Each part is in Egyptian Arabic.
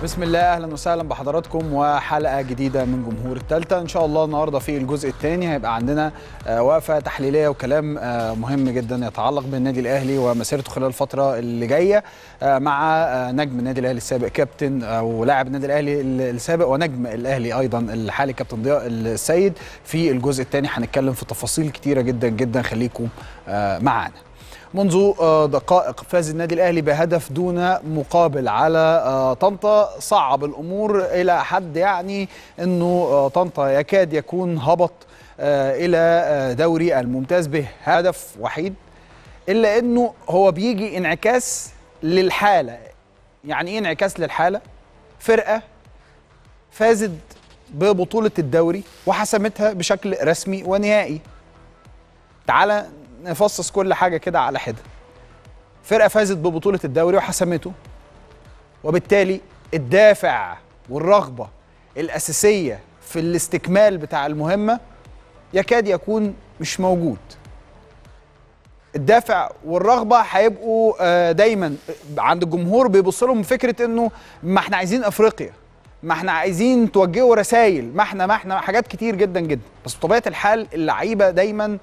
بسم الله اهلا وسهلا بحضراتكم وحلقه جديده من جمهور الثالثه ان شاء الله النهارده في الجزء الثاني هيبقى عندنا آه، وقفه تحليليه وكلام آه، مهم جدا يتعلق بالنادي الاهلي ومسيرته خلال الفتره اللي جايه آه، مع آه، نجم النادي الاهلي السابق كابتن او لاعب النادي الاهلي السابق ونجم الاهلي ايضا الحالي كابتن ضياء السيد في الجزء الثاني هنتكلم في تفاصيل كتيره جدا جدا خليكم آه، معانا منذ آه، دقائق فاز النادي الاهلي بهدف دون مقابل على آه، طنطا صعب الامور الى حد يعني انه آه، طنطا يكاد يكون هبط آه، الى آه، دوري الممتاز به هدف وحيد الا انه هو بيجي انعكاس للحاله يعني ايه انعكاس للحاله فرقه فازت ببطوله الدوري وحسمتها بشكل رسمي ونهائي تعالى نفصص كل حاجه كده على حده فرقه فازت ببطوله الدوري وحسمته وبالتالي الدافع والرغبه الاساسيه في الاستكمال بتاع المهمه يكاد يكون مش موجود الدافع والرغبه هيبقوا آه، دايما عند الجمهور بيبص لهم فكره انه ما احنا عايزين افريقيا ما احنا عايزين توجهوا رسائل ما احنا ما احنا حاجات كتير جدا جدا بس بطبيعه الحال اللعيبه دايما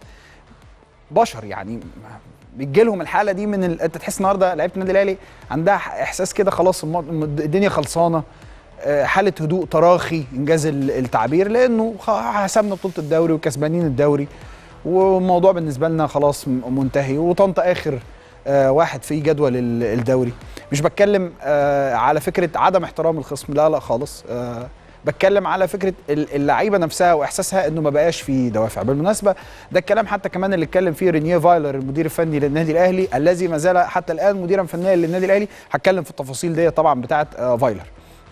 بشر يعني بيجي لهم الحاله دي من ال... انت تحس النهارده لعيبه النادي الاهلي عندها احساس كده خلاص الم- الدنيا خلصانه آه، حاله هدوء تراخي انجاز ال- التعبير لانه خ- حسمنا بطوله الدوري وكسبانين الدوري والموضوع بالنسبه لنا خلاص م- منتهي وطنطا اخر آه، واحد في جدول ال- الدوري مش بتكلم آه، على فكره عدم احترام الخصم لا لا خالص آه، بتكلم على فكره ال- اللعيبه نفسها واحساسها انه ما بقاش في دوافع بالمناسبه ده الكلام حتى كمان اللي اتكلم فيه رينيه فايلر المدير الفني للنادي الاهلي الذي ما زال حتى الان مديرا فنيا للنادي الاهلي هتكلم في التفاصيل دي طبعا بتاعه آه، فايلر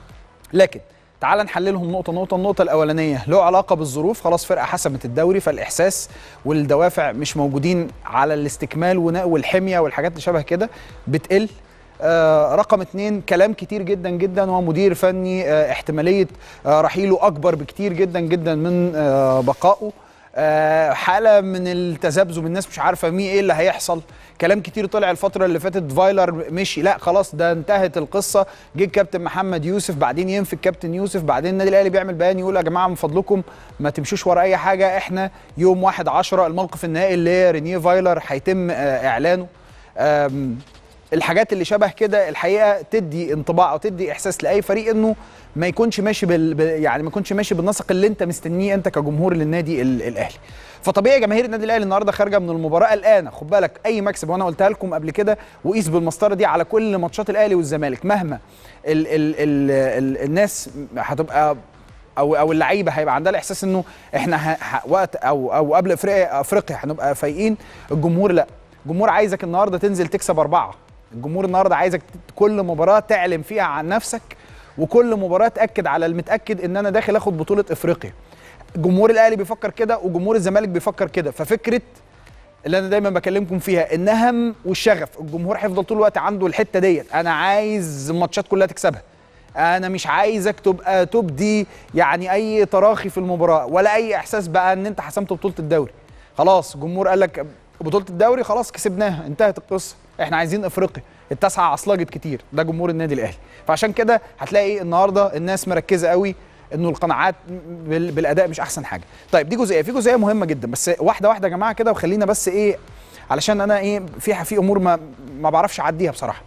لكن تعال نحللهم نقطة نقطة النقطة الأولانية له علاقة بالظروف خلاص فرقة حسمت الدوري فالإحساس والدوافع مش موجودين على الاستكمال ونا- والحمية والحاجات اللي شبه كده بتقل آه رقم اتنين كلام كتير جدا جدا ومدير فني آه احتمالية آه رحيله أكبر بكتير جدا جدا من آه بقائه آه حالة من التذبذب الناس مش عارفة مين ايه اللي هيحصل كلام كتير طلع الفترة اللي فاتت فايلر مشي لا خلاص ده انتهت القصة جه الكابتن محمد يوسف بعدين ينفي الكابتن يوسف بعدين النادي الاهلي بيعمل بيان يقول يا جماعة من فضلكم ما تمشوش ورا اي حاجة احنا يوم واحد عشرة الموقف النهائي اللي هي رينيه فايلر هيتم آه اعلانه آم، الحاجات اللي شبه كده الحقيقه تدي انطباع او تدي احساس لاي فريق انه ما يكونش ماشي بال ب- يعني ما يكونش ماشي بالنسق اللي انت مستنيه انت كجمهور للنادي ال- الاهلي فطبيعي جماهير النادي الاهلي النهارده خارجه من المباراه قلقانه خد بالك اي مكسب وانا قلتها لكم قبل كده وقيس بالمسطره دي على كل ماتشات الاهلي والزمالك مهما ال ال ال ال الناس هتبقى او او اللعيبه هيبقى عندها الاحساس انه احنا ه... ه... وقت او او قبل افريقيا افريقيا هنبقى فايقين الجمهور لا الجمهور عايزك النهارده تنزل تكسب اربعه الجمهور النهارده عايزك ت- كل مباراه تعلم فيها عن نفسك وكل مباراه تاكد على المتاكد ان انا داخل اخد بطوله افريقيا جمهور الاهلي بيفكر كده وجمهور الزمالك بيفكر كده ففكره اللي انا دايما بكلمكم فيها النهم والشغف الجمهور هيفضل طول الوقت عنده الحته ديت انا عايز الماتشات كلها تكسبها انا مش عايزك تبقى تبدي يعني اي تراخي في المباراه ولا اي احساس بقى ان انت حسمت بطوله الدوري خلاص الجمهور قال لك بطوله الدوري خلاص كسبناها انتهت القصه احنا عايزين افريقيا التاسعه عصلجت كتير ده جمهور النادي الاهلي فعشان كده هتلاقي النهارده الناس مركزه قوي انه القناعات بال- بالاداء مش احسن حاجه طيب دي جزئيه في جزئيه مهمه جدا بس واحده واحده يا جماعه كده وخلينا بس ايه علشان انا ايه في في امور ما ما بعرفش اعديها بصراحه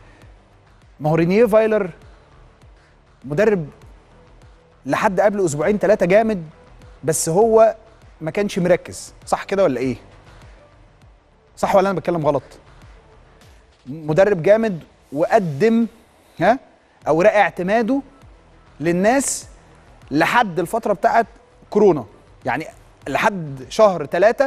ما هو رينيه فايلر مدرب لحد قبل اسبوعين ثلاثه جامد بس هو ما كانش مركز صح كده ولا ايه صح ولا انا بتكلم غلط مدرب جامد وقدم ها اوراق اعتماده للناس لحد الفتره بتاعت كورونا يعني لحد شهر ثلاثة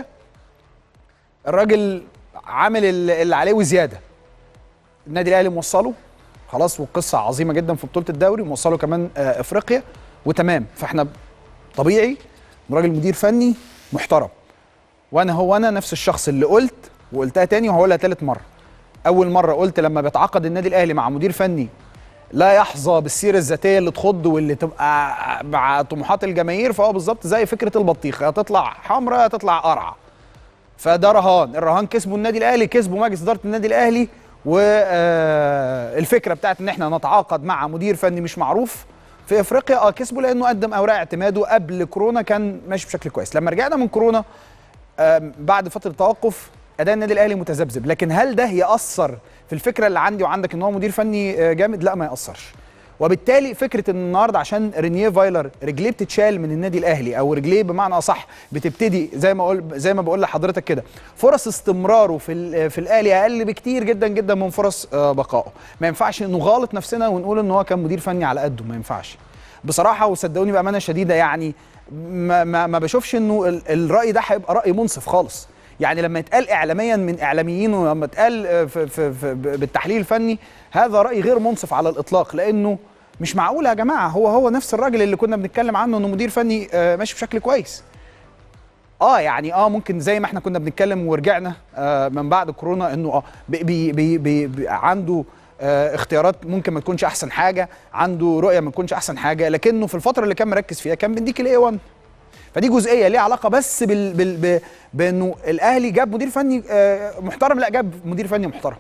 الراجل عامل ال- اللي عليه وزياده النادي الاهلي موصله خلاص والقصه عظيمه جدا في بطوله الدوري موصله كمان آه، افريقيا وتمام فاحنا طبيعي راجل مدير فني محترم وانا هو انا نفس الشخص اللي قلت وقلتها تاني وهقولها تالت مره اول مره قلت لما بيتعاقد النادي الاهلي مع مدير فني لا يحظى بالسيره الذاتيه اللي تخض واللي تبقى مع طموحات الجماهير فهو بالظبط زي فكره البطيخه هتطلع حمراء هتطلع قرعه فده رهان الرهان كسبوا النادي الاهلي كسبوا مجلس اداره النادي الاهلي والفكره بتاعت ان احنا نتعاقد مع مدير فني مش معروف في افريقيا اه كسبه لانه قدم اوراق اعتماده قبل كورونا كان ماشي بشكل كويس لما رجعنا من كورونا آم، بعد فتره توقف اداء النادي الاهلي متذبذب لكن هل ده ياثر في الفكره اللي عندي وعندك ان هو مدير فني آه، جامد لا ما ياثرش وبالتالي فكره ان النهارده عشان رينيه فايلر رجليه بتتشال من النادي الاهلي او رجليه بمعنى اصح بتبتدي زي ما اقول زي ما بقول لحضرتك كده فرص استمراره في ال- في الاهلي اقل بكتير جدا جدا من فرص آه، بقائه ما ينفعش نغالط نفسنا ونقول ان هو كان مدير فني على قده ما ينفعش بصراحه وصدقوني بامانه شديده يعني ما, ما, ما بشوفش انه ال- الراي ده هيبقى راي منصف خالص يعني لما يتقال اعلاميا من اعلاميين ولما يتقال آه، في في في بالتحليل الفني هذا راي غير منصف على الاطلاق لانه مش معقول يا جماعه هو هو نفس الراجل اللي كنا بنتكلم عنه انه مدير فني آه، ماشي بشكل كويس اه يعني اه ممكن زي ما احنا كنا بنتكلم ورجعنا آه من بعد كورونا انه اه بي بي بي بي بي عنده آه اختيارات ممكن ما تكونش احسن حاجه عنده رؤيه ما تكونش احسن حاجه لكنه في الفتره اللي كان مركز فيها كان بيديك الاي 1 فدي جزئيه ليها علاقه بس بال بال ب- بانه الاهلي جاب مدير فني آه محترم لا جاب مدير فني محترم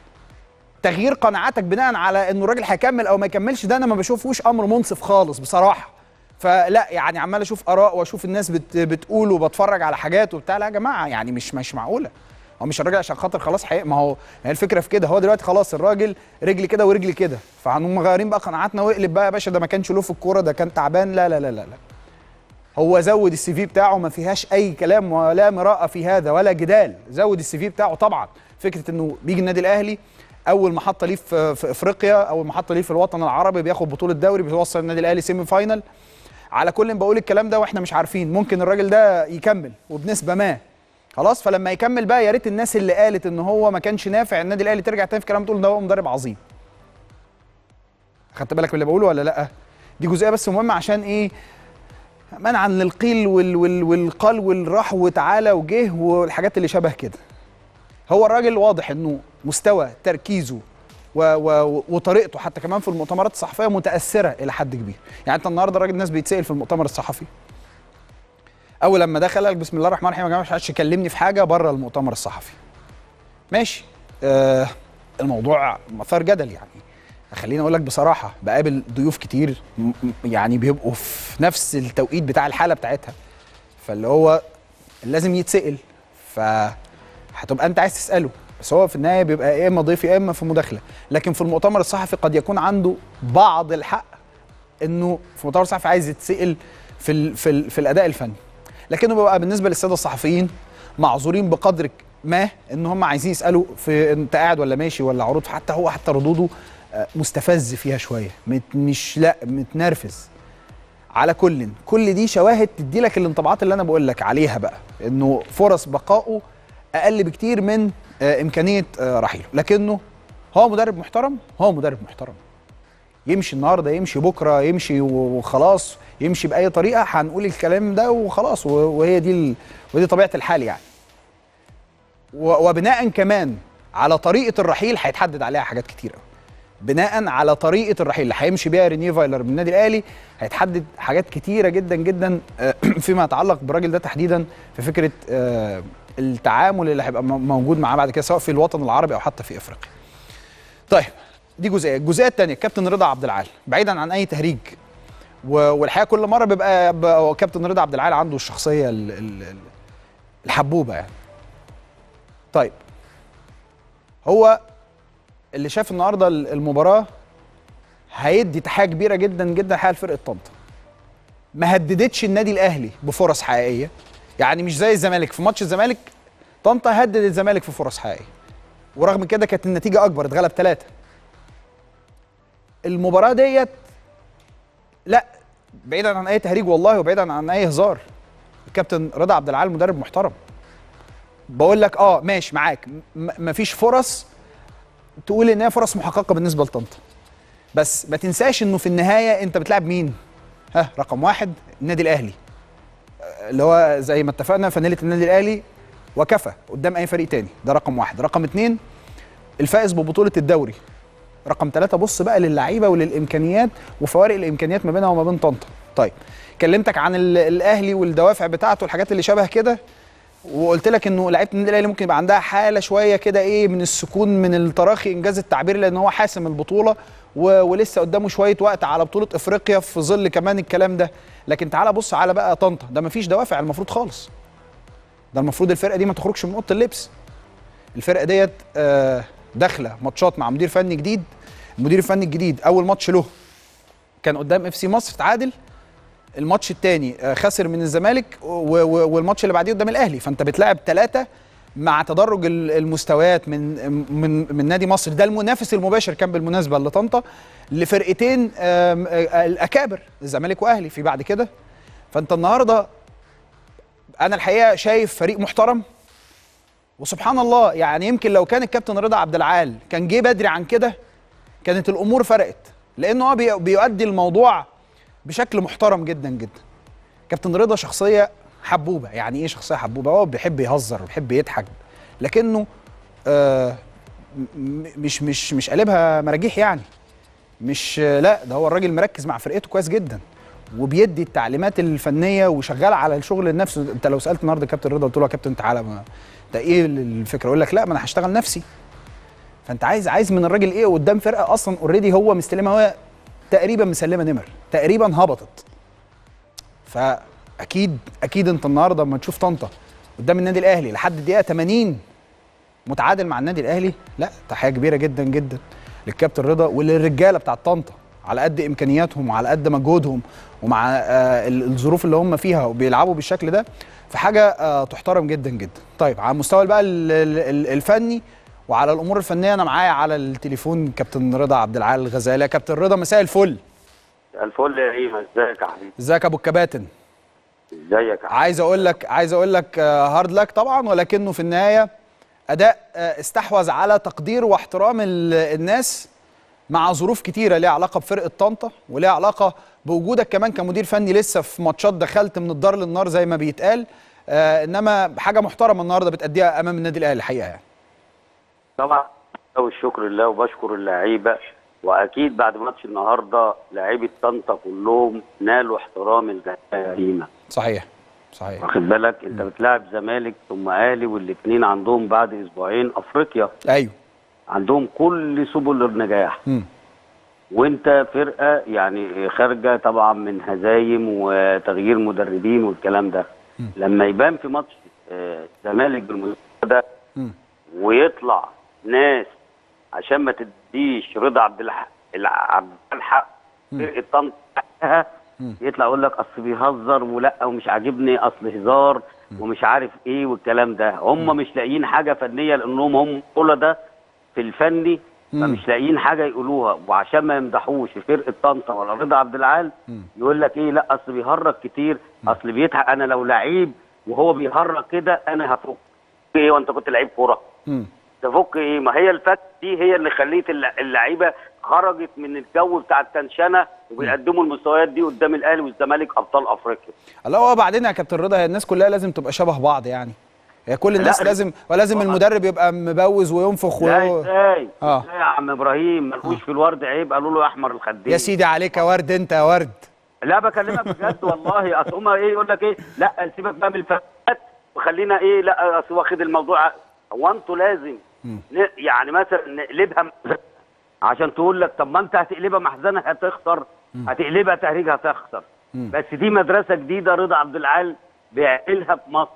تغيير قناعاتك بناء على انه الراجل هيكمل او ما يكملش ده انا ما بشوفوش امر منصف خالص بصراحه فلا يعني عمال اشوف اراء واشوف الناس بت بتقول وبتفرج على حاجات وبتاع لا يا جماعه يعني مش مش معقوله هو مش الراجل عشان خاطر خلاص حقيقة ما هو هي الفكره في كده هو دلوقتي خلاص الراجل رجلي كده ورجلي كده فهنقوم مغيرين بقى قناعاتنا واقلب بقى يا باشا ده ما كانش له في الكوره ده كان تعبان لا لا لا لا لا هو زود السي في بتاعه ما فيهاش اي كلام ولا مراءه في هذا ولا جدال زود السي في بتاعه طبعا فكره انه بيجي النادي الاهلي اول محطه ليه في, في افريقيا اول محطه ليه في الوطن العربي بياخد بطوله دوري بيوصل النادي الاهلي سيمي فاينل على كل بقول الكلام ده واحنا مش عارفين ممكن الراجل ده يكمل وبنسبه ما خلاص فلما يكمل بقى يا ريت الناس اللي قالت ان هو ما كانش نافع النادي الاهلي ترجع تاني في كلام تقول ده هو مدرب عظيم خدت بالك من اللي بقوله ولا لا دي جزئيه بس مهمه عشان ايه منعا للقيل وال وال والقال والراح وتعالى وجه والحاجات اللي شبه كده هو الراجل واضح انه مستوى تركيزه و و وطريقته حتى كمان في المؤتمرات الصحفيه متاثره الى حد كبير يعني انت النهارده الراجل الناس بيتسال في المؤتمر الصحفي اول لما دخل قال بسم الله الرحمن الرحيم يا جماعه مش حدش يكلمني في حاجه بره المؤتمر الصحفي ماشي آه الموضوع مثار جدل يعني خليني اقول لك بصراحه بقابل ضيوف كتير م- م- يعني بيبقوا في نفس التوقيت بتاع الحاله بتاعتها فاللي هو لازم يتسال فهتبقى انت عايز تساله بس هو في النهايه بيبقى يا اما ضيف يا اما في مداخله لكن في المؤتمر الصحفي قد يكون عنده بعض الحق انه في المؤتمر الصحفي عايز يتسال في ال في, ال في الاداء الفني لكنه بيبقى بالنسبه للساده الصحفيين معذورين بقدر ما ان هم عايزين يسالوا في انت قاعد ولا ماشي ولا عروض حتى هو حتى ردوده آه، مستفز فيها شويه مت مش لا متنرفز على كل كل دي شواهد تدي لك الانطباعات اللي انا بقول لك عليها بقى انه فرص بقائه اقل بكتير من آه، امكانيه آه، رحيله لكنه هو مدرب محترم هو مدرب محترم يمشي النهارده يمشي بكره يمشي وخلاص يمشي باي طريقه هنقول الكلام ده وخلاص و- وهي دي ال... ودي طبيعه الحال يعني و- وبناء كمان على طريقه الرحيل هيتحدد عليها حاجات كتير قوي بناء على طريقه الرحيل اللي هيمشي بيها رينيه فايلر من النادي الاهلي هيتحدد حاجات كتيره جدا جدا آه، فيما يتعلق بالراجل ده تحديدا في فكره آه، التعامل اللي هيبقى م- موجود معاه بعد كده سواء في الوطن العربي او حتى في افريقيا. طيب دي جزئيه، الجزئيه الثانيه كابتن رضا عبد العال بعيدا عن اي تهريج و- والحقيقه كل مره بيبقى ب- هو كابتن رضا عبد العال عنده الشخصيه ال- ال- ال- الحبوبه يعني. طيب هو اللي شاف النهارده ال- المباراه هيدي تحيه كبيره جدا جدا حال فرقه طنطا ما هددتش النادي الاهلي بفرص حقيقيه يعني مش زي الزمالك في ماتش الزمالك طنطا هدد الزمالك في فرص حقيقيه ورغم كده كانت النتيجه اكبر اتغلب ثلاثه المباراه ديت لا بعيدا عن اي تهريج والله وبعيدا عن اي هزار الكابتن رضا عبد العال مدرب محترم بقول لك اه ماشي معاك م- مفيش فرص تقول ان هي فرص محققه بالنسبه لطنطا بس ما تنساش انه في النهايه انت بتلعب مين ها رقم واحد النادي الاهلي آه، اللي هو زي ما اتفقنا فانيله النادي الاهلي وكفى قدام اي فريق تاني ده رقم واحد رقم اتنين الفائز ببطوله الدوري رقم ثلاثة بص بقى للعيبه وللامكانيات وفوارق الامكانيات ما بينها وما بين طنطا طيب كلمتك عن ال- الاهلي والدوافع بتاعته الحاجات اللي شبه كده وقلت لك انه لعيبه النادي الاهلي ممكن يبقى عندها حاله شويه كده ايه من السكون من التراخي انجاز التعبير لان هو حاسم البطوله و... ولسه قدامه شويه وقت على بطوله افريقيا في ظل كمان الكلام ده لكن تعالى بص على بقى طنطا ده مفيش دوافع المفروض خالص ده المفروض الفرقه دي ما تخرجش من اوضه اللبس الفرقه ديت آه، داخله ماتشات مع مدير فني جديد المدير الفني الجديد اول ماتش له كان قدام اف سي مصر تعادل الماتش الثاني خسر من الزمالك و- و- والماتش اللي بعديه قدام الاهلي فانت بتلاعب ثلاثه مع تدرج ال- المستويات من من من نادي مصر ده المنافس المباشر كان بالمناسبه لطنطا لفرقتين آم، آه، الاكابر الزمالك واهلي في بعد كده فانت النهارده انا الحقيقه شايف فريق محترم وسبحان الله يعني يمكن لو كان الكابتن رضا عبد العال كان جه بدري عن كده كانت الامور فرقت لانه هو بي- بيؤدي الموضوع بشكل محترم جدا جدا كابتن رضا شخصيه حبوبه يعني ايه شخصيه حبوبه هو بيحب يهزر وبيحب يضحك لكنه آه م- مش مش مش قلبها مراجيح يعني مش لا ده هو الراجل مركز مع فرقته كويس جدا وبيدي التعليمات الفنيه وشغال على الشغل النفسي انت لو سالت النهارده كابتن رضا قلت له يا كابتن تعالى ما ده ايه الفكره يقول لك لا ما انا هشتغل نفسي فانت عايز عايز من الراجل ايه قدام فرقه اصلا اوريدي هو مستلمها هو تقريبا مسلمه نمر تقريبا هبطت فاكيد اكيد انت النهارده لما تشوف طنطا قدام النادي الاهلي لحد الدقيقه 80 متعادل مع النادي الاهلي لا تحيه كبيره جدا جدا للكابتن رضا وللرجاله بتاع طنطا على قد امكانياتهم وعلى قد مجهودهم ومع آه ال- الظروف اللي هم فيها وبيلعبوا بالشكل ده فحاجه آه تحترم جدا جدا طيب على المستوى بقى ال- ال- ال- الفني وعلى الامور الفنيه انا معايا على التليفون كابتن رضا عبد العال الغزالي يا كابتن رضا مساء الفل الفل يا ريما ازيك يا حبيبي ازيك يا ابو الكباتن ازيك يا حبيبي عايز اقول لك عايز اقول لك آه، هارد لك طبعا ولكنه في النهايه اداء آه، استحوذ على تقدير واحترام ال- الناس مع ظروف كتيره ليها علاقه بفرقه طنطا وليها علاقه بوجودك كمان كمدير فني لسه في ماتشات دخلت من الدار للنار زي ما بيتقال آه انما حاجه محترمه النهارده بتأديها امام النادي الاهلي الحقيقه يعني طبعا والشكر لله وبشكر اللعيبه واكيد بعد ماتش النهارده لعيبه طنطا كلهم نالوا احترام الجماهير يا ريما صحيح صحيح واخد بالك انت بتلاعب زمالك ثم اهلي والاثنين عندهم بعد اسبوعين افريقيا ايوه عندهم كل سبل النجاح مم. وانت فرقه يعني خارجه طبعا من هزايم وتغيير مدربين والكلام ده لما يبان في ماتش آه، الزمالك بالمستوى ده مم. ويطلع ناس عشان ما تديش رضا عبد الحق الع- عبد الحق فرقه طنطا حقها، يطلع يقول لك اصل بيهزر ولا ومش عاجبني اصل هزار ومش عارف ايه والكلام ده هم مش لاقيين حاجه فنيه لانهم هم كل ده في الفني فمش لاقيين حاجه يقولوها وعشان ما يمدحوش في فرقه طنطا ولا رضا عبد العال يقول لك ايه لا اصل بيهرج كتير اصل بيضحك انا لو لعيب وهو بيهرج كده انا هفك ايه وانت كنت لعيب كوره مم. تفك ايه ما هي الفك دي هي اللي خليت الل- اللعيبه خرجت من الجو بتاع التنشنه وبيقدموا المستويات دي قدام الاهلي والزمالك ابطال افريقيا الله هو بعدين يا كابتن رضا هي الناس كلها لازم تبقى شبه بعض يعني هي كل الناس لا، لازم ولازم طبعاً. المدرب يبقى مبوز وينفخ لا و... ازاي آه. ازاي يا عم ابراهيم ملقوش في الورد عيب قالوا له يا احمر الخدين يا سيدي عليك يا ورد انت يا ورد لا بكلمك بجد والله اصل هما ايه يقول لك ايه لا سيبك بقى من الفات وخلينا ايه لا اصل واخد الموضوع هو انتوا لازم ن- يعني مثلا نقلبها محزنة عشان تقول لك طب ما انت هتقلبها محزنه هتخسر هتقلبها تهريج هتخسر بس دي مدرسه جديده رضا عبد العال بيعملها في مصر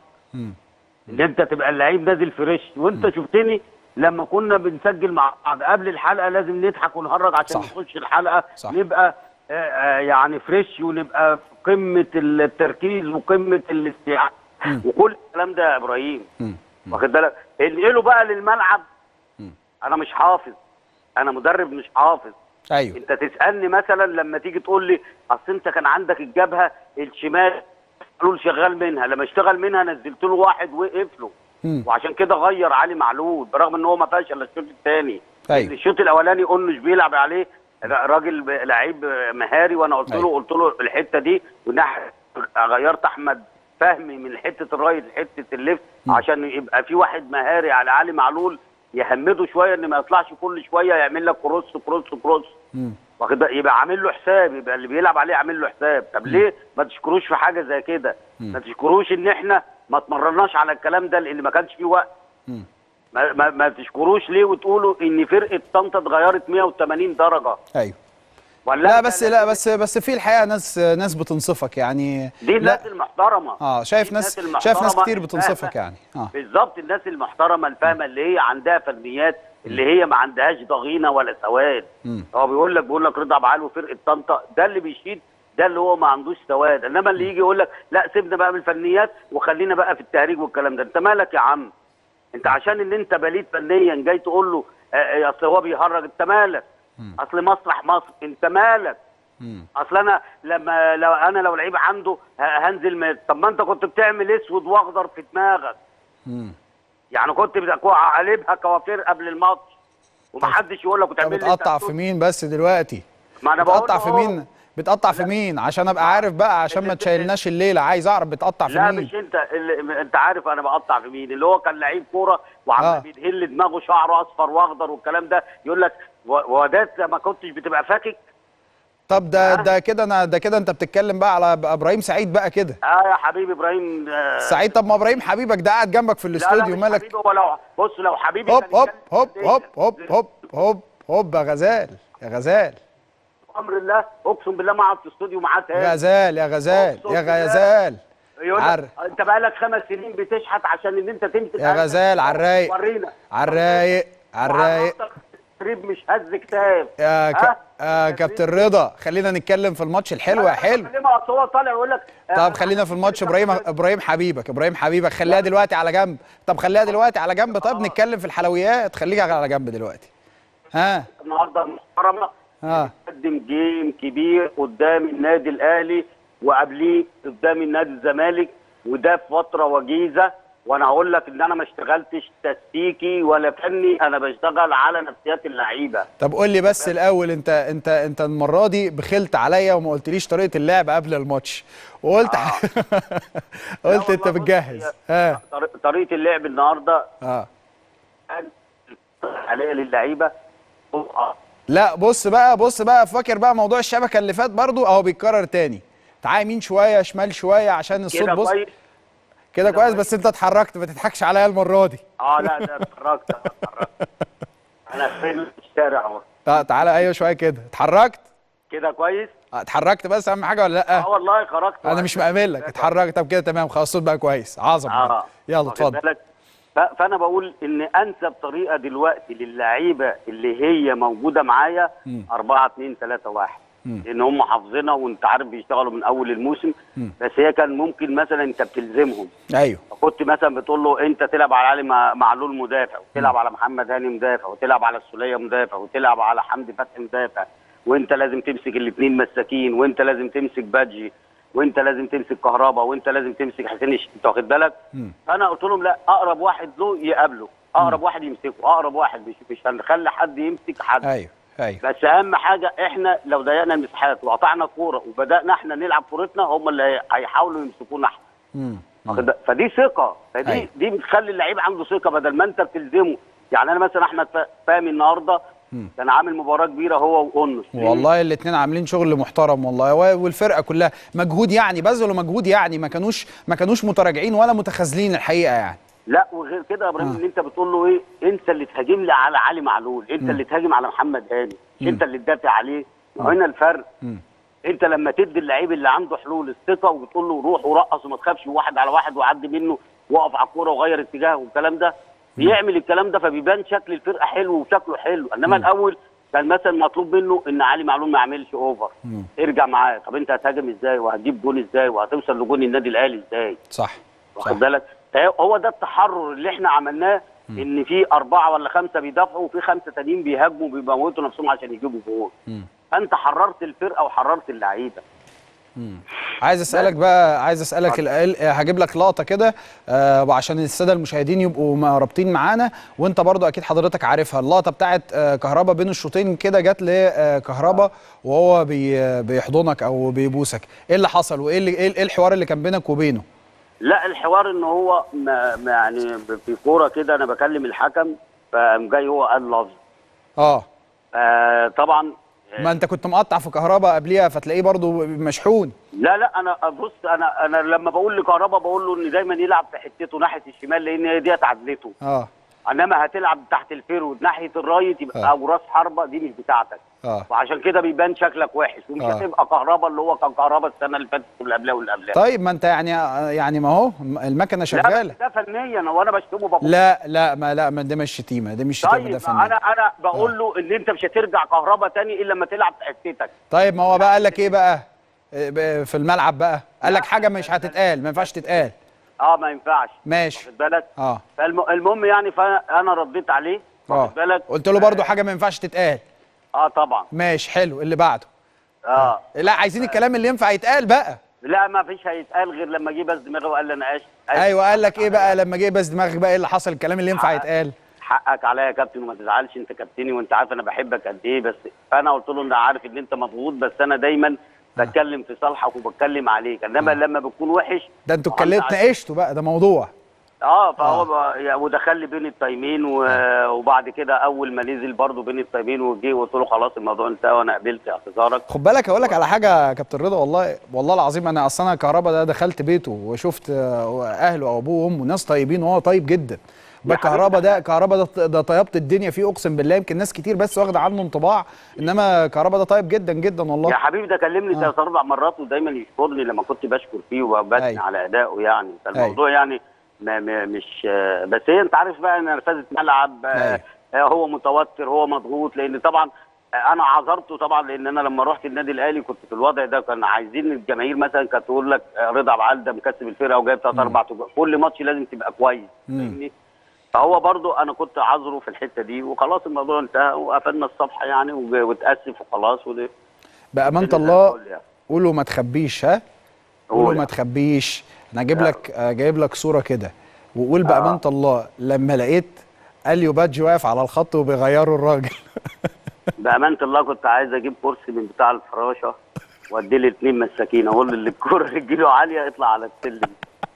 ان انت تبقى اللعيب نازل فريش وانت شفتني لما كنا بنسجل مع بعض قبل الحلقه لازم نضحك ونهرج عشان صح. نخش الحلقه صح. نبقى آه، آه، يعني فريش ونبقى في قمه التركيز وقمه الاستيعاب وكل الكلام ده يا ابراهيم واخد بالك انقله بقى للملعب انا مش حافظ انا مدرب مش حافظ ايوه انت تسالني مثلا لما تيجي تقول لي اصل انت كان عندك الجبهه الشمال معلول شغال منها لما اشتغل منها نزلت له واحد وقف له مم. وعشان كده غير علي معلول برغم ان هو ما فيهاش الا الشوط الثاني أيوة. الشوط الاولاني قلنش بيلعب عليه را- راجل ب- لعيب مهاري وانا قلت له أيوة. قلت له الحته دي وناحيه غيرت احمد فهمي من حته الرايت لحته الليفت عشان يبقى في واحد مهاري على علي معلول يهمده شويه ان ما يطلعش كل شويه يعمل لك كروس كروس كروس واخد بالك؟ يبقى عامل له حساب يبقى اللي بيلعب عليه عامل له حساب طب ليه ما تشكروش في حاجه زي كده ما تشكروش ان احنا ما اتمرناش على الكلام ده لان ما كانش فيه وقت ما, ما, ما تشكروش ليه وتقولوا ان فرقه طنطا اتغيرت 180 درجه ايوه ولا لا أنت- بس لا بس بس في الحقيقه ناس ناس بتنصفك يعني دي الناس لا المحترمه اه شايف دي ناس الناس شايف ناس المحترمة كتير بتنصفك الفاهمة. يعني اه بالظبط الناس المحترمه الفاهمه اللي هي عندها فنيات اللي هي ما عندهاش ضغينه ولا سواد هو بيقول لك بيقول لك رضا بعال وفرقه طنطا ده اللي بيشيد ده اللي هو ما عندوش سواد انما اللي يجي يقول لك لا سيبنا بقى من الفنيات وخلينا بقى في التهريج والكلام ده انت مالك يا عم انت عشان ان انت بليد فنيا جاي تقول له آه، آه، اصل هو بيهرج انت مالك اصل مسرح مصر انت مالك اصل انا لما لو انا لو لعيب عنده ه- هنزل م- طب ما انت كنت بتعمل اسود واخضر في دماغك يعني كنت بتقع- قلبها كوافير قبل الماتش ومحدش يقول لك طب وتعمل لي بتقطع تاتو. في مين بس دلوقتي ما انا بقول بتقطع في أهو. مين بتقطع في مين عشان ابقى عارف بقى عشان ما اللي- تشيلناش الليله عايز اعرف بتقطع في لا مين مش انت اللي انت عارف انا بقطع في مين اللي هو كان لعيب كوره وعم آه. بيدهل دماغه شعره اصفر واخضر والكلام ده يقول لك و- وده ما كنتش بتبقى فاكك طب ده ده كده انا ده كده انت بتتكلم بقى على ابراهيم سعيد بقى كده اه يا حبيبي ابراهيم آه، سعيد طب ما ابراهيم حبيبك ده قاعد جنبك في لا لا الاستوديو مش مالك حبيبي هو لو بص لو حبيبي هوب كان هوب يتكلم هوب في هوب الدنيا. هوب هوب هوب هوب يا غزال يا غزال امر الله اقسم بالله ما اقعد في استوديو معاه تاني غزال يا غزال أقسم يا بالله. غزال يقول عر لك انت بقالك خمس سنين بتشحت عشان ان انت تمسك يا قلبك. غزال عالرايق ورينا عالرايق عالرايق تدريب مش هز كتاب يا ك... ها؟ آه كابتن رضا خلينا نتكلم في الماتش الحلو يا حلو كلمه اصل هو طالع يقول لك طب خلينا في الماتش ابراهيم ابراهيم حبيبك ابراهيم حبيبك خليها دلوقتي على جنب طب خليها دلوقتي على جنب طب نتكلم في الحلويات خليها على جنب دلوقتي ها النهارده محترمه اه قدم جيم كبير قدام النادي الاهلي وقبليه قدام النادي الزمالك وده في فتره وجيزه وانا هقول لك ان انا ما اشتغلتش تكتيكي ولا فني انا بشتغل على نفسيات اللعيبه طب قول لي بس الاول انت انت انت المره دي بخلت عليا وما قلتليش طريقه اللعب قبل الماتش وقلت قلت لا انت والله بص، بتجهز هي ها طري- طريقه اللعب النهارده اه عليها للعيبه لا بص بقى بص بقى فاكر بقى موضوع الشبكه اللي فات برضو اهو بيتكرر تاني تعالى يمين شويه شمال شويه عشان الصوت كده بص كويس كده كويس بس انت اتحركت ما تضحكش عليا المره دي اه لا ده اتحركت أنا اتحركت انا في الشارع اهو تع- تعالى ايوه شويه كده اتحركت كده كويس اه، اتحركت بس اهم حاجه ولا لا اه والله خرجت انا مش مأمن لك اتحركت طب كده تمام خلاص الصوت بقى كويس عظمه اه يلا واخد اتفضل بالك؟ ف- فانا بقول ان انسب طريقه دلوقتي للعيبه اللي هي موجوده معايا 4 2 3 1 لان هم حافظينها وانت عارف بيشتغلوا من اول الموسم بس هي كان ممكن مثلا انت بتلزمهم ايوه كنت مثلا بتقول له انت تلعب على علي مع- معلول مدافع وتلعب على محمد هاني مدافع وتلعب على السوليه مدافع وتلعب على حمدي فتحي مدافع وانت لازم تمسك الاثنين مساكين وانت لازم تمسك بادجي وانت لازم تمسك كهربا وانت لازم تمسك حسين الش- انت واخد بالك؟ فانا قلت لهم لا اقرب واحد له يقابله اقرب واحد يمسكه اقرب واحد مش مش هنخلي حد يمسك حد ايوه ايوه بس اهم حاجه احنا لو ضيقنا المساحات وقطعنا كوره وبدانا احنا نلعب كورتنا هم اللي هي- هيحاولوا يمسكونا احنا مم. واخد بالك؟ فدي ثقه فدي أيوة. دي بتخلي اللعيب عنده ثقه بدل ما انت بتلزمه يعني انا مثلا احمد فا- فهمي النهارده كان عامل مباراه كبيره هو وانس والله الاثنين عاملين شغل محترم والله و- والفرقه كلها مجهود يعني بذلوا مجهود يعني ما كانوش ما كانوش متراجعين ولا متخاذلين الحقيقه يعني لا وغير كده يا ابراهيم ان انت بتقول له ايه انت اللي تهاجم لي على علي معلول انت اللي تهاجم على محمد هاني مش انت اللي تدافع عليه ما هو هنا الفرق انت لما تدي اللعيب اللي عنده حلول الثقه وبتقول له روح ورقص وما تخافش واحد على واحد وعدي منه وقف على الكوره وغير اتجاهه والكلام ده بيعمل الكلام ده فبيبان شكل الفرقه حلو وشكله حلو انما الاول كان مثلا مطلوب منه ان علي معلول ما يعملش اوفر ارجع معاه طب انت هتهاجم ازاي وهتجيب جون ازاي وهتوصل لجون النادي الاهلي ازاي صح واخد بالك فهي- هو ده التحرر اللي احنا عملناه ان في اربعه ولا خمسه بيدافعوا وفي خمسه تانيين بيهاجموا بيموتوا نفسهم عشان يجيبوا جول فانت حررت الفرقه وحررت اللعيبه عايز اسالك بقى عايز اسالك ال- ال- هجيب لك لقطه كده آه عشان الساده المشاهدين يبقوا م- رابطين معانا وانت برضو اكيد حضرتك عارفها اللقطه بتاعت آه كهربا بين الشوطين كده جت لكهربا وهو بي بيحضنك او بيبوسك ايه اللي حصل وايه اللي ايه إيه الحوار اللي كان بينك وبينه لا الحوار ان هو ما ما يعني ب- في كوره كده انا بكلم الحكم فقام جاي هو قال لفظ اه آه طبعا ما انت كنت مقطع في كهرباء قبليها فتلاقيه برضو مشحون لا لا انا بص انا انا لما بقول لكهربا بقول له ان دايما يلعب في حتته ناحيه الشمال لان هي ديت عدلته اه انما هتلعب تحت الفيرود ناحيه الرايت يبقى آه. او راس حربه دي مش بتاعتك اه وعشان كده بيبان شكلك وحش ومش آه. هتبقى كهربا اللي هو كان كهربا السنه اللي فاتت واللي قبلها واللي قبلها طيب ما انت يعني يعني ما هو المكنه لا شغاله بس ده فنيا هو انا بشتمه بقول لا لا ما لا ما ده مش شتيمه ده مش شتيمه ده طيب فنان انا انا بقول له ان انت مش هترجع كهربا تاني الا لما تلعب في حتتك طيب ما هو بقى قال لك ايه بقى إيه بقى في الملعب بقى قال لك حاجه مش هتتقال ما ينفعش تتقال اه ما ينفعش ماشي واخد بالك اه فالمهم يعني فانا رديت عليه اه واخد بالك قلت له برضو حاجه ما ينفعش تتقال اه طبعا ماشي حلو اللي بعده اه لا عايزين الكلام اللي ينفع يتقال بقى لا ما فيش هيتقال غير لما جه بس دماغه وقال لي انا اسف آسف. ايوه قال لك ايه بقى لما جه بس دماغك بقى ايه اللي حصل الكلام اللي ينفع يتقال حقك عليا يا كابتن وما تزعلش انت كابتني وانت عارف انا بحبك قد ايه بس فانا قلت له انا عارف ان انت مضغوط بس انا دايما بتكلم في صالحك وبتكلم عليك انما لما بتكون وحش ده انتوا وعندي اتكلمتوا عز- ناقشتوا بقى ده موضوع اه فهو بقى- يعني ودخل لي بين التايمين و... وبعد كده اول ما نزل برضه بين التايمين وجه وقلت له خلاص الموضوع انتهى وانا قبلت اعتذارك خد بالك هقول لك على حاجه يا كابتن رضا والله والله العظيم انا اصلا كهربا ده دخلت بيته وشفت آه، اهله وابوه وامه ناس طيبين وهو طيب جدا بقى حبيبي كهربا ده كهربا ده ده طيبت الدنيا فيه اقسم بالله يمكن ناس كتير بس واخده عنه انطباع انما كهربا ده طيب جدا جدا يا والله حبيبي ده كلمني آه. ثلاث اربع مرات ودايما يشكرني لما كنت بشكر فيه وبثني أيوة. على ادائه يعني فالموضوع يعني ما ما مش آه، بس هي انت عارف بقى ان نرفزه ملعب آه، أيوة. آه، هو متوتر هو مضغوط لان طبعا آه، انا عذرته طبعا لان انا لما رحت النادي الاهلي كنت في الوضع ده كان عايزين الجماهير مثلا كانت تقول لك آه، رضا عبد العال ده مكسب الفرقه وجايب ثلاث اربع تجوان كل ماتش لازم تبقى كويس مم. فاهمني فهو برضو انا كنت عذره في الحته دي وخلاص الموضوع انتهى وقفلنا الصفحه يعني وج- واتاسف وخلاص ودي بامانه الله قولوا ما تخبيش ها قولوا قول. ما تخبيش انا هجيب لك آه، جايب لك صوره كده وقول بامانه الله لما لقيت اليو بادجي واقف على الخط وبيغيروا الراجل بأمانة الله كنت عايز أجيب كرسي من بتاع الفراشة وأدي لي اتنين مساكين أقول اللي الكورة اللي تجيله عالية يطلع على السلم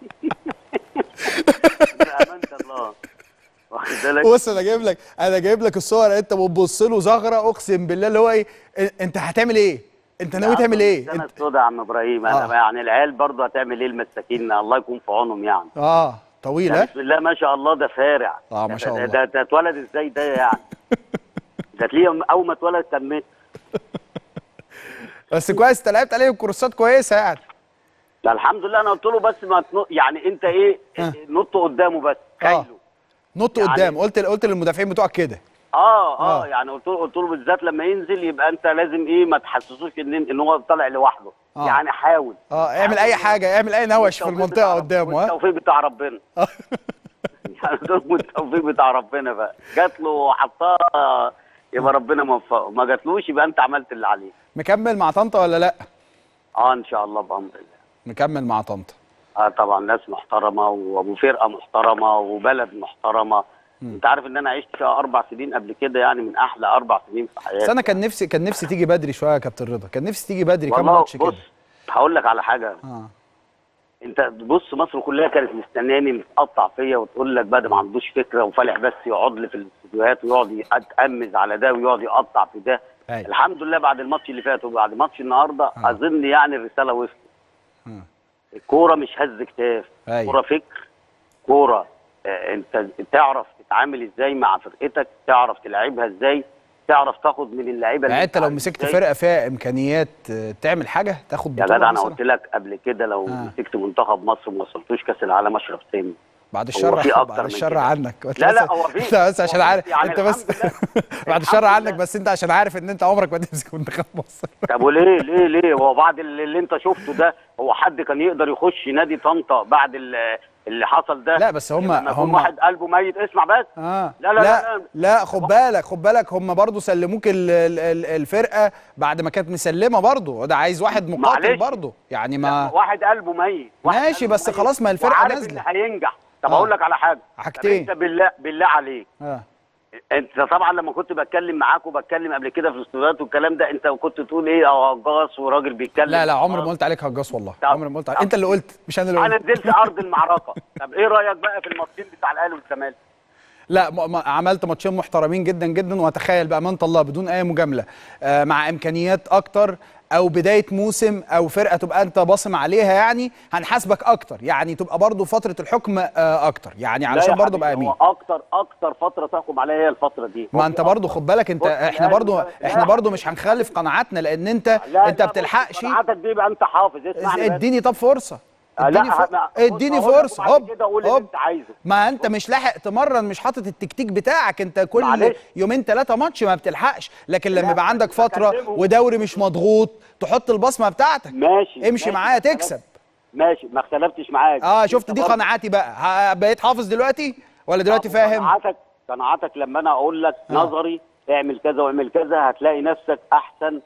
بأمانة الله واخد بالك بص انا جايب لك انا جايب لك الصور انت بتبص له زغره اقسم بالله اللي هو ايه إيه، انت هتعمل ايه؟ انت ناوي تعمل ايه؟ أنا انت السودا يا عم إبراهيم أنا آه. يعني العيال برضه هتعمل إيه المساكين الله يكون في عونهم يعني اه طويل ده ها؟ بسم الله ما شاء الله ده فارع آه، ما ده- شاء ده- الله. ده ده اتولد إزاي ده يعني ده تلاقيه أول ما اتولد تميت بس كويس انت لعبت عليه كروسات كويسه يعني لا الحمد لله أنا قلت له بس ما تنط يعني أنت إيه آه. نط قدامه بس آه. خايله نط يعني- قدام قلت قلت للمدافعين بتوعك كده اه آه. اه يعني قلت له قلت له بالذات لما ينزل يبقى انت لازم ايه ما تحسسوش ان ان هو طالع لوحده آه. يعني حاول اه اعمل اي حاجه اعمل اي نوش في والتوفيق المنطقه بتاع- قدامه ها والتوفيق بتاع ربنا آه. يعني دول التوفيق بتاع ربنا بقى جات له وحطها يبقى ربنا موفقه ما جاتلوش يبقى انت عملت اللي عليك مكمل مع طنطا ولا لا؟ اه ان شاء الله بامر الله مكمل مع طنطا اه طبعا ناس محترمه وابو فرقه محترمه وبلد محترمه انت عارف ان انا عشت فيها اربع سنين قبل كده يعني من احلى اربع سنين في حياتي بس انا كان نفسي كان نفسي تيجي بدري شويه يا كابتن رضا كان نفسي تيجي بدري كام والله ماتش كده بص هقول لك على حاجه اه انت بص مصر كلها كانت مستناني متقطع فيا وتقول لك بقى ده ما عندوش فكره وفالح بس يقعد لي في الاستديوهات ويقعد يتأمز على ده ويقعد يقطع في ده أيوة. الحمد لله بعد الماتش اللي فات وبعد ماتش النهارده آه. اظن يعني الرساله وصلت آه. الكوره مش هز كتاف أيوة. الكوره فكر كوره آه، انت تعرف تتعامل ازاي مع فرقتك تعرف تلعبها ازاي تعرف تاخد من اللعيبه يعني اللي انت لو عارف مسكت إزاي. فرقه فيها امكانيات آه، تعمل حاجه تاخد يا بطوله جدع انا مثلاً؟ قلت لك قبل كده لو آه. مسكت منتخب مصر وما وصلتوش كاس العالم اشرف سامي بعد هو الشر في أكتر بعد من الشر كده. عنك بس لا، لا، بس- هو في- انت بس عشان هو في- عارف يعني انت بس الحمد لله. بعد الشر الحمد عنك لله. بس انت عشان عارف ان انت عمرك ما تمسك منتخب مصر طب وليه ليه ليه هو بعد اللي, اللي انت شفته ده هو حد كان يقدر يخش نادي طنطا بعد ال- اللي حصل ده لا، بس هم- لما يكون هم- واحد قلبه ميت اسمع بس اه لا، لا، لا لا، لا. لا خد بالك خد بالك هم برضو سلموك ال- ال- ال- الفرقه بعد ما كانت مسلمه برضو ده عايز واحد مقاتل معلش. برضو يعني ما واحد قلبه ميت واحد ماشي، قلبه بس ميت خلاص ما الفرقة وعارف نازلة. ان هينجح طب آه. اقول لك على حاجه حاجتين. طب انت بالله بالله عليك اه انت طبعا لما كنت بتكلم معاك وبتكلم قبل كده في الاستوديوهات والكلام ده انت كنت تقول ايه اه هجاص وراجل بيتكلم لا لا عمري ما آه. قلت عليك هجاص والله طب- عمري ما قلت عليك. طب- انت اللي قلت مش انا اللي انا قلت نزلت ارض المعركه طب ايه رايك بقى في الماتشين بتاع الاهلي والزمالك لا م- م- عملت ماتشين محترمين جدا جدا واتخيل بامانه الله بدون اي مجامله آه، مع امكانيات اكتر او بدايه موسم او فرقه تبقى انت باصم عليها يعني هنحاسبك اكتر يعني تبقى برضو فتره الحكم آه، اكتر يعني لا يا علشان برضو حبيبي، ابقى امين هو اكتر اكتر فتره تحكم عليها هي الفتره دي ما انت برضو خد بالك انت بص، احنا لا، برضو لا، احنا لا. برضو مش هنخالف قناعاتنا لان انت لا انت لا، بتلحقش بص، قناعاتك دي يبقى انت حافظ اسمعني بس. اديني طب فرصه آه، اديني لا، فر- ما- بص، اديني هقول لك فرصه وبعد هوب كده قول اللي هوب انت عايزه ما انت مش لاحق تمرن مش حاطط التكتيك بتاعك انت كل معلش. يومين ثلاثه ماتش ما بتلحقش لكن لما لا، يبقى عندك فتره بكلمه. ودوري مش مضغوط تحط البصمه بتاعتك ماشي امشي ماشي، معايا ما اختلفت- تكسب ماشي ما اختلفتش معاك اه انت شفت دي برضه قناعاتي بقى ها- بقيت حافظ دلوقتي ولا دلوقتي فاهم قناعاتك قناعاتك لما انا اقول لك آه. نظري اعمل كذا واعمل كذا هتلاقي نفسك احسن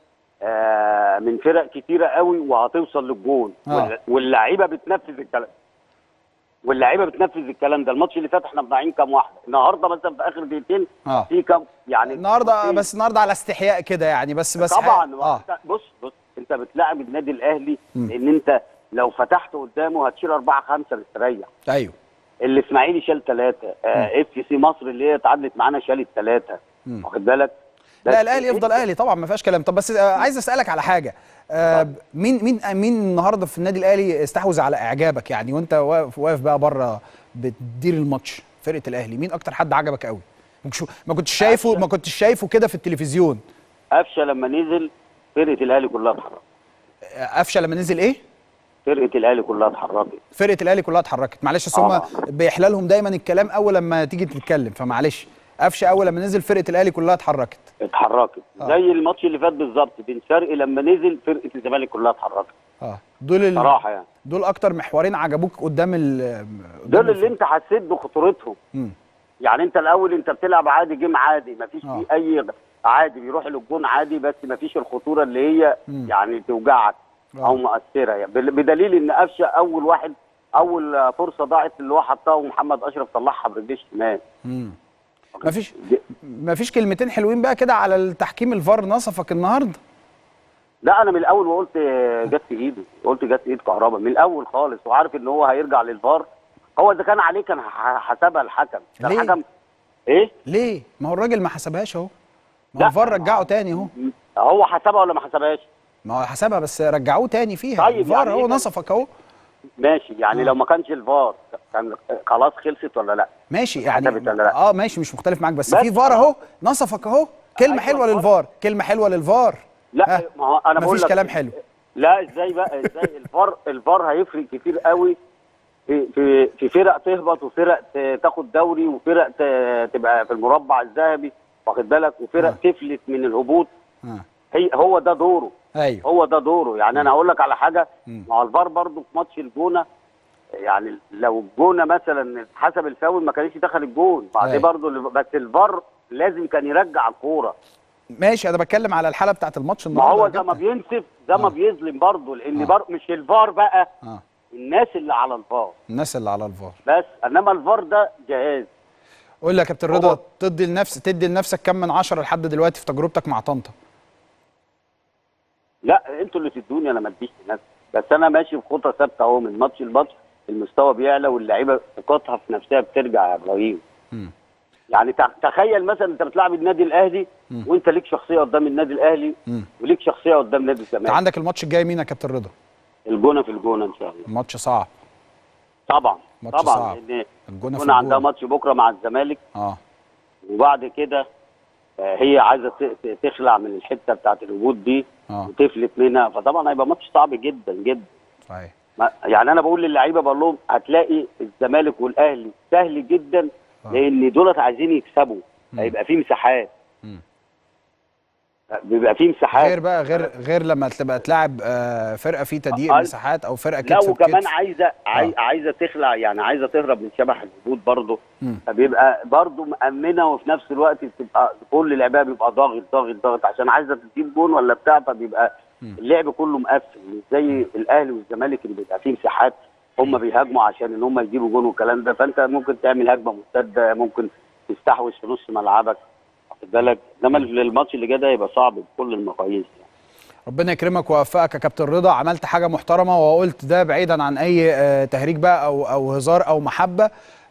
آه من فرق كتيره قوي وهتوصل للجون آه. وال- واللعيبه بتنفذ الكلام واللعيبه بتنفذ الكلام ده الماتش اللي فات احنا مضيعين كام واحده النهارده مثلا في اخر دقيقتين آه. في كام يعني النهارده ماتشين. بس النهارده على استحياء كده يعني بس بس طبعا اه انت بص بص انت بتلاعب النادي الاهلي لان انت لو فتحت قدامه هتشيل اربعه خمسه مستريح ايوه الاسماعيلي شال ثلاثه اف سي مصر اللي هي اتعادلت معانا شالت ثلاثه واخد بالك لا بس الاهلي يفضل اهلي طبعا ما فيهاش كلام طب بس آه عايز اسالك على حاجه آه مين مين مين النهارده في النادي الاهلي استحوذ على اعجابك يعني وانت واقف واقف بقى بره بتدير الماتش فرقه الاهلي مين اكتر حد عجبك قوي ما كنتش- ما كنتش شايفه ما كنتش شايفه كده في التلفزيون قفشه لما نزل فرقه الاهلي كلها اتحركت آه، قفشه لما نزل ايه فرقه الاهلي كلها اتحركت فرقه الاهلي كلها اتحركت معلش اصل هم آه. بيحلالهم دايما الكلام اول لما تيجي تتكلم فمعلش قفشه اول لما نزل فرقه الاهلي كلها اتحركت اتحركت آه. زي الماتش اللي فات بالظبط بن شرقي لما نزل فرقه الزمالك كلها اتحركت اه دول ال... صراحه يعني دول اكتر محورين عجبوك قدام ال قدام دول اللي الفرقة. انت حسيت بخطورتهم مم. يعني انت الاول انت بتلعب عادي جيم عادي مفيش آه. فيه اي عادي بيروح للجون عادي بس مفيش الخطوره اللي هي مم. يعني توجعك آه. او مؤثره يعني بل- بدليل ان قفشه اول واحد اول فرصه ضاعت اللي هو حطها ومحمد اشرف طلعها برجليه الشمال مم. مفيش مفيش كلمتين حلوين بقى كده على التحكيم الفار نصفك النهارده لا انا من الاول وقلت جت في ايده قلت جت في ايد كهربا من الاول خالص وعارف ان هو هيرجع للفار هو اذا كان عليه كان ح- حسبها الحكم كان ليه؟ الحكم ايه ليه ما هو الراجل ما حسبهاش اهو ما لا. هو الفار رجعه تاني اهو هو حسبها ولا ما حسبهاش ما هو حسبها بس رجعوه تاني فيها طيب الفار يعني اهو إيه؟ نصفك اهو ماشي يعني آه. لو ما كانش الفار كان خلاص خلصت ولا لا ماشي يعني حسبت ولا لا؟ اه ماشي مش مختلف معاك بس, بس في فار اهو نصفك اهو كلمه أيوة حلوه الفار. للفار كلمه حلوه للفار لا ها؟ ما هو انا بقول مفيش لك كلام حلو لا ازاي بقى ازاي الفار الفار هيفرق كتير قوي في في في فرق تهبط وفرق ت- تاخد دوري وفرق ت- تبقى في المربع الذهبي واخد بالك وفرق آه. تفلت من الهبوط آه. هي هو ده دوره ايوه هو ده دوره يعني انا هقول لك على حاجه مم. مع الفار برضو في ماتش الجونه يعني لو الجونه مثلا حسب الفاول ما كانش دخل الجون بعد أيوة. برضو اللي- بس الفار لازم كان يرجع الكوره ماشي انا بتكلم على الحاله بتاعت الماتش ما النهارده هو يا زي ما كابتن. بينسف زي ما آه. بيظلم برضه لان آه. بر... مش الفار بقى اه الناس اللي على الفار الناس اللي على الفار بس انما الفار ده جهاز قول لي يا كابتن رضا هو- تدي لنفس تدي لنفسك كم من عشرة لحد دلوقتي في تجربتك مع طنطا لا انتوا اللي تدوني انا ما اديش لنفسي بس انا ماشي بخطى ثابته اهو من ماتش لماتش المستوى بيعلى واللعيبه ثقتها في نفسها بترجع يا ابراهيم مم. يعني تع- تخيل مثلا انت بتلعب النادي الاهلي وانت ليك شخصيه قدام النادي الاهلي مم. وليك شخصيه قدام نادي انت الزمالك عندك الماتش الجاي مين يا كابتن رضا الجونه في الجونه ان شاء الله ماتش صعب طبعا ماتش طبعا صعب. لان الجونه في الجونه عندها الجون ماتش بكره مع الزمالك اه وبعد كده آه، هي عايزه ت- ت- تخلع من الحته بتاعت الوجود دي اه وتفلت منها فطبعا هيبقى ماتش صعب جدا جدا صحيح ما- يعني انا بقول للعيبه بقول لهم هتلاقي الزمالك والاهلي سهل جدا آه. لان دولت عايزين يكسبوا مم. هيبقى في مساحات مم. بيبقى في مساحات غير بقى غير غير لما تبقى تلعب آه، فرقه في تضييق آه. مساحات او فرقه لا كتف وكمان بكتف عايزه عاي... عايزه تخلع يعني عايزه تهرب من شبح الهبوط برضه مم. فبيبقى برضه مأمنه وفي نفس الوقت بتبقى كل لعبها بيبقى ضاغط ضاغط ضاغط عشان عايزه تجيب جون ولا بتاع فبيبقى مم. اللعب كله مقفل مش زي الاهلي والزمالك اللي بيبقى فيه مساحات هم بيهاجموا عشان ان هم يجيبوا جون والكلام ده فانت ممكن تعمل هجمه مرتده ممكن تستحوذ في نص ملعبك واخد بالك انما الماتش اللي جاي ده هيبقى صعب بكل المقاييس يعني. ربنا يكرمك ويوفقك يا كابتن رضا عملت حاجه محترمه وقلت ده بعيدا عن اي آه، تهريج بقى او او هزار او محبه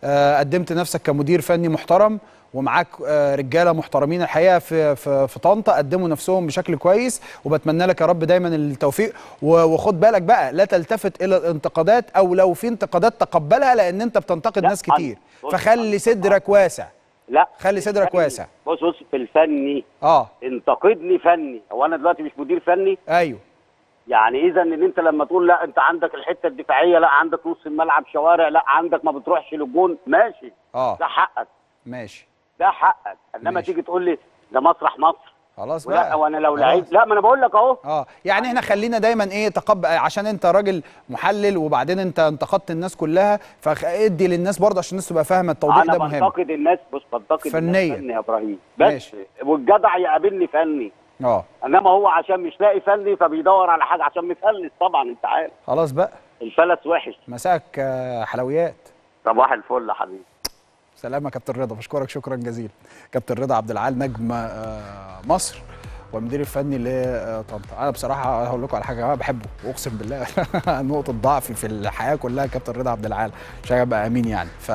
آه، قدمت نفسك كمدير فني محترم ومعاك آه، رجاله محترمين الحقيقه في في في طنطا قدموا نفسهم بشكل كويس وبتمنى لك يا رب دايما التوفيق و- وخد بالك بقى لا تلتفت الى الانتقادات او لو في انتقادات تقبلها لان انت بتنتقد لا، ناس كتير بص، فخلي بص، صدرك واسع لا خلي صدرك الفني. واسع. بص بص في الفني اه انتقدني فني هو انا دلوقتي مش مدير فني ايوه يعني اذا ان انت لما تقول لا انت عندك الحته الدفاعيه لا عندك نص الملعب شوارع لا عندك ما بتروحش للجون ماشي اه ده حقك ماشي ده حقك انما ماشي. تيجي تقول لي ده مسرح مصر خلاص ولا بقى وانا لو خلاص. لعيب لا ما انا بقول لك اهو اه يعني احنا خلينا دايما ايه تقبل عشان انت راجل محلل وبعدين انت انتقدت الناس كلها فادي للناس برضه عشان الناس تبقى فاهمه التوضيح انا ده مهم بنتقد الناس بص بنتقد فنيا. الناس فني يا ابراهيم بس ماشي. والجدع يقابلني فني اه انما هو عشان مش لاقي فني فبيدور على حاجه عشان مفلس طبعا انت عارف خلاص بقى الفلس وحش مساك آه، حلويات صباح الفل يا حبيبي سلام يا كابتن رضا بشكرك شكرا جزيلا كابتن رضا عبد العال نجم آه، مصر والمدير الفني لطنطا انا بصراحه هقول لكم على حاجه انا بحبه واقسم بالله نقطه ضعفي في الحياه كلها كابتن رضا عبد العال عشان ابقى امين يعني ف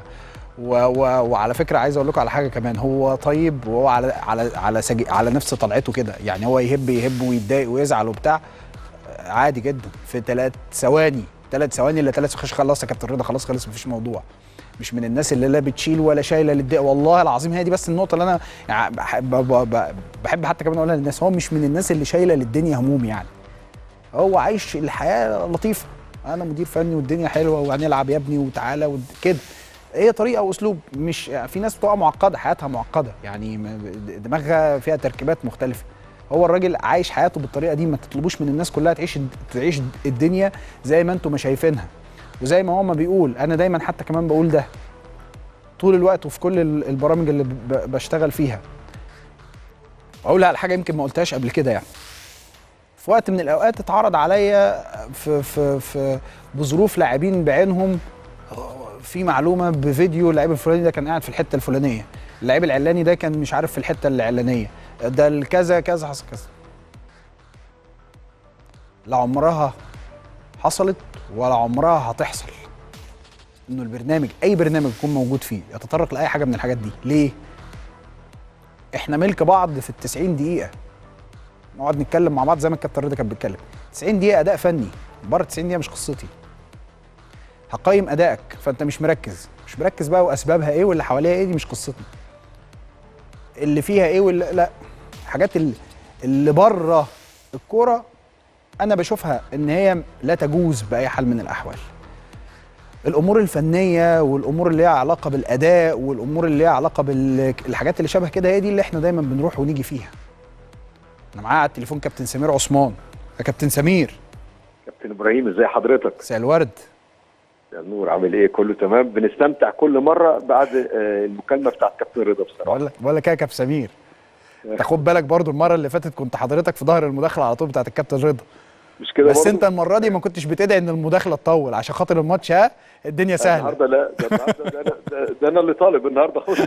و و وعلى فكره عايز اقول لكم على حاجه كمان هو طيب وهو على على على سجي على نفس طلعته كده يعني هو يهب يهب ويتضايق ويزعل وبتاع عادي جدا في ثلاث ثواني ثلاث ثواني الا ثلاث خش خلاص يا كابتن رضا خلاص خلص مفيش موضوع مش من الناس اللي لا بتشيل ولا شايله للدق والله العظيم هي دي بس النقطه اللي انا يعني بحب, ب- بحب حتى كمان اقولها للناس هو مش من الناس اللي شايله للدنيا هموم يعني هو عايش الحياه لطيفه انا مدير فني والدنيا حلوه وهنلعب يا ابني وتعالى ود- كده هي طريقه واسلوب مش في ناس بتبقى معقده حياتها معقده يعني م- دماغها فيها تركيبات مختلفه هو الراجل عايش حياته بالطريقه دي ما تطلبوش من الناس كلها تعيش تعيش الدنيا زي ما انتم ما شايفينها وزي ما هو ما بيقول انا دايما حتى كمان بقول ده طول الوقت وفي كل ال- البرامج اللي ب- بشتغل فيها اقول على حاجه يمكن ما قلتهاش قبل كده يعني في وقت من الاوقات اتعرض عليا في في في بظروف لاعبين بعينهم في معلومه بفيديو اللعيب الفلاني ده كان قاعد في الحته الفلانيه اللعيب العلاني ده كان مش عارف في الحته العلانيه ده الكذا كذا حصل كذا لا عمرها حصلت ولا عمرها هتحصل انه البرنامج اي برنامج يكون موجود فيه يتطرق لاي حاجه من الحاجات دي ليه احنا ملك بعض في ال 90 دقيقه نقعد نتكلم مع بعض زي ما الكابتن رضا كان بيتكلم 90 دقيقه اداء فني بره 90 دقيقه مش قصتي هقيم ادائك فانت مش مركز مش مركز بقى واسبابها ايه واللي حواليها ايه دي مش قصتنا اللي فيها ايه واللي لا الحاجات اللي, اللي بره الكوره انا بشوفها ان هي لا تجوز باي حال من الاحوال الامور الفنيه والامور اللي ليها علاقه بالاداء والامور اللي ليها علاقه بالحاجات اللي شبه كده هي دي اللي احنا دايما بنروح ونيجي فيها انا معايا على التليفون كابتن سمير عثمان يا كابتن سمير كابتن ابراهيم ازي حضرتك مساء الورد يا نور عامل ايه كله تمام بنستمتع كل مره بعد آه، المكالمه بتاعت كابتن رضا بصراحه بقول لك بقول لك ايه يا كابتن سمير انت خد بالك برضو المره اللي فاتت كنت حضرتك في ظهر المداخله على طول بتاعت الكابتن رضا مش كده بس برضو؟ انت المره دي ما كنتش بتدعي ان المداخله تطول عشان خاطر الماتش ها الدنيا سهله النهارده لا ده النهارده ده, أنا- ده, ده انا اللي طالب النهارده خش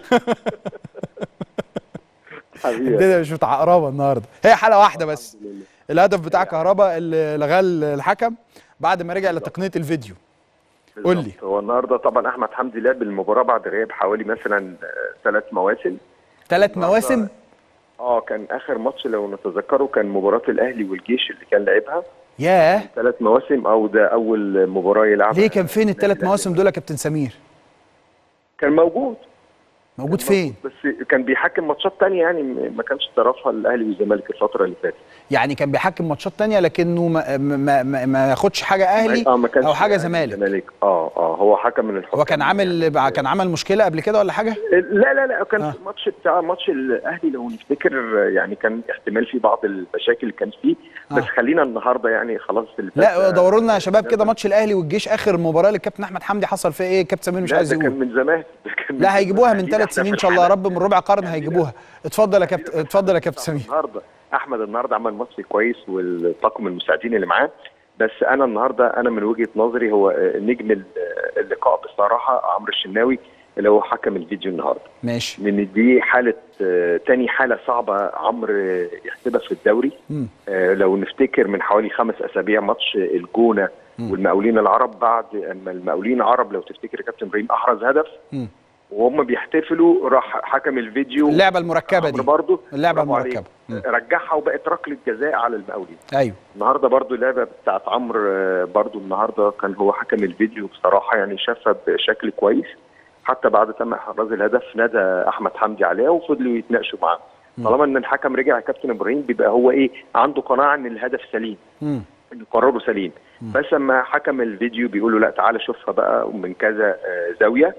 حبيبي الدنيا مش متعقربه النهارده هي حاله واحده بس الهدف بتاع كهربا اللي لغاه الحكم بعد ما رجع لتقنيه الفيديو قول لي. بالظبط. هو النهارده طبعا احمد حمدي لعب المباراه بعد غياب حوالي مثلا ثلاث مواسم ثلاث النهاردة- مواسم اه كان اخر ماتش لو نتذكره كان مباراه الاهلي والجيش اللي كان لعبها ياه ثلاث مواسم او ده اول مباراه يلعبها ليه كان فين الثلاث الأهلي. مواسم دول يا كابتن سمير كان موجود موجود فين بس كان بيحكم ماتشات تانية يعني ما كانش طرفها الاهلي والزمالك الفتره اللي فاتت يعني كان بيحكم ماتشات تانية لكنه ما ما ما, ما ياخدش حاجه اهلي اه ما كانش او حاجه أهلي زمالك زمالك اه اه هو حكم من الحكام هو كان عامل كان عمل مشكله قبل كده ولا حاجه لا لا لا كان آه. في الماتش بتاع ماتش الاهلي لو نفتكر يعني كان احتمال في بعض المشاكل اللي كان فيه بس آه. خلينا النهارده يعني خلاص اللي فات لا ده- دوروا لنا يا شباب كده ماتش الاهلي والجيش اخر مباراه للكابتن احمد حمدي حصل فيها ايه كابتن سمير مش لا عايز ده يقول كان من زمان ده كان من لا زمان. هيجيبوها من أكيد ثلاث إحنا سنين في ان شاء الله يا الحالة رب من ربع قرن هيجيبوها اتفضل يا كابتن اتفضل يا كابتن سمير النهارده احمد النهارده عمل ماتش كويس والطاقم المساعدين اللي معاه بس انا النهارده انا من وجهه نظري هو آه، نجم ال- آه، اللقاء بصراحه عمرو الشناوي اللي هو حكم الفيديو النهارده ماشي لان دي حاله آه، تاني حاله صعبه عمرو آه، يحسبها في الدوري مم. آه، لو نفتكر من حوالي خمس اسابيع ماتش الجونه والمقاولين العرب بعد اما المقاولين العرب لو تفتكر يا كابتن ابراهيم احرز هدف مم. وهم بيحتفلوا راح حكم الفيديو اللعبه المركبه دي برضه اللعبه المركبه مم. رجعها وبقت ركله جزاء على المقاولين ايوه النهارده برضو اللعبه بتاعت عمرو آه، برضو النهارده كان هو حكم الفيديو بصراحه يعني شافها بشكل كويس حتى بعد تم احراز الهدف نادى احمد حمدي عليها وفضلوا يتناقشوا معاه طالما ان الحكم رجع يا كابتن ابراهيم بيبقى هو ايه عنده قناعه ان الهدف سليم مم. ان قراره سليم بس اما حكم الفيديو بيقول له لا تعالى شوفها بقى من كذا آه، زاويه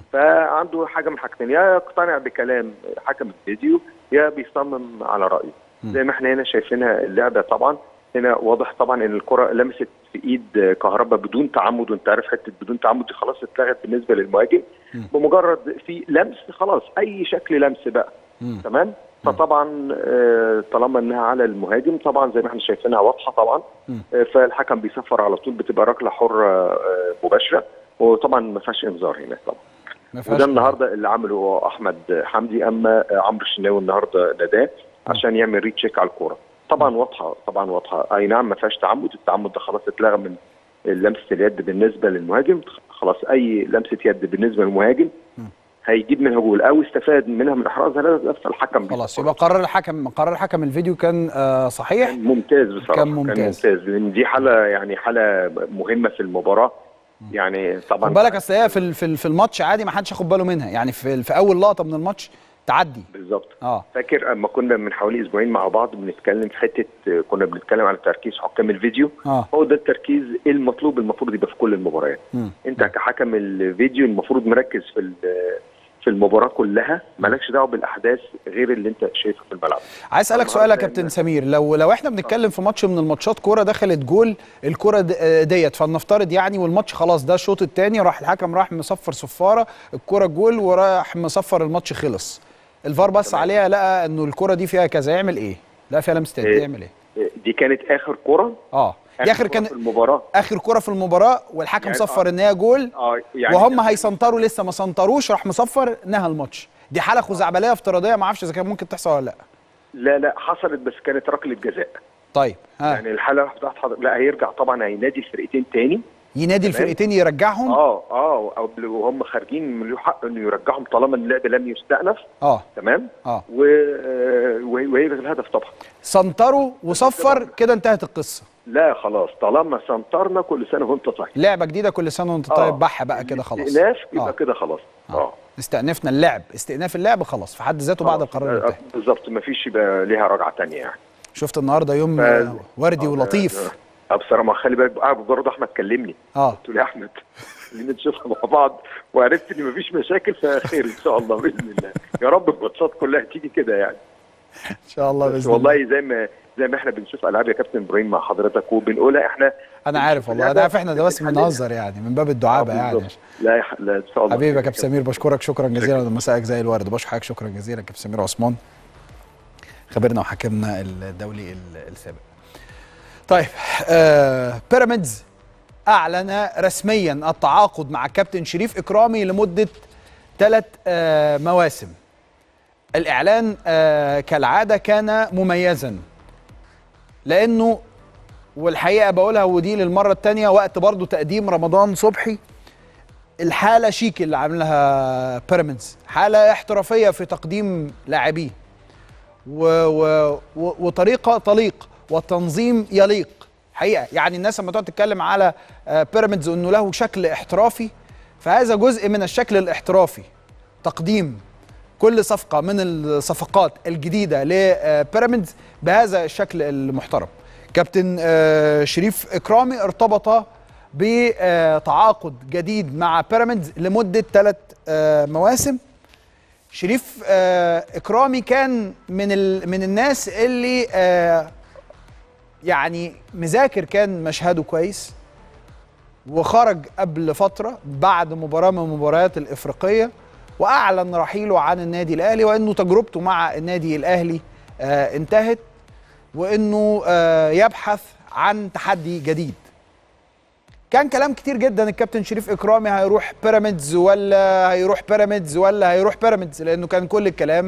فعنده حاجه من حاجتين يا يقتنع بكلام حكم الفيديو يا بيصمم على رايه زي ما احنا هنا شايفينها اللعبه طبعا هنا واضح طبعا ان الكره لمست في ايد كهربا بدون تعمد وانت عارف حته بدون تعمد دي خلاص اتلغت بالنسبه للمهاجم بمجرد في لمس خلاص اي شكل لمس بقى تمام فطبعا آه، طالما انها على المهاجم طبعا زي ما احنا شايفينها واضحه طبعا آه، فالحكم بيصفر على طول بتبقى ركله حره آه، مباشره وطبعا ما فيهاش انذار هناك طبعا ما فيهاش وده النهارده اللي عمله هو احمد حمدي اما عمرو الشناوي النهارده ناداه عشان يعمل ريتشيك على الكوره طبعا واضحه طبعا واضحه اي نعم ما فيهاش تعمد التعمد ده خلاص اتلغى من لمسه اليد بالنسبه للمهاجم خلاص اي لمسه يد بالنسبه للمهاجم هيجيب منها جول او استفاد منها من احراز هدف فالحكم خلاص بيصفر. يبقى قرار الحكم قرار حكم الفيديو كان آه صحيح كان ممتاز بصراحه كان ممتاز. كان ممتاز لان دي حاله يعني حاله مهمه في المباراه يعني طبعا خد بالك اصل هي في ال- في ال- في الماتش عادي ما حدش ياخد باله منها يعني في في اول لقطه من الماتش تعدي بالظبط اه فاكر اما كنا من حوالي اسبوعين مع بعض بنتكلم في حته كنا بنتكلم على تركيز حكام الفيديو اه هو ده التركيز المطلوب المفروض يبقى في كل المباريات مم. انت كحكم الفيديو المفروض مركز في ال- في المباراه كلها مالكش دعوه بالاحداث غير اللي انت شايفه في الملعب عايز اسالك النهاردة سؤال يا إن- كابتن سمير لو لو احنا بنتكلم في ماتش من الماتشات كوره دخلت جول الكوره د- آه، ديت فلنفترض يعني والماتش خلاص ده الشوط الثاني راح الحكم راح مصفر صفاره الكوره جول وراح مصفر الماتش خلص الفار بص عليها لقى انه الكوره دي فيها كذا يعمل ايه؟ لا فيها لمسه يد إيه. يعمل ايه؟ دي كانت اخر كره اه دي اخر كرة كان في المباراه اخر كوره في المباراه والحكم يعني صفر آه. ان هي جول اه يعني وهم هيسنطروا لسه ما سنطروش راح مصفر نهى الماتش دي حاله خزعبليه افتراضيه ما اعرفش اذا كان ممكن تحصل ولا لا لا لا حصلت بس كانت ركله جزاء طيب ها يعني الحاله بتاعت حضر... لا هيرجع طبعا هينادي الفرقتين تاني ينادي تمام. الفرقتين يرجعهم اه اه قبل وهم خارجين من له حق انه يرجعهم طالما اللعب لم يستأنف اه تمام اه و... آه، وهي- وهيلغي الهدف طبعا سنطروا وصفر كده انتهت القصه لا خلاص طالما سنطرنا كل سنه وانت طيب لعبه جديده كل سنه وانت آه. طيب بح بقى كده خلاص استئناف يبقى آه. كده خلاص اه استأنفنا اللعب استئناف اللعب خلاص في حد ذاته بعد خلاص. القرار آه، انتهى بالظبط مفيش يبقى ليها رجعه تانية يعني شفت النهارده يوم ف- آه، وردي آه، ولطيف آه، آه، بصراحه ما خلي بالك آه، برضه احمد كلمني اه قلت له يا احمد خلينا نشوفها مع بعض وعرفت ان مفيش مشاكل فخير ان شاء الله باذن الله يا رب الماتشات كلها تيجي كده يعني ان شاء الله بس باذن الله والله زي ما زي ما احنا بنشوف العاب يا كابتن ابراهيم مع حضرتك وبنقولها احنا انا عارف والله انا عارف احنا ده بس بنهزر يعني من باب الدعابه آه، يعني بالظبط. لا يح- لا ان شاء الله حبيبي يا كابتن سمير بشكرك شكرا جزيلا مساءك زي الورد بشكر حضرتك شكرا جزيلا كابتن سمير عثمان خبرنا وحكمنا الدولي ال- السابق طيب آه بيراميدز اعلن رسميا التعاقد مع كابتن شريف اكرامي لمده ثلاث آه مواسم الاعلان آه كالعاده كان مميزا لانه والحقيقه بقولها ودي للمره الثانيه وقت برضو تقديم رمضان صبحي الحاله شيك اللي عاملها بيراميدز حاله احترافيه في تقديم لاعبيه و و و وطريقه تليق وتنظيم يليق حقيقه يعني الناس لما تقعد تتكلم على آه، بيراميدز انه له شكل احترافي فهذا جزء من الشكل الاحترافي تقديم كل صفقه من الصفقات الجديده لبيراميدز بهذا الشكل المحترم كابتن آه، شريف اكرامي ارتبط بتعاقد جديد مع بيراميدز لمده ثلاث مواسم شريف آه، اكرامي كان من ال... من الناس اللي آه، يعني مذاكر كان مشهده كويس وخرج قبل فتره بعد مباراه من المباريات الافريقيه واعلن رحيله عن النادي الاهلي وانه تجربته مع النادي الاهلي آه، انتهت وانه آه، يبحث عن تحدي جديد كان كلام كتير جدا الكابتن شريف اكرامي هيروح بيراميدز ولا هيروح بيراميدز ولا هيروح بيراميدز لانه كان كل الكلام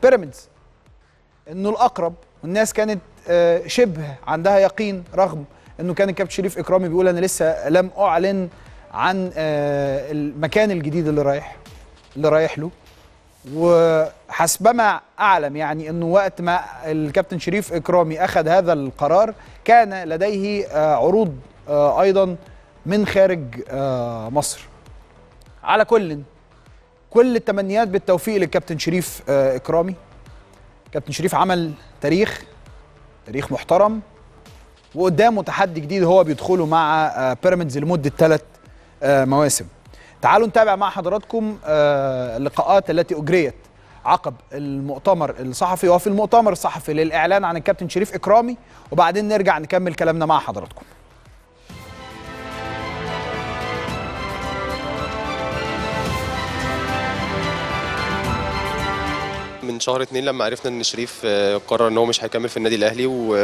بيراميدز انه الاقرب والناس كانت آه، شبه عندها يقين رغم انه كان الكابتن شريف اكرامي بيقول انا لسه لم اعلن عن آه، المكان الجديد اللي رايح اللي رايح له وحسبما اعلم يعني انه وقت ما الكابتن شريف اكرامي اخذ هذا القرار كان لديه آه، عروض آه، ايضا من خارج آه، مصر على كل كل التمنيات بالتوفيق للكابتن شريف آه، اكرامي كابتن شريف عمل تاريخ تاريخ محترم وقدامه تحدي جديد هو بيدخله مع آه، بيراميدز لمده ثلاث مواسم تعالوا نتابع مع حضراتكم آه، اللقاءات التي اجريت عقب المؤتمر الصحفي وفي المؤتمر الصحفي للاعلان عن الكابتن شريف اكرامي وبعدين نرجع نكمل كلامنا مع حضراتكم من شهر اتنين لما عرفنا ان شريف آه، قرر ان هو مش هيكمل في النادي الاهلي و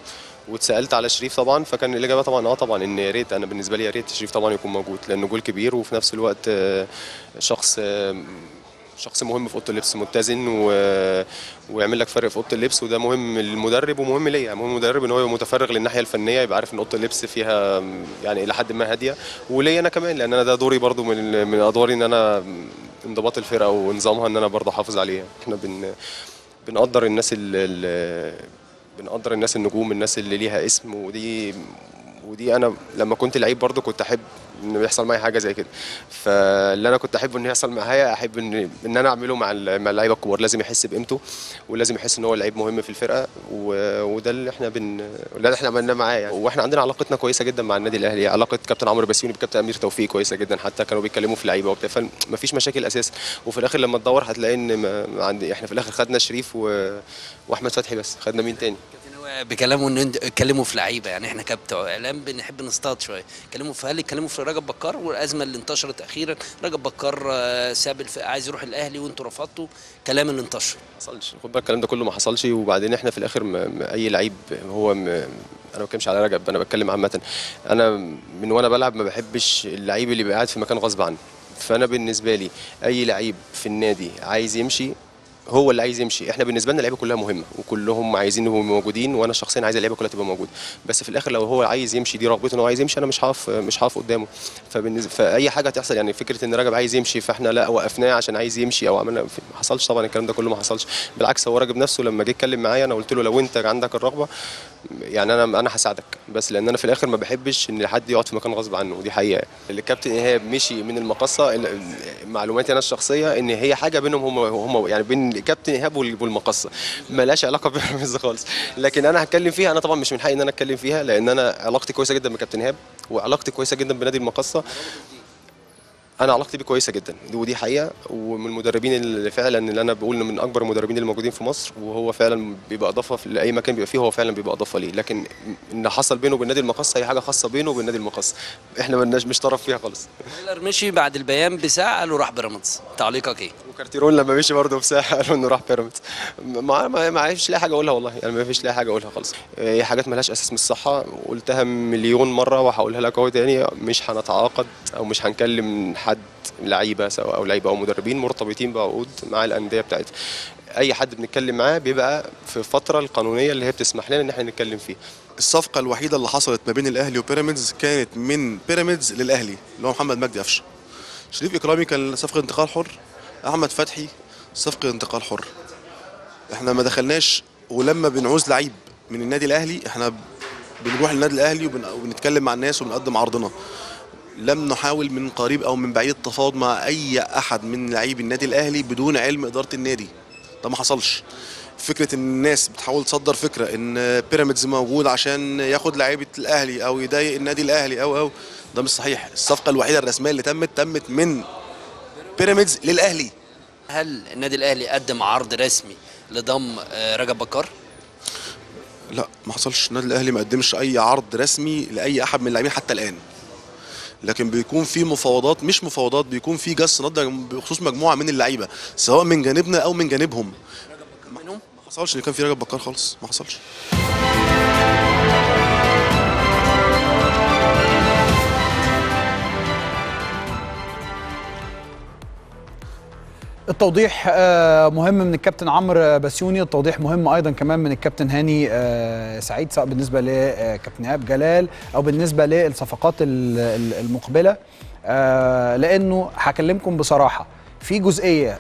واتسالت على شريف طبعا فكان الاجابه طبعا اه طبعا ان يا ريت انا بالنسبه لي يا ريت شريف طبعا يكون موجود لانه جول كبير وفي نفس الوقت آه، شخص آه، شخص مهم في اوضه اللبس متزن و... ويعمل لك فرق في اوضه اللبس وده مهم للمدرب ومهم ليا مهم المدرب ان هو يبقى متفرغ للناحيه الفنيه يبقى عارف ان اوضه اللبس فيها يعني الى حد ما هاديه وليا انا كمان لان انا ده دوري برضو من من ادواري ان انا انضباط الفرقه ونظامها ان انا برضو احافظ عليها احنا بن بنقدر الناس ال بنقدر الناس النجوم الناس اللي ليها اسم ودي ودي انا لما كنت لعيب برضو كنت احب ان يحصل معايا حاجه زي كده فاللي انا كنت احبه ان يحصل معايا احب ان ان انا اعمله مع ال- مع اللعيبه الكبار لازم يحس بقيمته ولازم يحس ان هو لعيب مهم في الفرقه و- وده اللي احنا بن اللي احنا عملناه معاه يعني واحنا عندنا علاقتنا كويسه جدا مع النادي الاهلي علاقه كابتن عمرو بسيوني بكابتن امير توفيق كويسه جدا حتى كانوا بيتكلموا في لعيبه وبتاع فمفيش مشاكل اساسا وفي الاخر لما تدور هتلاقي ان ما ما عندي احنا في الاخر خدنا شريف و... واحمد فتحي بس خدنا مين تاني كابتن هو بكلامه ان انت اتكلموا في لعيبه يعني احنا كبتوع اعلام بنحب نصطاد شويه اتكلموا في هل اتكلموا في رجب بكار والازمه اللي انتشرت اخيرا رجب بكار آه، ساب الف... عايز يروح الاهلي وانتوا رفضتوا كلام اللي انتشر ما حصلش خد بالك الكلام ده كله ما حصلش وبعدين احنا في الاخر م... م... اي لعيب هو م... انا ما بتكلمش على رجب انا بتكلم عامه انا من وانا بلعب ما بحبش اللعيب اللي بيبقى قاعد في مكان غصب عنه فانا بالنسبه لي اي لعيب في النادي عايز يمشي هو اللي عايز يمشي احنا بالنسبه لنا اللعيبه كلها مهمه وكلهم عايزين يبقوا موجودين وانا شخصيا عايز اللعيبه كلها تبقى موجوده بس في الاخر لو هو عايز يمشي دي رغبته ان هو عايز يمشي انا مش هقف مش هقف قدامه فبالنسبه فاي حاجه هتحصل يعني فكره ان رجب عايز يمشي فاحنا لا وقفناه عشان عايز يمشي او عملنا ما حصلش طبعا الكلام ده كله ما حصلش بالعكس هو رجب نفسه لما جه يتكلم معايا انا قلت له لو انت عندك الرغبه يعني انا انا هساعدك بس لان انا في الاخر ما بحبش ان حد يقعد في مكان غصب عنه ودي حقيقه يعني. الكابتن ايهاب مشي من المقصه ال- ال- معلوماتي انا الشخصيه ان هي حاجه بينهم هم هم يعني بين الكابتن ايهاب وال- والمقصه ملهاش علاقه ببيراميدز خالص لكن انا هتكلم فيها انا طبعا مش من حقي ان انا اتكلم فيها لان انا علاقتي كويسه جدا بكابتن ايهاب وعلاقتي كويسه جدا بنادي المقصه انا علاقتي بيه كويسه جدا دي- ودي حقيقه ومن المدربين اللي فعلا اللي انا بقول إنه من اكبر المدربين اللي موجودين في مصر وهو فعلا بيبقى اضافه في لاي مكان بيبقى فيه هو فعلا بيبقى اضافه ليه لكن ان حصل بينه وبين نادي المقصه هي حاجه خاصه بينه وبين نادي المقصه احنا مالناش مش طرف فيها خالص فايلر مشي بعد البيان بساعه قالوا راح بيراميدز تعليقك ايه؟ وكارتيرون لما مشي برضه بساعه قالوا انه راح بيراميدز ما ما ما فيش لاقي حاجه اقولها والله يعني ما فيش لاقي حاجه اقولها خالص هي حاجات ملهاش اساس من الصحه قلتها مليون مره وهقولها لك اهو تاني مش هنتعاقد او مش هنكلم حد لعيبه سواء او لعيبه او مدربين مرتبطين بعقود مع الانديه بتاعتها اي حد بنتكلم معاه بيبقى في الفتره القانونيه اللي هي بتسمح لنا ان احنا نتكلم فيها الصفقة الوحيدة اللي حصلت ما بين الأهلي وبيراميدز كانت من بيراميدز للأهلي اللي هو محمد مجدي قفشه. شريف إكرامي كان صفقة انتقال حر، أحمد فتحي صفقة انتقال حر. إحنا ما دخلناش ولما بنعوز لعيب من النادي الأهلي إحنا بنروح للنادي الأهلي وبن- وبنتكلم مع الناس وبنقدم عرضنا. لم نحاول من قريب أو من بعيد التفاوض مع أي أحد من لاعبي النادي الأهلي بدون علم إدارة النادي. ده ما حصلش. فكره ان الناس بتحاول تصدر فكره ان بيراميدز موجود عشان ياخد لعيبه الاهلي او يضايق النادي الاهلي او او ده مش صحيح الصفقه الوحيده الرسميه اللي تمت تمت من بيراميدز للاهلي هل النادي الاهلي قدم عرض رسمي لضم آه، رجب بكار؟ لا ما حصلش النادي الاهلي ما قدمش اي عرض رسمي لاي احد من اللاعبين حتى الان لكن بيكون في مفاوضات مش مفاوضات بيكون في جس نبض بخصوص مجموعه من اللعيبه سواء من جانبنا او من جانبهم منهم؟ ما حصلش ان كان في رجب بكار خالص ما حصلش التوقيت التوضيح آه، مهم من الكابتن عمرو بسيوني التوضيح مهم ايضا كمان من الكابتن هاني آه، سعيد سواء بالنسبه لكابتن ايهاب جلال او بالنسبه للصفقات ال- ال- المقبله آه، لانه هكلمكم بصراحه في جزئيه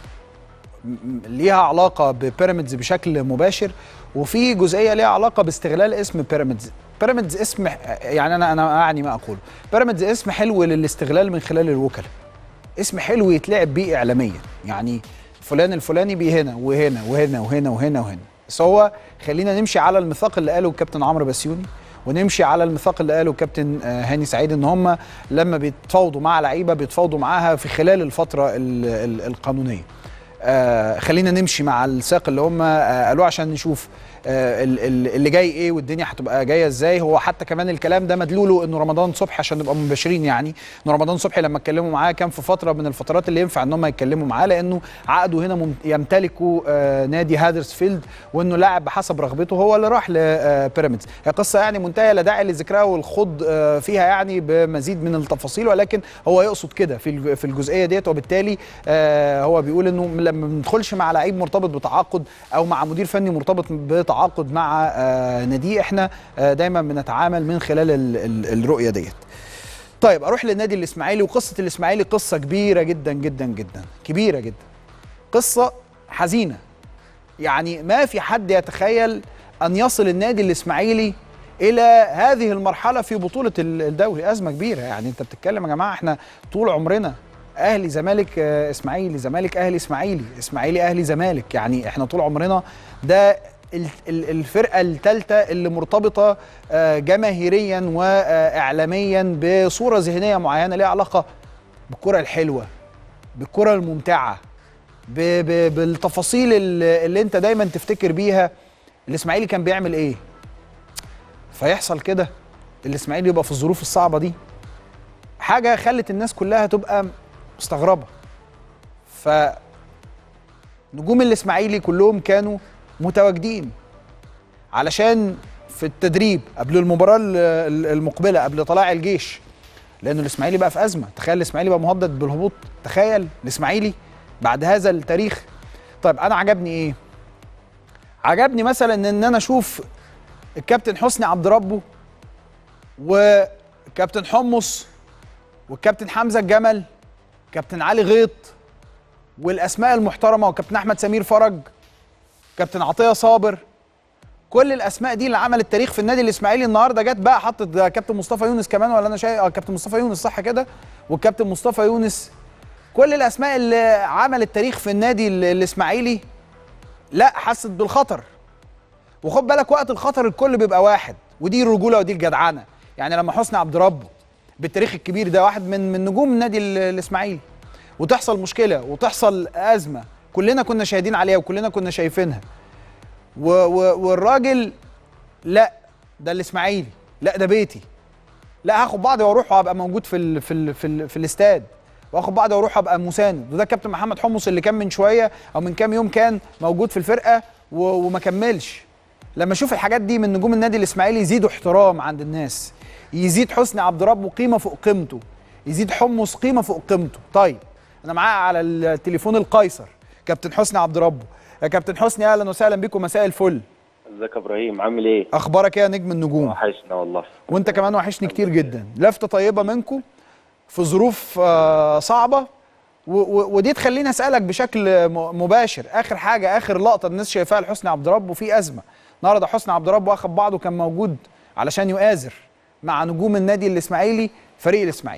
م- ليها علاقه ببيراميدز بشكل مباشر وفي جزئيه ليها علاقه باستغلال اسم بيراميدز بيراميدز اسم يعني انا انا اعني ما اقوله بيراميدز اسم حلو للاستغلال من خلال الوكلاء اسم حلو يتلعب بيه اعلاميا يعني فلان الفلاني بيه هنا وهنا وهنا وهنا وهنا وهنا بس هو خلينا نمشي على الميثاق اللي قاله الكابتن عمرو بسيوني ونمشي على الميثاق اللي قاله الكابتن آه، هاني سعيد ان هم لما بيتفاوضوا مع لعيبه بيتفاوضوا معاها في خلال الفتره ال- ال- القانونيه آه خلينا نمشي مع الساق اللي هم آه قالوه عشان نشوف آه ال- ال- اللي جاي ايه والدنيا هتبقى جايه ازاي هو حتى كمان الكلام ده مدلوله انه رمضان صبحي عشان نبقى مباشرين يعني انه رمضان صبحي لما اتكلموا معاه كان في فتره من الفترات اللي ينفع ان هم يتكلموا معاه لانه عقده هنا مم- يمتلكه آه نادي هادرسفيلد وانه لاعب بحسب رغبته هو اللي راح لبيراميدز هي قصه يعني منتهيه لا داعي لذكرها والخوض آه فيها يعني بمزيد من التفاصيل ولكن هو يقصد كده في الج- في الجزئيه ديت وبالتالي آه هو بيقول انه لما بندخلش مع لعيب مرتبط بتعاقد او مع مدير فني مرتبط بتعاقد مع آه ناديه احنا آه دايما بنتعامل من خلال ال ال الرؤيه ديت طيب اروح للنادي الاسماعيلي وقصه الاسماعيلي قصه كبيره جدا جدا جدا كبيره جدا قصه حزينه يعني ما في حد يتخيل ان يصل النادي الاسماعيلي الى هذه المرحله في بطوله ال- الدوري ازمه كبيره يعني انت بتتكلم يا جماعه احنا طول عمرنا اهلي زمالك آه، اسماعيلي زمالك اهلي اسماعيلي اسماعيلي اهلي زمالك يعني احنا طول عمرنا ده ال- ال- الفرقه الثالثه اللي مرتبطه آه، جماهيريا واعلاميا بصوره ذهنيه معينه ليها علاقه بالكره الحلوه بالكره الممتعه ب ب بالتفاصيل اللي, اللي انت دايما تفتكر بيها الاسماعيلي كان بيعمل ايه فيحصل كده الاسماعيلي يبقى في الظروف الصعبه دي حاجه خلت الناس كلها تبقى مستغربه ف نجوم الاسماعيلي كلهم كانوا متواجدين علشان في التدريب قبل المباراه ال- ال- المقبله قبل طلاع الجيش لانه الاسماعيلي بقى في ازمه تخيل الاسماعيلي بقى مهدد بالهبوط تخيل الاسماعيلي بعد هذا التاريخ طيب انا عجبني ايه عجبني مثلا ان انا اشوف الكابتن حسني عبد ربه وكابتن حمص والكابتن حمزه الجمل كابتن علي غيط والاسماء المحترمه وكابتن احمد سمير فرج كابتن عطيه صابر كل الاسماء دي اللي عملت تاريخ في النادي الاسماعيلي النهارده جت بقى حطت ده كابتن مصطفى يونس كمان ولا انا شايف اه كابتن مصطفى يونس صح كده والكابتن مصطفى يونس كل الاسماء اللي عملت تاريخ في النادي ال- الاسماعيلي لا حست بالخطر وخد بالك وقت الخطر الكل بيبقى واحد ودي الرجوله ودي الجدعنه يعني لما حسني عبد ربه بالتاريخ الكبير ده واحد من من نجوم النادي ال- الاسماعيلي وتحصل مشكله وتحصل ازمه كلنا كنا شاهدين عليها وكلنا كنا شايفينها و و والراجل لا ده الاسماعيلي لا ده بيتي لا هاخد بعضي واروح وابقى موجود في ال في ال في, ال في الاستاد واخد بعضي واروح ابقى مساند وده كابتن محمد حمص اللي كان من شويه او من كام يوم كان موجود في الفرقه و وما كملش لما اشوف الحاجات دي من نجوم النادي الاسماعيلي يزيدوا احترام عند الناس يزيد حسني عبد ربه قيمه فوق قيمته يزيد حمص قيمه فوق قيمته طيب انا معايا على التليفون القيصر كابتن حسني عبد ربه يا كابتن حسني اهلا وسهلا بيكم مساء الفل ازيك يا ابراهيم عامل ايه؟ اخبارك ايه يا نجم النجوم وحشنا والله وانت كمان وحشني كتير جدا لفته طيبه منكم في ظروف آه، صعبه و- و- ودي تخليني اسالك بشكل م- مباشر اخر حاجه اخر لقطه الناس شايفاها لحسني عبد ربه في ازمه النهارده حسني عبد ربه واخد بعضه كان موجود علشان يؤازر مع نجوم النادي الاسماعيلي فريق الاسماعيلي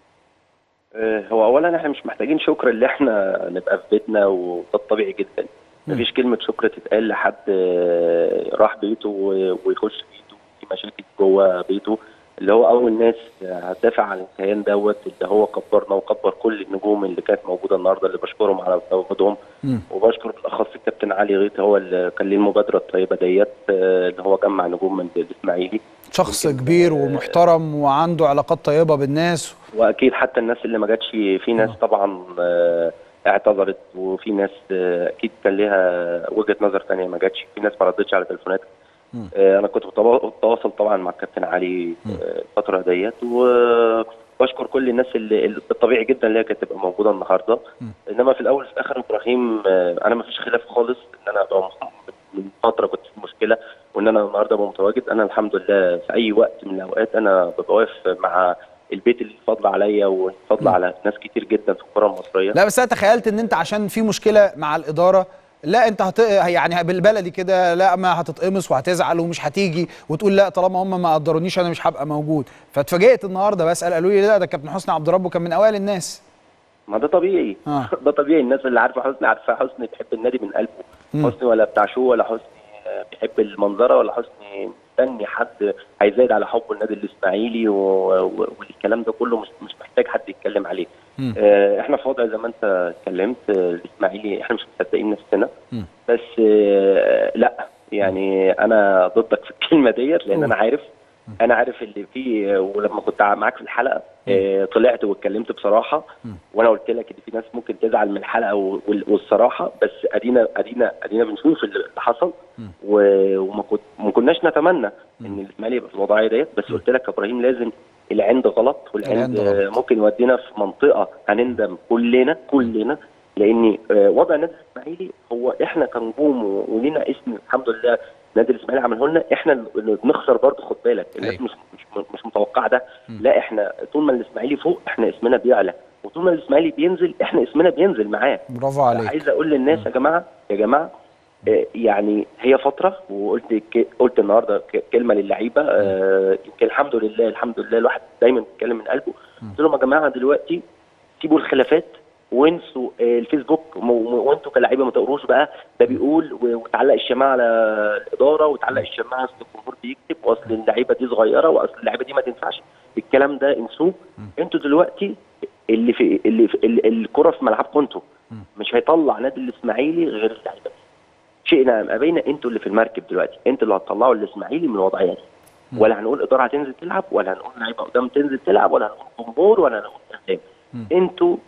آه، هو اولا احنا مش محتاجين شكر اللي احنا نبقى في بيتنا وده الطبيعي جدا مفيش كلمه شكر تتقال لحد آه، راح بيته و- ويخش بيته في مشاكل جوه بيته اللي هو اول ناس هتدافع عن الكيان دوت اللي هو كبرنا وكبر كل النجوم اللي كانت موجوده النهارده اللي بشكرهم على تواجدهم مم. وبشكر بالاخص الكابتن علي غيط هو اللي كان ليه المبادره الطيبه ديت آه، اللي هو جمع نجوم من الاسماعيلي شخص يمكن، كبير آه، ومحترم وعنده علاقات طيبه بالناس واكيد حتى الناس اللي ما جاتش في ناس طبعا آه، اعتذرت وفي ناس آه، اكيد كان ليها وجهه نظر ثانيه ما جاتش في ناس ما ردتش على تليفونات آه، انا كنت بتوا- بتواصل طبعا مع الكابتن علي آه، الفتره ديت و بشكر كل الناس اللي اللي الطبيعي جدا اللي هي كانت تبقى موجوده النهارده انما في الاول وفي الاخر ابراهيم آه، انا ما فيش خلاف خالص ان انا ابقى م- من فتره كنت في مشكله وان انا النهارده ابقى متواجد انا الحمد لله في اي وقت من الاوقات انا ببقى واقف مع البيت اللي فضل عليا والفضل على ناس كتير جدا في الكره المصريه لا بس انا تخيلت ان انت عشان في مشكله مع الاداره لا انت هت... يعني بالبلدي كده لا ما هتتقمص وهتزعل ومش هتيجي وتقول لا طالما هم ما قدرونيش انا مش هبقى موجود فاتفاجئت النهارده بسال قالوا لي لا ده كابتن حسني عبد ربه كان من اوائل الناس ما ده طبيعي آه. ده طبيعي الناس اللي عارفه حسني عارفه حسني بتحب النادي من قلبه مم. حسني ولا بتاع شو ولا حسني آه، بيحب المنظره ولا حسني مستني حد هيزايد على حبه النادي الاسماعيلي و- و- والكلام ده كله مش مش محتاج حد يتكلم عليه مم. آه، احنا في وضع زي ما انت اتكلمت آه، الاسماعيلي احنا مش مصدقين نفسنا مم. بس آه، لا يعني انا ضدك في الكلمه ديت لان انا عارف انا عارف اللي فيه ولما كنت معاك في الحلقه آه، طلعت واتكلمت بصراحه وانا قلت لك ان في ناس ممكن تزعل من الحلقه وال- والصراحه بس ادينا ادينا ادينا بنشوف اللي حصل و- وما كنت ما كناش نتمنى ان الاسماعيلي يبقى في الوضعيه ديت بس قلت لك يا ابراهيم لازم العند غلط والعند العند غلط. آه، ممكن يودينا في منطقه هنندم كلنا كلنا لان آه، وضع النادي الاسماعيلي هو احنا كنجوم و- ولينا اسم الحمد لله النادي الاسماعيلي عمله لنا احنا اللي بنخسر برضه خد بالك الناس أيوة. مش مش مش متوقعه ده لا احنا طول ما الاسماعيلي فوق احنا اسمنا بيعلى وطول ما الاسماعيلي بينزل احنا اسمنا بينزل معاه برافو عليك عايز اقول للناس يا جماعه يا جماعه آه، يعني هي فتره وقلت ك- قلت النهارده ك- كلمه للعيبه آه، يمكن الحمد لله الحمد لله الواحد دايما بيتكلم من قلبه قلت لهم يا جماعه دلوقتي سيبوا الخلافات وانسوا آه، الفيسبوك م- م- وانتوا كلاعيبه ما تقروش بقى ده بيقول و- وتعلق الشماعه على الاداره وتعلق الشماعه اصل الجمهور بيكتب واصل اللعيبه دي صغيره واصل اللعيبه دي ما تنفعش الكلام ده انسوه انتوا دلوقتي اللي في اللي في ال- الكره في ملعبكم انتوا مش هيطلع نادي الاسماعيلي غير اللعيبه شئنا ام ابينا انتوا اللي في المركب دلوقتي انتوا اللي هتطلعوا الاسماعيلي من الوضعيه دي ولا هنقول اداره هتنزل تلعب ولا هنقول لعيبه قدام تنزل تلعب ولا هنقول جمهور ولا هنقول اعلام انتوا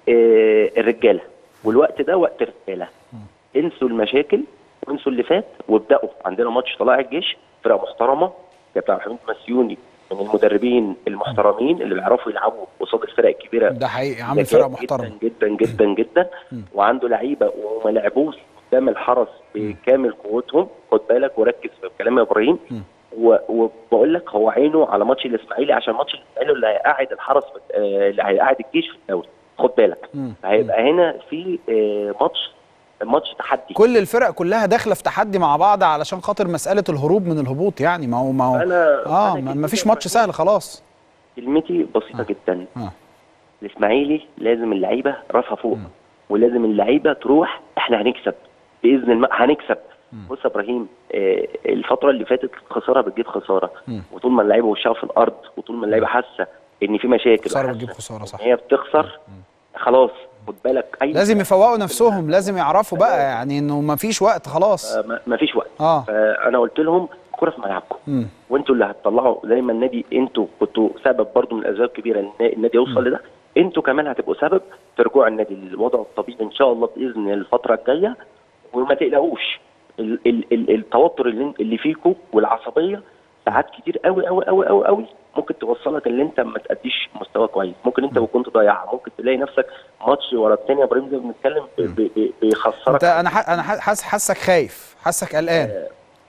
آه الرجاله والوقت ده وقت الرجاله انسوا المشاكل وانسوا اللي فات وابداوا عندنا ماتش طلائع الجيش فرقه محترمه كابتن حميد مسيوني من المدربين المحترمين اللي بيعرفوا يلعبوا قصاد الفرق الكبيره ده حقيقي عامل ذكاء فرقه محترمه جدا جدا جدا جدا وعنده لعيبه وما لعبوش قدام الحرس بكامل قوتهم خد بالك وركز في كلام يا ابراهيم و- وبقول لك هو عينه على ماتش الاسماعيلي عشان ماتش الاسماعيلي اللي هيقعد الحرس في آه، اللي هيقعد الجيش في الدوري خد بالك مم. هيبقى هنا في آه، ماتش ماتش تحدي كل الفرق كلها داخله في تحدي مع بعض علشان خاطر مساله الهروب من الهبوط يعني ما هو ما هو أنا- اه أنا ما- كلمتي ما فيش يا ماتش إبراهيم. سهل خلاص كلمتي بسيطه جدا اه الاسماعيلي لازم اللعيبه راسها فوق ولازم اللعيبه تروح احنا هنكسب باذن الله هنكسب بص يا ابراهيم آه، الفتره اللي فاتت خساره بتجيب خساره وطول ما اللعيبه وشها في الارض وطول ما اللعيبه حاسه ان في مشاكل خساره وحاسة بتجيب خساره صح ان هي بتخسر خلاص خد بالك اي لازم يفوقوا نفسهم لازم يعرفوا بقى يعني انه ما فيش وقت خلاص ما فيش وقت اه فانا قلت لهم الكوره في ملعبكم مم. وانتوا اللي هتطلعوا زي ما النادي انتوا كنتوا سبب برضو من الاسباب الكبيره ان النادي يوصل لده انتوا كمان هتبقوا سبب في رجوع النادي للوضع الطبيعي ان شاء الله باذن الله الفتره الجايه وما تقلقوش ال ال ال التوتر اللي, اللي فيكم والعصبيه ساعات كتير قوي قوي قوي قوي قوي ممكن توصلك ان انت ما تأديش مستوى كويس ممكن انت كنت ضايعها ممكن تلاقي نفسك ماتش ورا الثاني يا ابراهيم زي ما بنتكلم ب- ب- بيخسرك انت انا ح- انا ح- حاسس حاسك خايف حاسك قلقان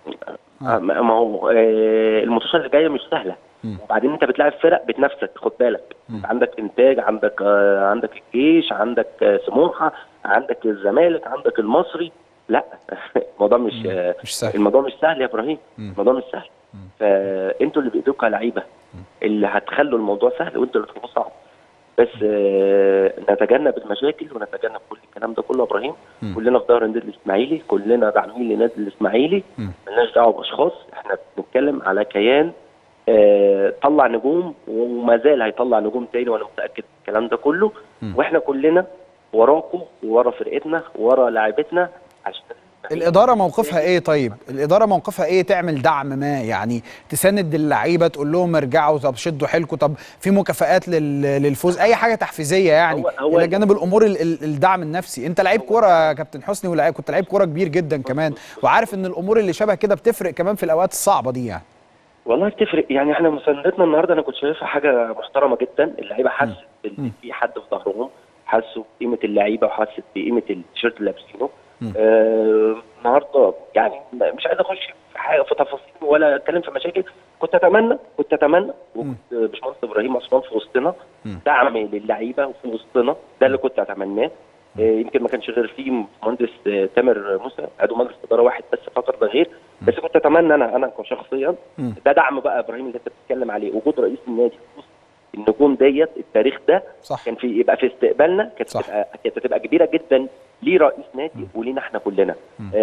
آه، ما ما هو آه، الماتشات اللي جايه مش سهله وبعدين انت بتلاعب فرق بتنافسك خد بالك انت عندك انتاج عندك آه، عندك الجيش عندك آه، سموحه عندك الزمالك عندك المصري لا الموضوع مش آه، مش سهل. الموضوع مش سهل يا ابراهيم الموضوع مش سهل فانتوا اللي بايديكم لعيبه اللي هتخلوا الموضوع سهل وانتوا اللي تخلوه صعب بس آه، نتجنب المشاكل ونتجنب كل الكلام ده كله يا ابراهيم كلنا في ظهر النادي الاسماعيلي كلنا داعمين للنادي الاسماعيلي ملناش دعوه باشخاص احنا بنتكلم على كيان آه، طلع نجوم وما زال هيطلع نجوم تاني وانا متاكد من الكلام ده كله واحنا كلنا وراكم ورا فرقتنا ورا لاعبتنا عشان الاداره موقفها ايه طيب الاداره موقفها ايه تعمل دعم ما يعني تساند اللعيبه تقول لهم ارجعوا طب شدوا حيلكم طب في مكافآت لل- للفوز اي حاجه تحفيزيه يعني هو- هو- الى جانب الامور ال- ال- الدعم النفسي انت لعيب كوره يا كابتن حسني ولاعيب كنت لعيب كوره كبير جدا كمان وعارف ان الامور اللي شبه كده بتفرق كمان في الاوقات الصعبه دي يعني والله بتفرق يعني احنا مساندتنا النهارده انا كنت شايفها حاجه محترمه جدا اللعيبه حست ان في حد في ظهرهم حسوا بقيمه اللعيبه وحست بقيمه التيشيرت اللي لابسينه آه النهارده يعني مش عايز اخش في حاجه في تفاصيل ولا اتكلم في مشاكل كنت اتمنى كنت اتمنى وكنت باشمهندس ابراهيم عثمان في وسطنا دعم للعيبه وفي وسطنا ده اللي كنت اتمناه آه، يمكن ما كانش غير فيه مهندس آه، تامر موسى عضو مجلس اداره واحد بس فقط ده غير بس كنت اتمنى انا انا شخصيا ده دعم بقى ابراهيم اللي انت بتتكلم عليه وجود رئيس النادي في وسط النجوم ديت التاريخ ده صح. كان في يبقى في استقبالنا كانت صح. تبقى كانت هتبقى كبيره جدا ليه رئيس نادي ولينا احنا كلنا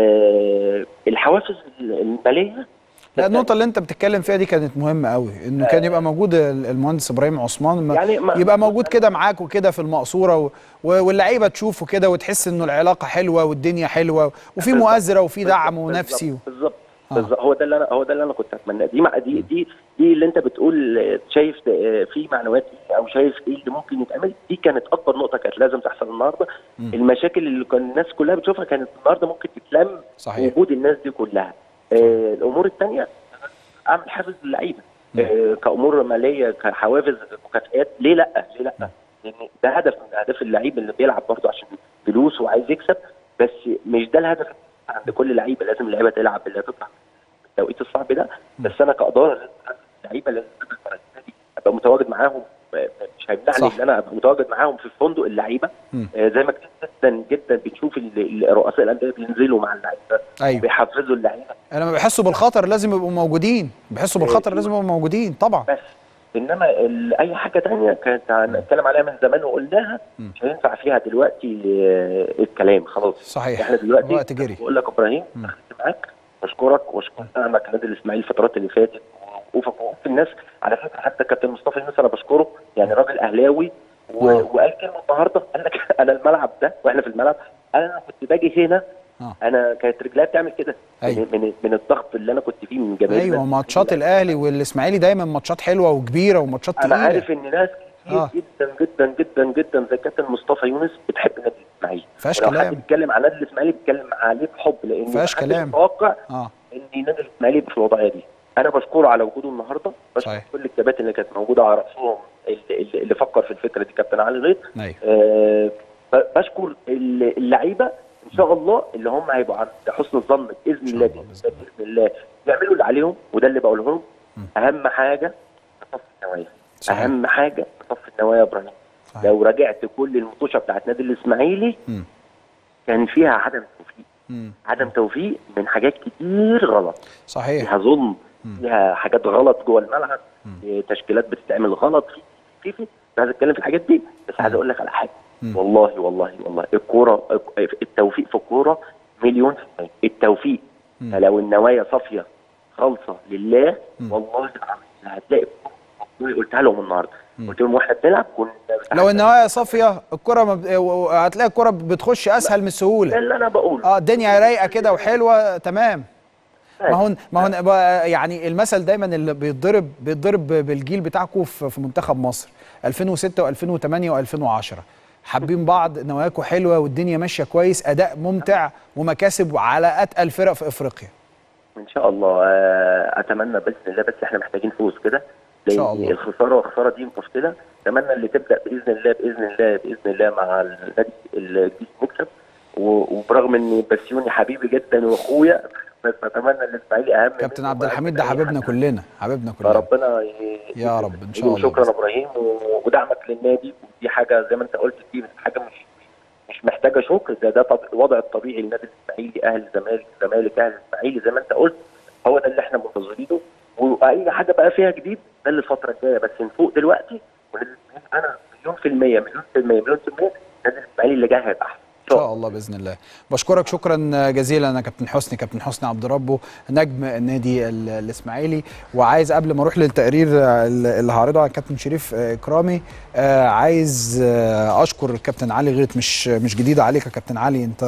آه الحوافز الماليه لا النقطة اللي أنت بتتكلم فيها دي كانت مهمة قوي إنه كان يبقى موجود المهندس إبراهيم عثمان ما- يعني ما- يبقى موجود كده معاك وكده في المقصورة و- و- واللعيبة تشوفه كده وتحس إنه العلاقة حلوة والدنيا حلوة وفي بالظبط. مؤازرة وفي دعم بالظبط. ونفسي و- بالظبط آه. بالظبط هو ده اللي انا هو ده اللي انا كنت اتمناه دي مع دي دي دي اللي انت بتقول آه، شايف آه، في معنويات إيه او شايف ايه اللي ممكن يتعمل دي كانت اكبر نقطه كانت لازم تحصل النهارده المشاكل اللي كان الناس كلها بتشوفها كانت النهارده ممكن تتلم صحيح. وجود الناس دي كلها آه الامور الثانيه اعمل حافز للعيبه آه كامور ماليه كحوافز مكافئات ليه لا ليه لا لان ده هدف من اهداف اللعيب اللي بيلعب برضه عشان فلوس وعايز يكسب بس مش ده الهدف عند كل لعيبه لازم اللعيبه تلعب اللي تطلع في التوقيت الصعب ده بس انا كاداره لازم أعمل اللعيبه لازم أعمل فرق النادي، ابقى متواجد معاهم آه، مش هيمنعني صح. ان انا ابقى متواجد معاهم في الفندق اللعيبه آه، زي ما كتير جدا جدا بنشوف ال- ال- رؤساء الانديه بينزلوا مع اللعيبه أيوة. بيحفزوا اللعيبه لما بيحسوا بالخطر لازم يبقوا موجودين بيحسوا بالخطر لازم يبقوا موجودين طبعا بس انما ال- اي حاجه تانية كانت هنتكلم عليها من زمان وقلناها مش هينفع فيها دلوقتي آه، الكلام خلاص صحيح. احنا دلوقتي الوقت جري. بقول لك ابراهيم دخلت معاك بشكرك واشكر دعمك لنادي الاسماعيلي الفترات اللي فاتت وقوفك وقوف الناس على فكره حتى كابتن مصطفى يونس انا بشكره يعني راجل اهلاوي و... وقال كلمه النهارده قال لك انا الملعب ده واحنا في الملعب انا كنت باجي هنا آه. انا كانت رجليا بتعمل كده أيوة. من, من من الضغط اللي انا كنت فيه من جماهير ايوه النادي. ماتشات الاهلي والاسماعيلي دايما ماتشات حلوه وكبيره وماتشات انا تقيله عارف ان ناس كتير آه. آه. جدا جدا جدا جدا زي كابتن مصطفى يونس بتحب نادي الاسماعيلي فيهاش ولو كلام. حد بيتكلم عن نادي الاسماعيلي بيتكلم عليه بحب لان فيهاش محدش كلام. متوقع اه ان نادي الاسماعيلي يبقى في الوضعيه دي انا بشكره على وجوده النهارده بشكر صحيح. كل الكباتن اللي كانت موجوده على راسهم اللي, اللي اللي فكر في الفكره دي كابتن علي غيط ايوه آه ب- بشكر ال- اللعيبه ان شاء الله اللي هم هيبقوا عند حسن الظن باذن الله الله، باذن الله باذن الله يعملوا اللي عليهم وده اللي بقوله لهم اهم حاجه تصفي النوايا صحيح. اهم حاجه تصفي النوايا يا ابراهيم صحيح. لو راجعت كل المطوشه بتاعت نادي الاسماعيلي مم. كان فيها عدم توفيق مم. عدم توفيق من حاجات كتير غلط صحيح فيها ظلم فيها حاجات غلط جوه الملعب في تشكيلات بتتعمل غلط في في في مش عايز اتكلم في الحاجات دي بس عايز اقول لك على حاجه والله والله والله الكوره التوفيق في الكوره مليون في المية التوفيق لو النوايا صافيه خالصه لله والله العظيم هتلاقي والله قلتها لهم النهارده قلت لهم واحنا بنلعب كنا لو النوايا صافيه الكره ما ب... هتلاقي الكره بتخش اسهل من ده السهوله اللي انا بقوله اه الدنيا رايقه كده وحلوه تمام ما هو ما هو بقى يعني المثل دايما اللي بيتضرب بيتضرب بالجيل بتاعكم في في منتخب مصر 2006 و2008 و2010 حابين بعض نواياكم حلوه والدنيا ماشيه كويس اداء ممتع ومكاسب على اتقل فرق في افريقيا ان شاء الله آه، اتمنى باذن الله بس احنا محتاجين فوز كده إن شاء الله. لان الخساره والخساره دي مشكله اتمنى اللي تبدا باذن الله باذن الله باذن الله مع النادي الجيش نكسب و- وبرغم ان بسيوني حبيبي جدا واخويا بس اتمنى الاسماعيلي اهم كابتن منه عبد وأهم الحميد من ده أي حبيبنا حد. كلنا حبيبنا كلنا فربنا ي- يا رب، إن شاء الله. شكرا يا ابراهيم و- ودعمك للنادي ودي حاجه زي ما انت قلت دي حاجه مش مش محتاجه شكر ده ده طب- الوضع الطبيعي للنادي الاسماعيلي اهل الزمالك الزمالك اهل الاسماعيلي زي ما انت قلت هو ده اللي احنا منتظرينه واي حاجه بقى فيها جديد ده اللي الفتره الجايه بس نفوق دلوقتي والنادي الاسماعيلي انا مليون في الميه مليون في الميه مليون في الميه النادي الاسماعيلي اللي جاي هيبقى احسن ان شاء الله باذن الله بشكرك شكرا جزيلا انا كابتن حسني كابتن حسني عبد ربه نجم النادي ال- الاسماعيلي وعايز قبل ما اروح للتقرير ال- اللي هعرضه على الكابتن شريف آه، اكرامي آه، عايز آه، اشكر الكابتن علي غيط مش مش جديده عليك يا كابتن علي انت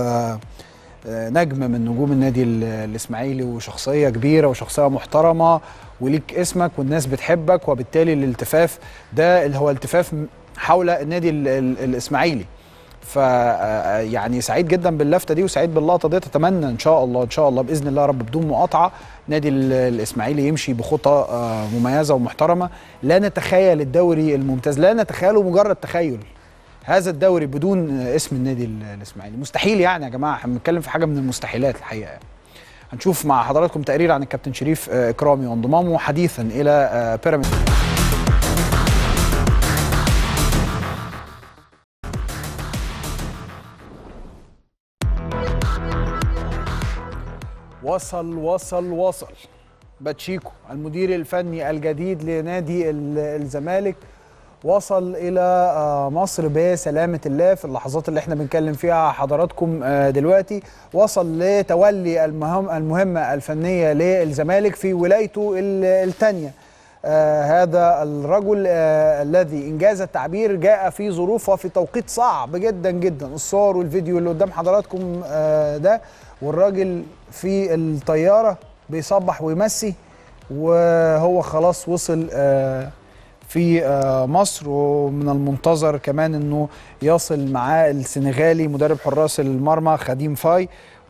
آه، نجم من نجوم النادي ال- الاسماعيلي وشخصيه كبيره وشخصيه محترمه وليك اسمك والناس بتحبك وبالتالي الالتفاف ده اللي هو التفاف حول النادي ال- ال- الاسماعيلي ف آه، يعني سعيد جدا باللفته دي وسعيد باللقطه دي اتمنى ان شاء الله ان شاء الله باذن الله يا رب بدون مقاطعه نادي ال- الاسماعيلي يمشي بخطى آه، مميزه ومحترمه لا نتخيل الدوري الممتاز لا نتخيله مجرد تخيل هذا الدوري بدون اسم النادي ال- الاسماعيلي مستحيل يعني يا جماعه احنا بنتكلم في حاجه من المستحيلات الحقيقه يعني. هنشوف مع حضراتكم تقرير عن الكابتن شريف آه، اكرامي وانضمامه حديثا الى آه، بيراميدز وصل وصل وصل باتشيكو المدير الفني الجديد لنادي ال- الزمالك وصل الى آه، مصر بسلامه الله في اللحظات اللي احنا بنتكلم فيها حضراتكم آه، دلوقتي وصل لتولي المهم المهمه الفنيه للزمالك في ولايته الثانيه آه هذا الرجل آه الذي انجاز التعبير جاء في ظروف وفي توقيت صعب جدا جدا الصور والفيديو اللي قدام حضراتكم آه ده والراجل في الطياره بيصبح ويمسي وهو خلاص وصل آه في آه، مصر ومن المنتظر كمان انه يصل معاه السنغالي مدرب حراس المرمى خديم فاي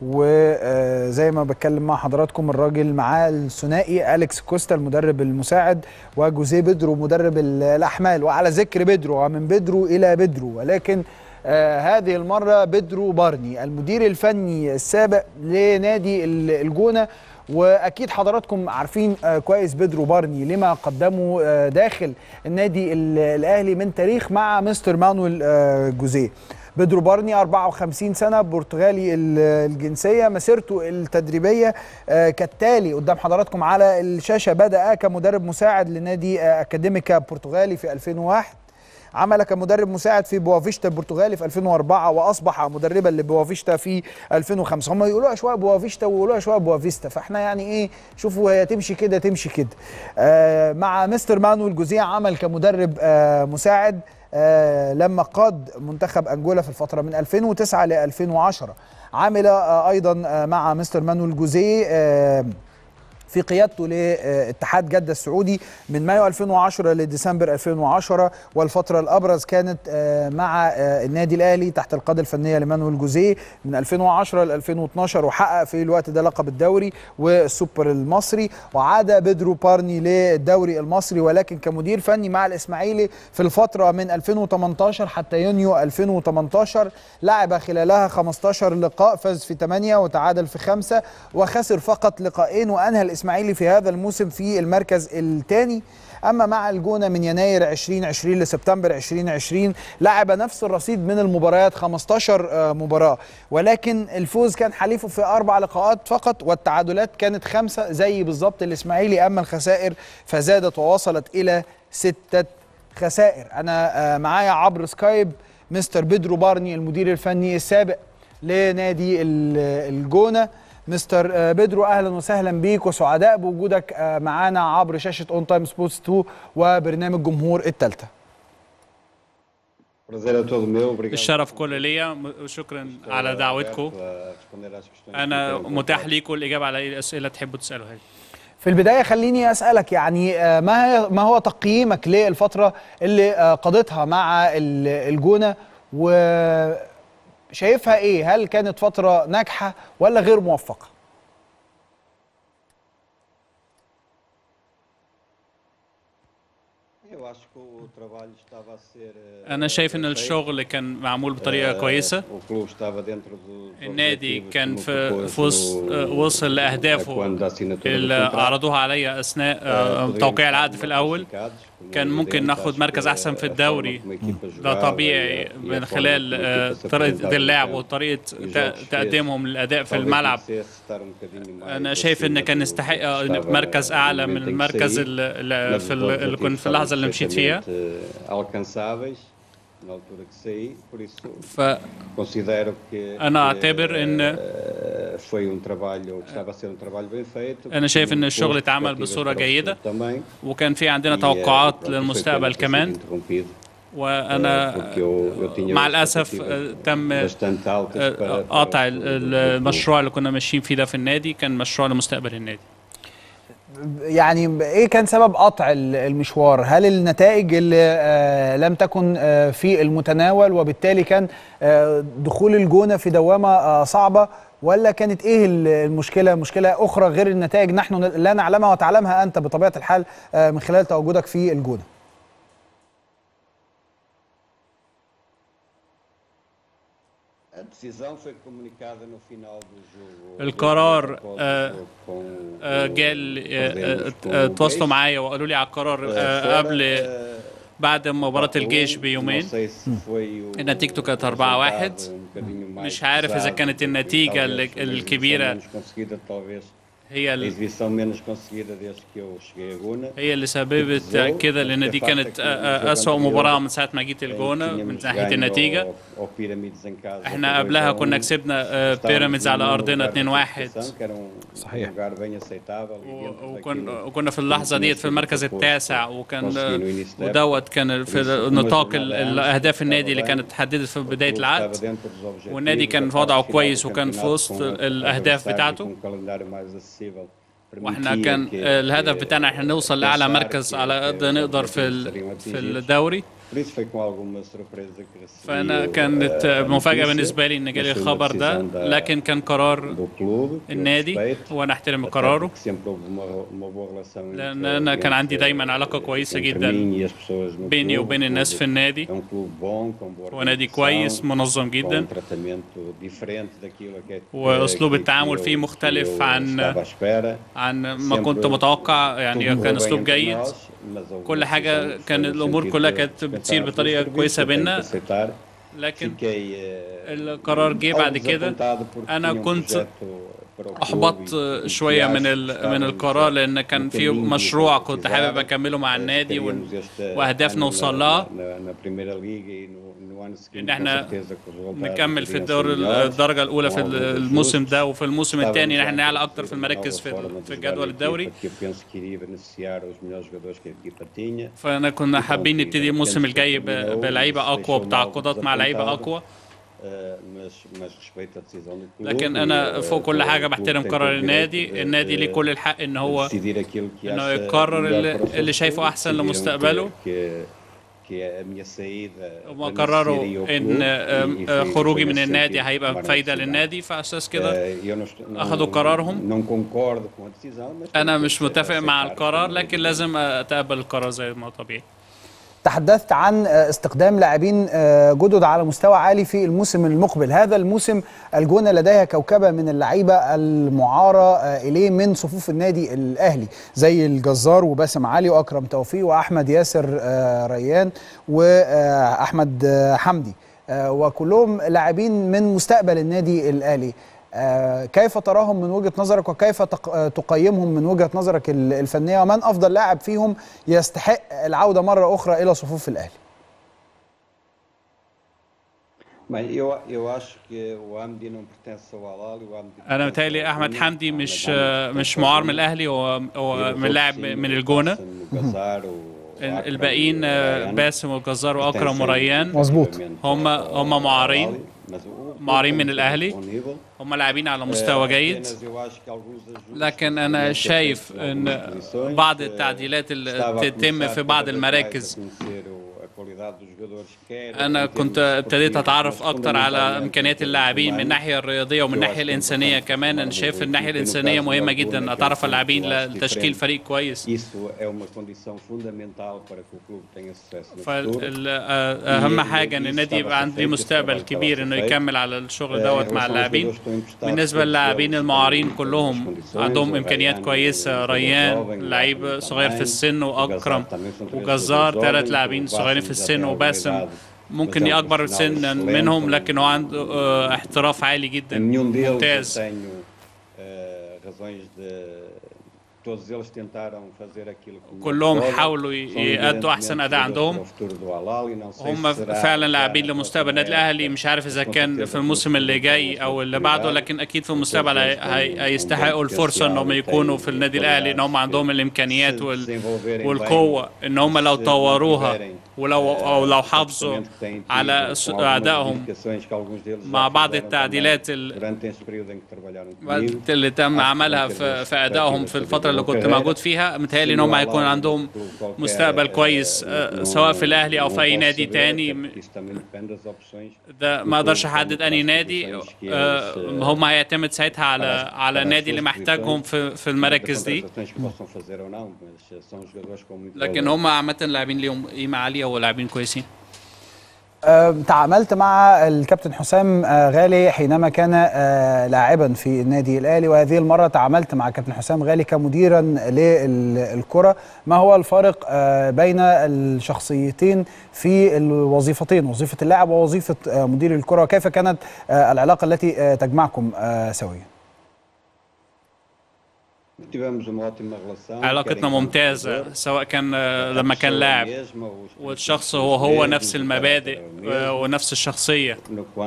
وزي ما بتكلم مع حضراتكم الراجل معاه الثنائي اليكس كوستا المدرب المساعد وجوزيه بيدرو مدرب ال- الاحمال وعلى ذكر بيدرو ومن بيدرو الى بيدرو ولكن آه هذه المره بيدرو بارني المدير الفني السابق لنادي ال- الجونه واكيد حضراتكم عارفين آه كويس بيدرو بارني لما قدمه آه داخل النادي ال- الاهلي من تاريخ مع مستر مانويل آه جوزيه بيدرو بارني 54 سنه برتغالي ال- الجنسيه مسيرته التدريبيه آه كالتالي قدام حضراتكم على الشاشه بدا كمدرب مساعد لنادي آه اكاديميكا برتغالي في 2001 عمل كمدرب مساعد في بوافيشتا البرتغالي في 2004 واصبح مدربا لبوافيشتا في 2005 هم يقولوها شويه بوافيشتا ويقولوها شويه بوافيستا فاحنا يعني ايه شوفوا هي تمشي كده تمشي كده آه مع مستر مانويل جوزيه عمل كمدرب آه مساعد آه لما قاد منتخب انجولا في الفتره من 2009 ل 2010 عمل آه ايضا آه مع مستر مانويل جوزيه آه في قيادته لاتحاد جدة السعودي من مايو 2010 لديسمبر 2010 والفترة الأبرز كانت آه، مع آه، النادي الأهلي تحت القادة الفنية لمانويل جوزيه من 2010 ل 2012 وحقق في الوقت ده لقب الدوري والسوبر المصري وعاد بيدرو بارني للدوري المصري ولكن كمدير فني مع الإسماعيلي في الفترة من 2018 حتى يونيو 2018 لعب خلالها 15 لقاء فاز في 8 وتعادل في 5 وخسر فقط لقاءين وأنهى الإسماعيلي في هذا الموسم في المركز الثاني اما مع الجونه من يناير 2020 لسبتمبر 2020 لعب نفس الرصيد من المباريات 15 آه، مباراه ولكن الفوز كان حليفه في اربع لقاءات فقط والتعادلات كانت خمسه زي بالظبط الاسماعيلي اما الخسائر فزادت ووصلت الى سته خسائر انا آه، معايا عبر سكايب مستر بيدرو بارني المدير الفني السابق لنادي ال- الجونه مستر آه، بيدرو اهلا وسهلا بيك وسعداء بوجودك آه، معانا عبر شاشه اون تايم سبورتس 2 وبرنامج جمهور الثالثه Prazer é todo meu, obrigado. الشرف كله ليا وشكرا على دعوتكم انا متاح ليكم الاجابه على اي اسئله تحبوا تسالوها لي في البدايه خليني اسالك يعني آه، ما هي ما هو تقييمك للفتره اللي آه، قضيتها مع ال- الجونه وشايفها ايه هل كانت فتره ناجحه ولا غير موفقه Eu acho que o trabalho estava a ser. eh, انا شايف ان bem feito. الشغل كان معمول بطريقه Eh, كويسه O clube estava dentro dos النادي objetivos كان que في propôs في وص- no- وصل لاهدافه quando da assinatura do اللي contrato. عرضوها عليا اثناء Eh, آه، poderíamos توقيع estar العقد في الاول classificados, como كان é ممكن evidente, ناخد acho مركز que احسن في a الدوري forma como a equipa ده jogava طبيعي e a- e a من forma خلال como a آه، equipa se طريقه apresentava اللعب no campo وطريقه e os ت- jogos que تقديمهم للاداء في talvez الملعب merecesse estar um bocadinho mais انا شايف ان acima كان do- يستحق do que estava مركز اعلى no من momento em que المركز saí, اللي mas في os ال- اللي objetivos كنت في estavam اللحظه اللي مشيت فيها perfeitamente, eh, alcançáveis na altura que saí, por isso ف considero que أنا que, أعتبر إن- eh, foi um trabalho que estava a ser um trabalho bem feito أنا شايف إن com الشغل boas اتعمل perspectivas بصورة para o جيدة futuro também وكان في عندنا E, eh, توقعات pronto, foi للمستقبل pena ter sido كمان interrompido, وانا eh, porque eu- eu tinha مع umas الاسف expectativas آه، تم bastante altas آه، para- para قطع o- ال- o- o- المشروع اللي كنا ماشيين فيه ده في النادي كان مشروع لمستقبل النادي يعني ايه كان سبب قطع ال- المشوار هل النتائج اللي آه لم تكن آه في المتناول وبالتالي كان آه دخول الجونه في دوامه آه صعبه ولا كانت ايه ال- المشكله مشكله اخرى غير النتائج نحن ن- لا نعلمها وتعلمها انت بطبيعه الحال آه من خلال تواجدك في الجونه A decisão foi comunicada no final do jogo. القرار Após o آه، jogo com آه، o- جال آه، perdemos آه، com آه، o تواصلوا Geis. معايا وقالوا لي على القرار آه، آه، fora, قبل آه، بعد مباراة الجيش não بيومين sei se foi o- نتيجته كانت o 4-1 resultado um bocadinho mais مش عارف إذا pesado, كانت talvez النتيجة uma ال- exibição الكبيرة menos conseguida, talvez هي a ال- exibição menos conseguida desde que eu cheguei a Guna. هي اللي سببت كده لان دي كانت آه، آه، أسوأ مباراة من ساعة ما جيت الجونة من ناحية النتيجة احنا قبلها كنا كسبنا آه، بيراميدز على أرضنا 2-1 صحيح. و- وكن- وكنا في اللحظة ديت في المركز التاسع وكان ودوت كان في نطاق ال- الأهداف النادي اللي كانت اتحددت في بداية العقد والنادي كان في وضعه كويس وكان في وسط الأهداف بتاعته واحنا كان آه، الهدف بتاعنا احنا نوصل لأعلى مركز على قد نقدر في ال- في الدوري فأنا كانت آه، مفاجأة بالنسبة لي إن جالي الخبر ده لكن كان قرار النادي وأنا أحترم قراره لأن أنا كان عندي دايما علاقة كويسة جدا بيني وبين الناس في النادي هو نادي كويس منظم جدا وأسلوب التعامل فيه مختلف عن عن ما كنت متوقع يعني كان أسلوب جيد كل حاجة كان الأمور كلها كانت بتصير بطريقة كويسة بينا لكن القرار جه بعد كده أنا كنت احبطت شويه من ال- من القرار لان كان في مشروع كنت حابب اكمله مع النادي وال- واهداف نوصل لها ان احنا نكمل في الدور الدرجه الاولى في الموسم ده وفي الموسم الثاني احنا نعلى اكتر في المراكز في ال- في الجدول الدوري فانا كنا حابين نبتدي الموسم الجاي ب- بلعيبه اقوى بتعاقدات مع لعيبه اقوى لكن انا فوق كل حاجه بحترم قرار النادي النادي ليه كل الحق ان هو انه يقرر اللي, اللي شايفه احسن لمستقبله هم قرروا ان آم، آه، خروجي من النادي هيبقى فايده للنادي فاساس كده اخذوا قرارهم انا مش متفق مع القرار لكن لازم اتقبل القرار زي ما هو طبيعي تحدثت عن آه، استخدام لاعبين آه، جدد على مستوى عالي في الموسم المقبل هذا الموسم الجونة لديها كوكبة من اللعيبة المعارة آه، إليه من صفوف النادي الأهلي زي الجزار وباسم علي وأكرم توفيق وأحمد ياسر آه، ريان وأحمد آه، حمدي آه، وكلهم لاعبين من مستقبل النادي الأهلي آه، كيف تراهم من وجهة نظرك وكيف تق- آه، تقيمهم من وجهة نظرك ال- الفنية ومن أفضل لاعب فيهم يستحق العودة مرة أخرى إلى صفوف الأهلي Bem, eu, eu acho que o Amdi não pertence ao Al Ahly, o Amdi انا pertence متهيألي ao احمد Guna. حمدي مش Ahmed Hamdi pertence مش ao معار من Guna. الاهلي هو هو E os من outros لاعب sim, من o الجونه Bassam, o Gazar, o Akram, الباقيين o آه، Ryan باسم والجزار pertencem واكرم وريان مظبوط. efetivamente هم ao- هم ao معارين Al Ahly, mas o- o معارين clube من tem الأهلي. um nível. هم لاعبين على مستوى Eh, جيد apenas eu acho que alguns ajustes لكن poderiam انا ter شايف feito em ان algumas posições. بعض Eh, التعديلات estava اللي a تتم começar في cada بعض vez mais المراكز a conhecer o- a qualidade dos jogadores, quer انا em termos كنت ابتديت esportivos, اتعرف mas اكتر على fundamentalmente امكانيات em termos اللاعبين من humanos. الناحيه الرياضيه ومن الناحيه الانسانيه كمان انا شايف الناحيه الانسانيه مهمه جدا اتعرف على اللاعبين لتشكيل فريق كويس Isso é uma condição fundamental para que o clube tenha sucesso no futuro. فاهم حاجه ان النادي يبقى عنده مستقبل كبير انه يكمل على الشغل دوت مع اللاعبين بالنسبه للاعبين المعارين كلهم عندهم امكانيات كويسه ريان لعيب صغير في السن واكرم وجزار ثلاث لاعبين صغيرين في السن وباسم ممكن اكبر سنا منهم لكن هو عنده آه، احتراف عالي جدا Nenhum deles eu ممتاز tenho eh, razões de. Todos eles tentaram fazer aquilo que كلهم melhor حاولوا podem. São يأدوا أحسن evidentemente أداء jogadores عندهم. para o futuro do Al Ahly. Não sei هم se será فعلا já لاعبين na لمستقبل próxima النادي الاهلي época, مش عارف اذا com كان certeza في الموسم اللي جاي او اللي بعده لكن اكيد في المستقبل هي- هي- هيستحقوا الفرصه انهم يكونوا في النادي الاهلي ان هم عندهم الامكانيات وال والقوه ان هم لو طوروها ولو او لو حافظوا على س- ادائهم مع بعض التعديلات ال- durante esse período em que trabalharam comigo. اللي تم عملها في, في ادائهم في الفتره اللي كنت موجود فيها متهيألي ان هم هيكون عندهم مستقبل كويس آه، سواء في الاهلي او في اي نادي تاني ده ما اقدرش احدد اني نادي آه، هم هيعتمد ساعتها على على النادي اللي محتاجهم في في المراكز دي لكن هم عامه لاعبين ليهم قيمه عاليه ولاعبين كويسين آه، تعاملت مع الكابتن حسام آه، غالي حينما كان آه، لاعبا في النادي الاهلي وهذه المره تعاملت مع الكابتن حسام غالي كمديرا للكره ما هو الفارق آه، بين الشخصيتين في الوظيفتين وظيفه اللاعب ووظيفه آه، مدير الكره وكيف كانت آه، العلاقه التي آه، تجمعكم آه، سويا علاقتنا ممتازة سواء كان آه، لما كان لاعب والشخص هو هو نفس المبادئ آه، ونفس الشخصية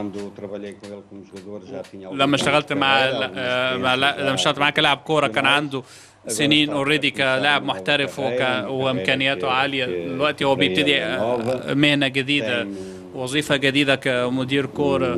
لما اشتغلت مع آه، مع لا- لما اشتغلت معاه كلاعب كورة كان عنده سنين اوريدي كلاعب محترف وك... وامكانياته عاليه دلوقتي هو بيبتدي آه، مهنه جديده وظيفه جديده كمدير كوره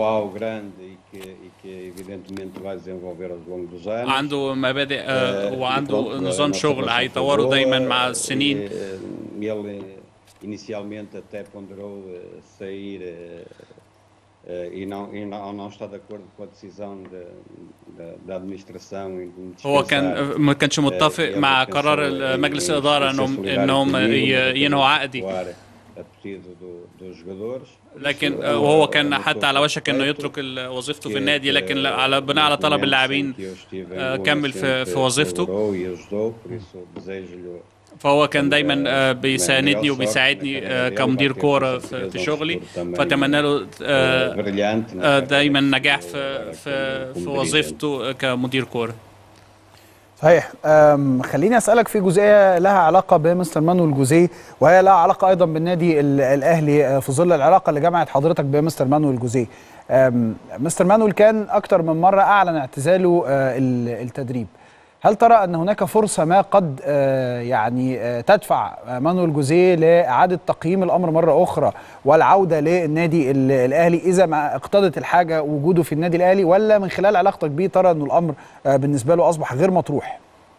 عنده مبادئ آه، وعنده نظام شغل هيطوره دايما مع السنين Ele inicialmente até ponderou eh, sair eh, eh, e, não, e não, não está de acordo com a decisão de, da, da administração e de هو dispensar, كان ما كانش متفق مع قرار مجلس الاداره انهم انهم ي- ينهوا عقدي a pedido do, dos jogadores. لكن آه، وهو كان حتى على وشك انه يترك ال- وظيفته في النادي لكن لا- على بناء على طلب اللاعبين آه، كمل في في وظيفته Colaborou e ajudou, por isso desejo-lhe فهو كان دايما آه، بيساندني وبيساعدني آه، كمدير كوره في في شغلي فاتمنى له آه، brilhante. آه، دايما نجاح في في في وظيفته كمدير كوره صحيح أم، خليني اسالك في جزئيه لها علاقه بمستر مانويل جوزيه وهي لها علاقه ايضا بالنادي ال- الاهلي آه، في ظل العلاقه اللي جمعت حضرتك بمستر مانويل جوزيه أم، مستر مانويل كان اكتر من مره اعلن اعتزاله آه، ال- التدريب هل ترى ان هناك فرصه ما قد آه، يعني آه، تدفع آه، مانويل جوزيه لاعاده تقييم الامر مره اخرى والعوده للنادي ال- الاهلي اذا ما اقتضت الحاجه وجوده في النادي الاهلي ولا من خلال علاقتك بيه ترى انه الامر آه، بالنسبه له اصبح غير مطروح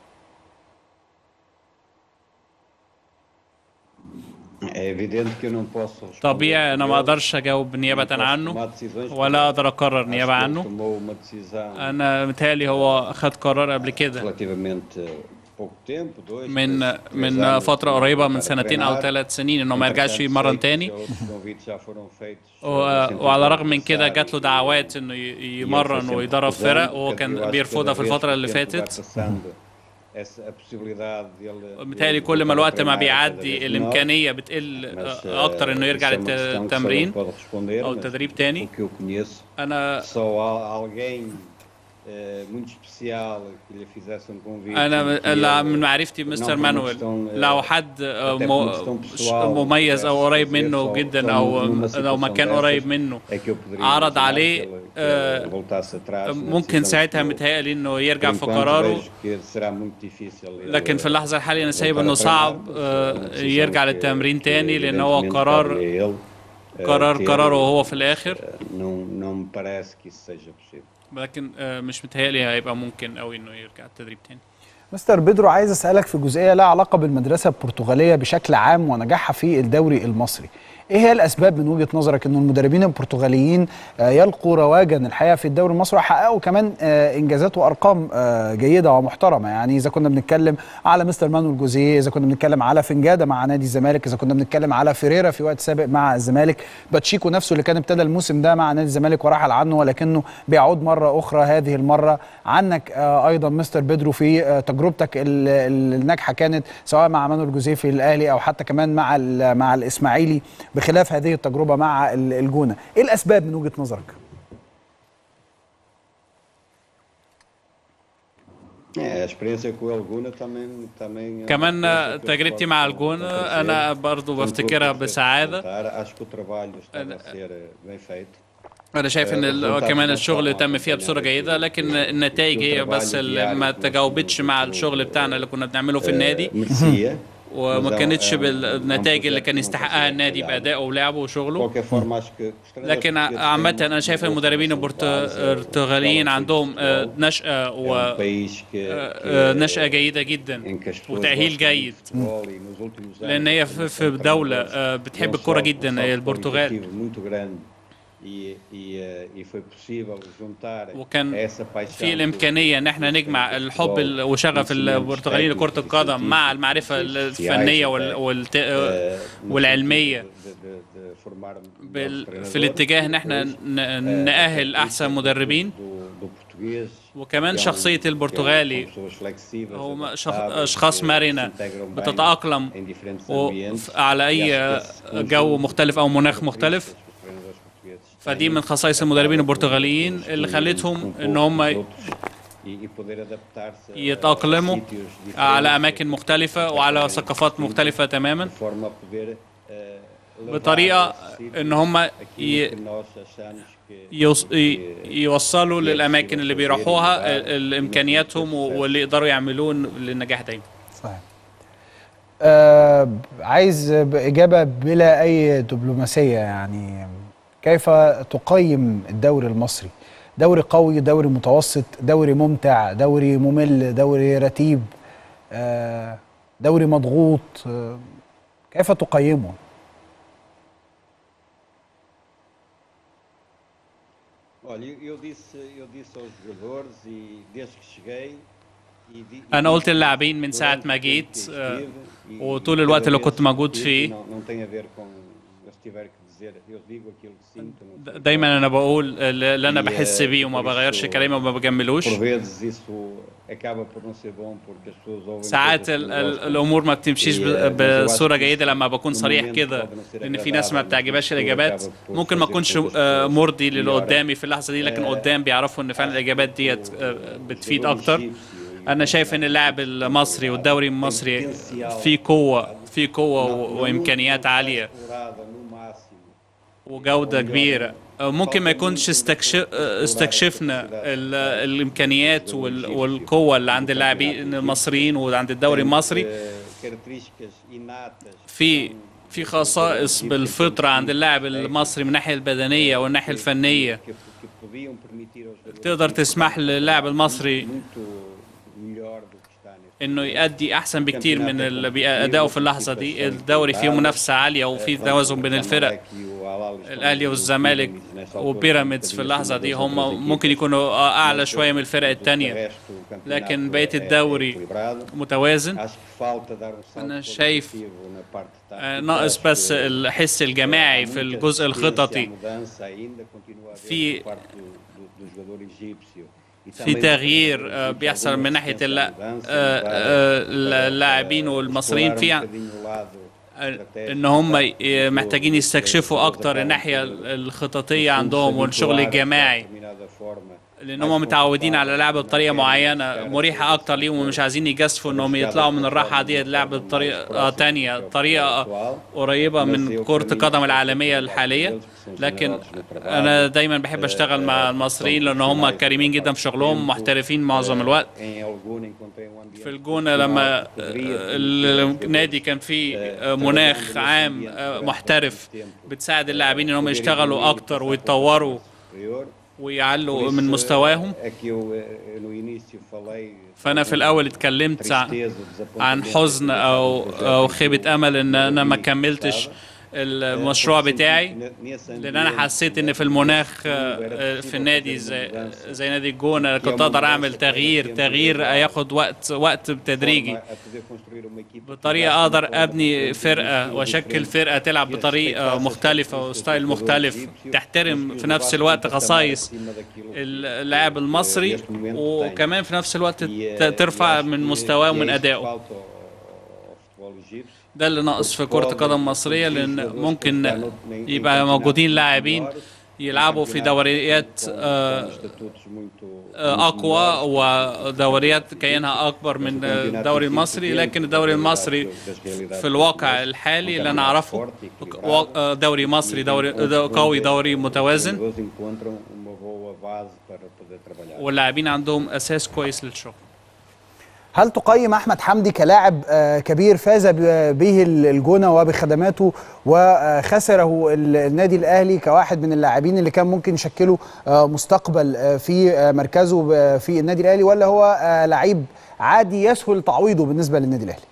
É evidente que eu não posso responder طبيعي انا por ما ele, اقدرش اجاوب نيابه não posso عنه tomar decisões ولا اقدر اقرر Acho نيابه que ele عنه tomou uma decisão انا متهيألي هو خد قرار قبل كده relativamente pouco tempo, dois, من três- três من anos فتره de قريبه من voltar a سنتين او treinar. ثلاث سنين انه ما يرجعش Entretanto, يمرن sei que تاني outros convites já foram feitos, و- no وعلى sentido الرغم من de كده começar جات له e- دعوات انه ي- e ele يمرن foi sempre ويدرب recusando, فرق وهو porque eu كان acho que بيرفضها cada في vez الفتره que اللي o tempo vai فاتت passando, essa- a possibilidade dele- متهيألي dele كل ما voltar a الوقت ما treinar é cada بيعدي vez menor. الامكانيه بتقل Mas, اكتر انه eh, يرجع isso é uma questão que só ele للتمرين pode responder, او mas التدريب تاني o que eu conheço انا só há alguém eh, muito especial que lhe fizesse um convite انا e que لا- ele- من معرفتي não مستر por uma مانويل questão, eh, لو حد آه، até por مو- uma questão ش- pessoal, مميز او pudesse قريب fazer منه só- جدا só او numa لو ما situação كان dessas, قريب منه é que eu poderia عرض imaginar عليه que ele- que آه، ele voltasse atrás na ممكن decisão ساعتها que tomou. متهيألي انه يرجع Por في enquanto قراره vejo que será muito difícil ele لكن في اللحظه الحاليه انا سايب voltar انه a treinar, صعب mas آه، é uma decisão يرجع que- للتمرين que تاني لان هو evidentemente قرار cabe a ele, eh, قرار ter, قراره هو في الاخر eh, não, não me parece que isso seja possível. لكن آه، مش متهيألي هيبقى ممكن قوي انه يرجع التدريب تاني مستر بيدرو عايز اسالك في جزئيه لها علاقه بالمدرسه البرتغاليه بشكل عام ونجاحها في الدوري المصري ايه هي الاسباب من وجهه نظرك ان المدربين البرتغاليين آه، يلقوا رواجا الحقيقه في الدوري المصري وحققوا كمان آه، انجازات وارقام آه، جيده ومحترمه يعني اذا كنا بنتكلم على مستر مانويل جوزيه اذا كنا بنتكلم على فنجاده مع نادي الزمالك اذا كنا بنتكلم على فيريرا في وقت سابق مع الزمالك باتشيكو نفسه اللي كان ابتدى الموسم ده مع نادي الزمالك ورحل عنه ولكنه بيعود مره اخرى هذه المره عنك آه، ايضا مستر بيدرو في آه، تجربتك ال- ال- الناجحه كانت سواء مع مانويل جوزيه في الاهلي او حتى كمان مع ال- مع الاسماعيلي بخلاف هذه التجربه مع ال- الجونه ايه الاسباب من وجهه نظرك É, a experiência com o Elguna também também é uma كمان آه، experiência que eu تجربتي posso مع الجونه agradecer. انا برضو Tanto بفتكرها por ter بسعاده contar, Acho que o trabalho estava a ser eh, bem feito. انا شايف ان ال- كمان الشغل تم فيها بصوره جيده لكن النتائج هي بس اللي ما تجاوبتش مع الشغل بتاعنا اللي كنا بنعمله في النادي merecia وما كانتش بالنتائج اللي كان يستحقها النادي بادائه ولعبه وشغله لكن عامة أنا شايف المدربين البرتغاليين عندهم نشأة و نشأة جيدة جدا وتأهيل جيد لأن هي في دولة بتحب الكرة جدا البرتغال وكان في الامكانيه ان احنا نجمع الحب وشغف البرتغاليين لكره القدم مع المعرفه الفنيه والعلميه في الاتجاه ان احنا نأهل احسن مدربين وكمان شخصية البرتغالي هم أشخاص مرنة بتتأقلم على أي جو مختلف أو مناخ مختلف فدي من خصائص المدربين البرتغاليين اللي خلتهم ان هم يتأقلموا على أماكن مختلفة وعلى ثقافات مختلفة تماما بطريقة ان هم يوصلوا للأماكن اللي بيروحوها الإمكانياتهم واللي يقدروا يعملون للنجاح دايما صحيح آه عايز إجابة بلا أي دبلوماسية يعني كيف تقيم الدوري المصري دوري قوي دوري متوسط دوري ممتع دوري ممل دوري رتيب دوري مضغوط كيف تقيمه أنا قلت للاعبين من ساعة ما جيت وطول الوقت اللي كنت موجود فيه دايما انا بقول اللي انا بحس بيه وما بغيرش كلامي وما بجملوش ساعات الامور ما بتمشيش بصوره جيده لما بكون صريح كده لان في ناس ما بتعجبهاش الاجابات ممكن ما اكونش مرضي للي قدامي في اللحظه دي لكن قدام بيعرفوا ان فعلا الاجابات ديت بتفيد اكتر انا شايف ان اللاعب المصري والدوري المصري فيه قوه فيه قوه وامكانيات عاليه وجوده كبيره ممكن ما يكونش استكشف استكشفنا الامكانيات والقوه اللي عند اللاعبين المصريين وعند الدوري المصري في في خصائص بالفطره عند اللاعب المصري من الناحيه البدنيه والناحيه الفنيه تقدر تسمح للاعب المصري انه يؤدي احسن بكتير من اللي بيأداؤه في اللحظه دي الدوري فيه منافسه عاليه وفيه توازن بين الفرق الاهلي والزمالك وبيراميدز في اللحظه دي هم ممكن يكونوا اعلى شويه من الفرق الثانيه لكن بقيه الدوري متوازن انا شايف ناقص بس الحس الجماعي في الجزء الخططي في في تغيير بيحصل من ناحيه اللاعبين والمصريين في ان هم محتاجين يستكشفوا اكتر الناحيه الخططيه عندهم والشغل الجماعي لان هم متعودين على لعب بطريقه معينه مريحه اكتر ليهم ومش عايزين يجازفوا انهم يطلعوا من الراحه دي لعب بطريقه تانية طريقه قريبه من كره القدم العالميه الحاليه لكن انا دايما بحب اشتغل مع المصريين لان هم كريمين جدا في شغلهم محترفين معظم الوقت في الجونه لما النادي كان فيه مناخ عام محترف بتساعد اللاعبين ان هم يشتغلوا اكتر ويتطوروا ويعلوا من مستواهم فانا في الاول اتكلمت عن حزن او او خيبه امل ان انا ما كملتش المشروع بتاعي لان انا حسيت ان في المناخ في النادي زي, زي نادي الجونه كنت اقدر اعمل تغيير تغيير ياخد وقت وقت تدريجي بطريقه اقدر ابني فرقه واشكل فرقه تلعب بطريقه مختلفه وستايل مختلف تحترم في نفس الوقت خصائص اللاعب المصري وكمان في نفس الوقت ترفع من مستواه ومن ادائه ده اللي ناقص في كرة القدم المصرية لأن ممكن يبقى موجودين لاعبين يلعبوا في دوريات أقوى ودوريات كيانها أكبر من الدوري المصري لكن الدوري المصري في الواقع الحالي اللي أنا أعرفه دوري مصري دوري قوي دوري متوازن واللاعبين عندهم أساس كويس للشغل هل تقيم احمد حمدي كلاعب آه، كبير فاز ب- به الجونه وبخدماته وخسره ال- النادي الاهلي كواحد من اللاعبين اللي كان ممكن يشكلوا آه، مستقبل آه، في آه، مركزه ب- في النادي الاهلي ولا هو آه، لعيب عادي يسهل تعويضه بالنسبه للنادي الاهلي؟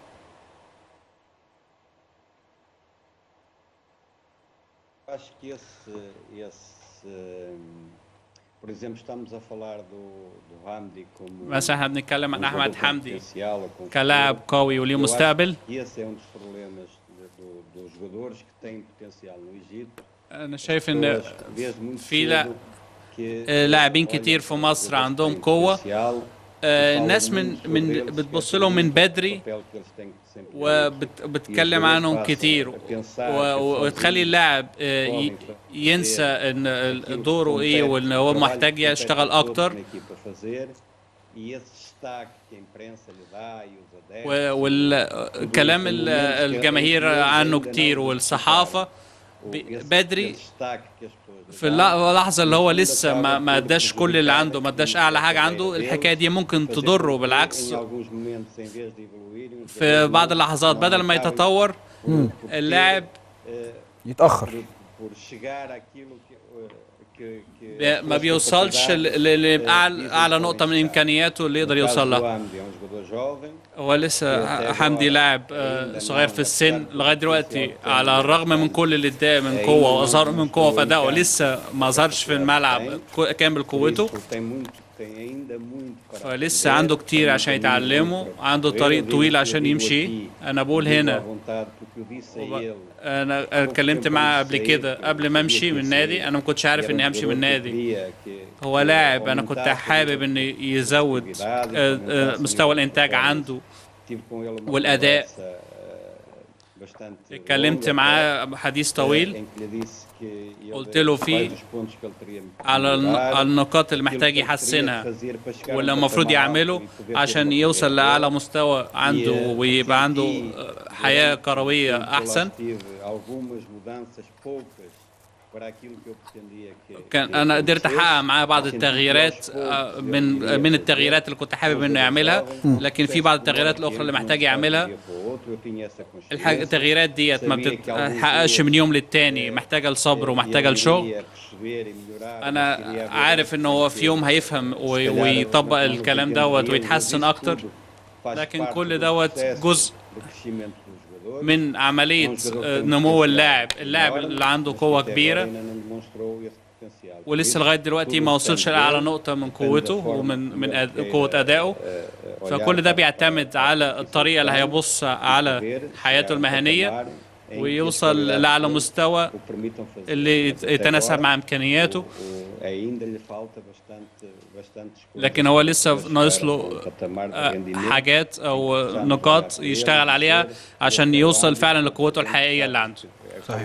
Acho que esse, esse hum, por exemplo, estamos a falar do, do Hamdi como مثلا احنا بنتكلم عن um احمد jogador com حمدي potencial, com كلاعب futuro. قوي وليه Eu acho مستقبل que esse é um dos problemas de- do- dos jogadores que têm potencial no Egito. انا شايف ان Pessoas, desde muito في لا- cedo que, آه، لاعبين olham كتير para في os مصر jogadores que عندهم têm قوة potencial, آه، falam الناس muito من sobre من eles, بتبص esquecem لهم من muito do بدري papel que eles têm que desempenhar. وبتتكلم عنهم كتير و- و- وتخلي اللاعب آه، ي- ينسى ان ال- دوره ايه وان هو محتاج يشتغل اكتر والكلام ال- الجماهير عنه كتير والصحافه ب- بدري في اللحظه اللي هو لسه ما ما اداش كل اللي عنده ما اداش اعلى حاجه عنده الحكايه دي ممكن تضره بالعكس في بعض اللحظات بدل ما يتطور اللاعب يتاخر بي- ما بيوصلش ل- ل- لاعلى اعلى نقطه من امكانياته اللي يقدر يوصل لها هو لسه ح- حمدي لاعب آه، صغير في السن لغايه دلوقتي على الرغم من كل اللي اداه من قوه واظهر من قوه في ادائه لسه ما ظهرش في الملعب كو- كامل قوته فلسه عنده كتير عشان يتعلمه عنده طريق طويل عشان يمشي انا بقول هنا انا اتكلمت معاه قبل كده قبل ما امشي من النادي انا ما كنتش عارف اني همشي من النادي هو لاعب انا كنت حابب ان يزود آه، آه، مستوى الانتاج عنده والاداء اتكلمت معاه حديث طويل قلت له فيه على الن- على النقاط اللي محتاج يحسنها واللي المفروض يعمله عشان يوصل لاعلى مستوى عنده ويبقى عنده آه، حياه كرويه احسن كان انا قدرت احقق معاه بعض التغييرات آه، من آه، من التغييرات اللي كنت حابب انه يعملها لكن في بعض التغييرات الاخرى اللي محتاج يعملها الحاجة التغييرات ديت ما بتتحققش من يوم للتاني محتاجه لصبر ومحتاجه لشغل انا عارف ان هو في يوم هيفهم وي- ويطبق الكلام دوت ويتحسن اكتر لكن كل دوت جزء من عمليه آه، نمو اللاعب اللاعب اللي عنده قوه كبيره ولسه لغايه دلوقتي ما وصلش لاعلى نقطه من قوته ومن من أد- قوه ادائه فكل ده بيعتمد على الطريقه اللي هيبص على حياته المهنيه ويوصل لاعلى مستوى اللي يت- يتناسب مع امكانياته لكن هو لسه ناقص له آه، حاجات او نقاط يشتغل عليها عشان يوصل فعلا لقوته الحقيقيه اللي عنده صحيح.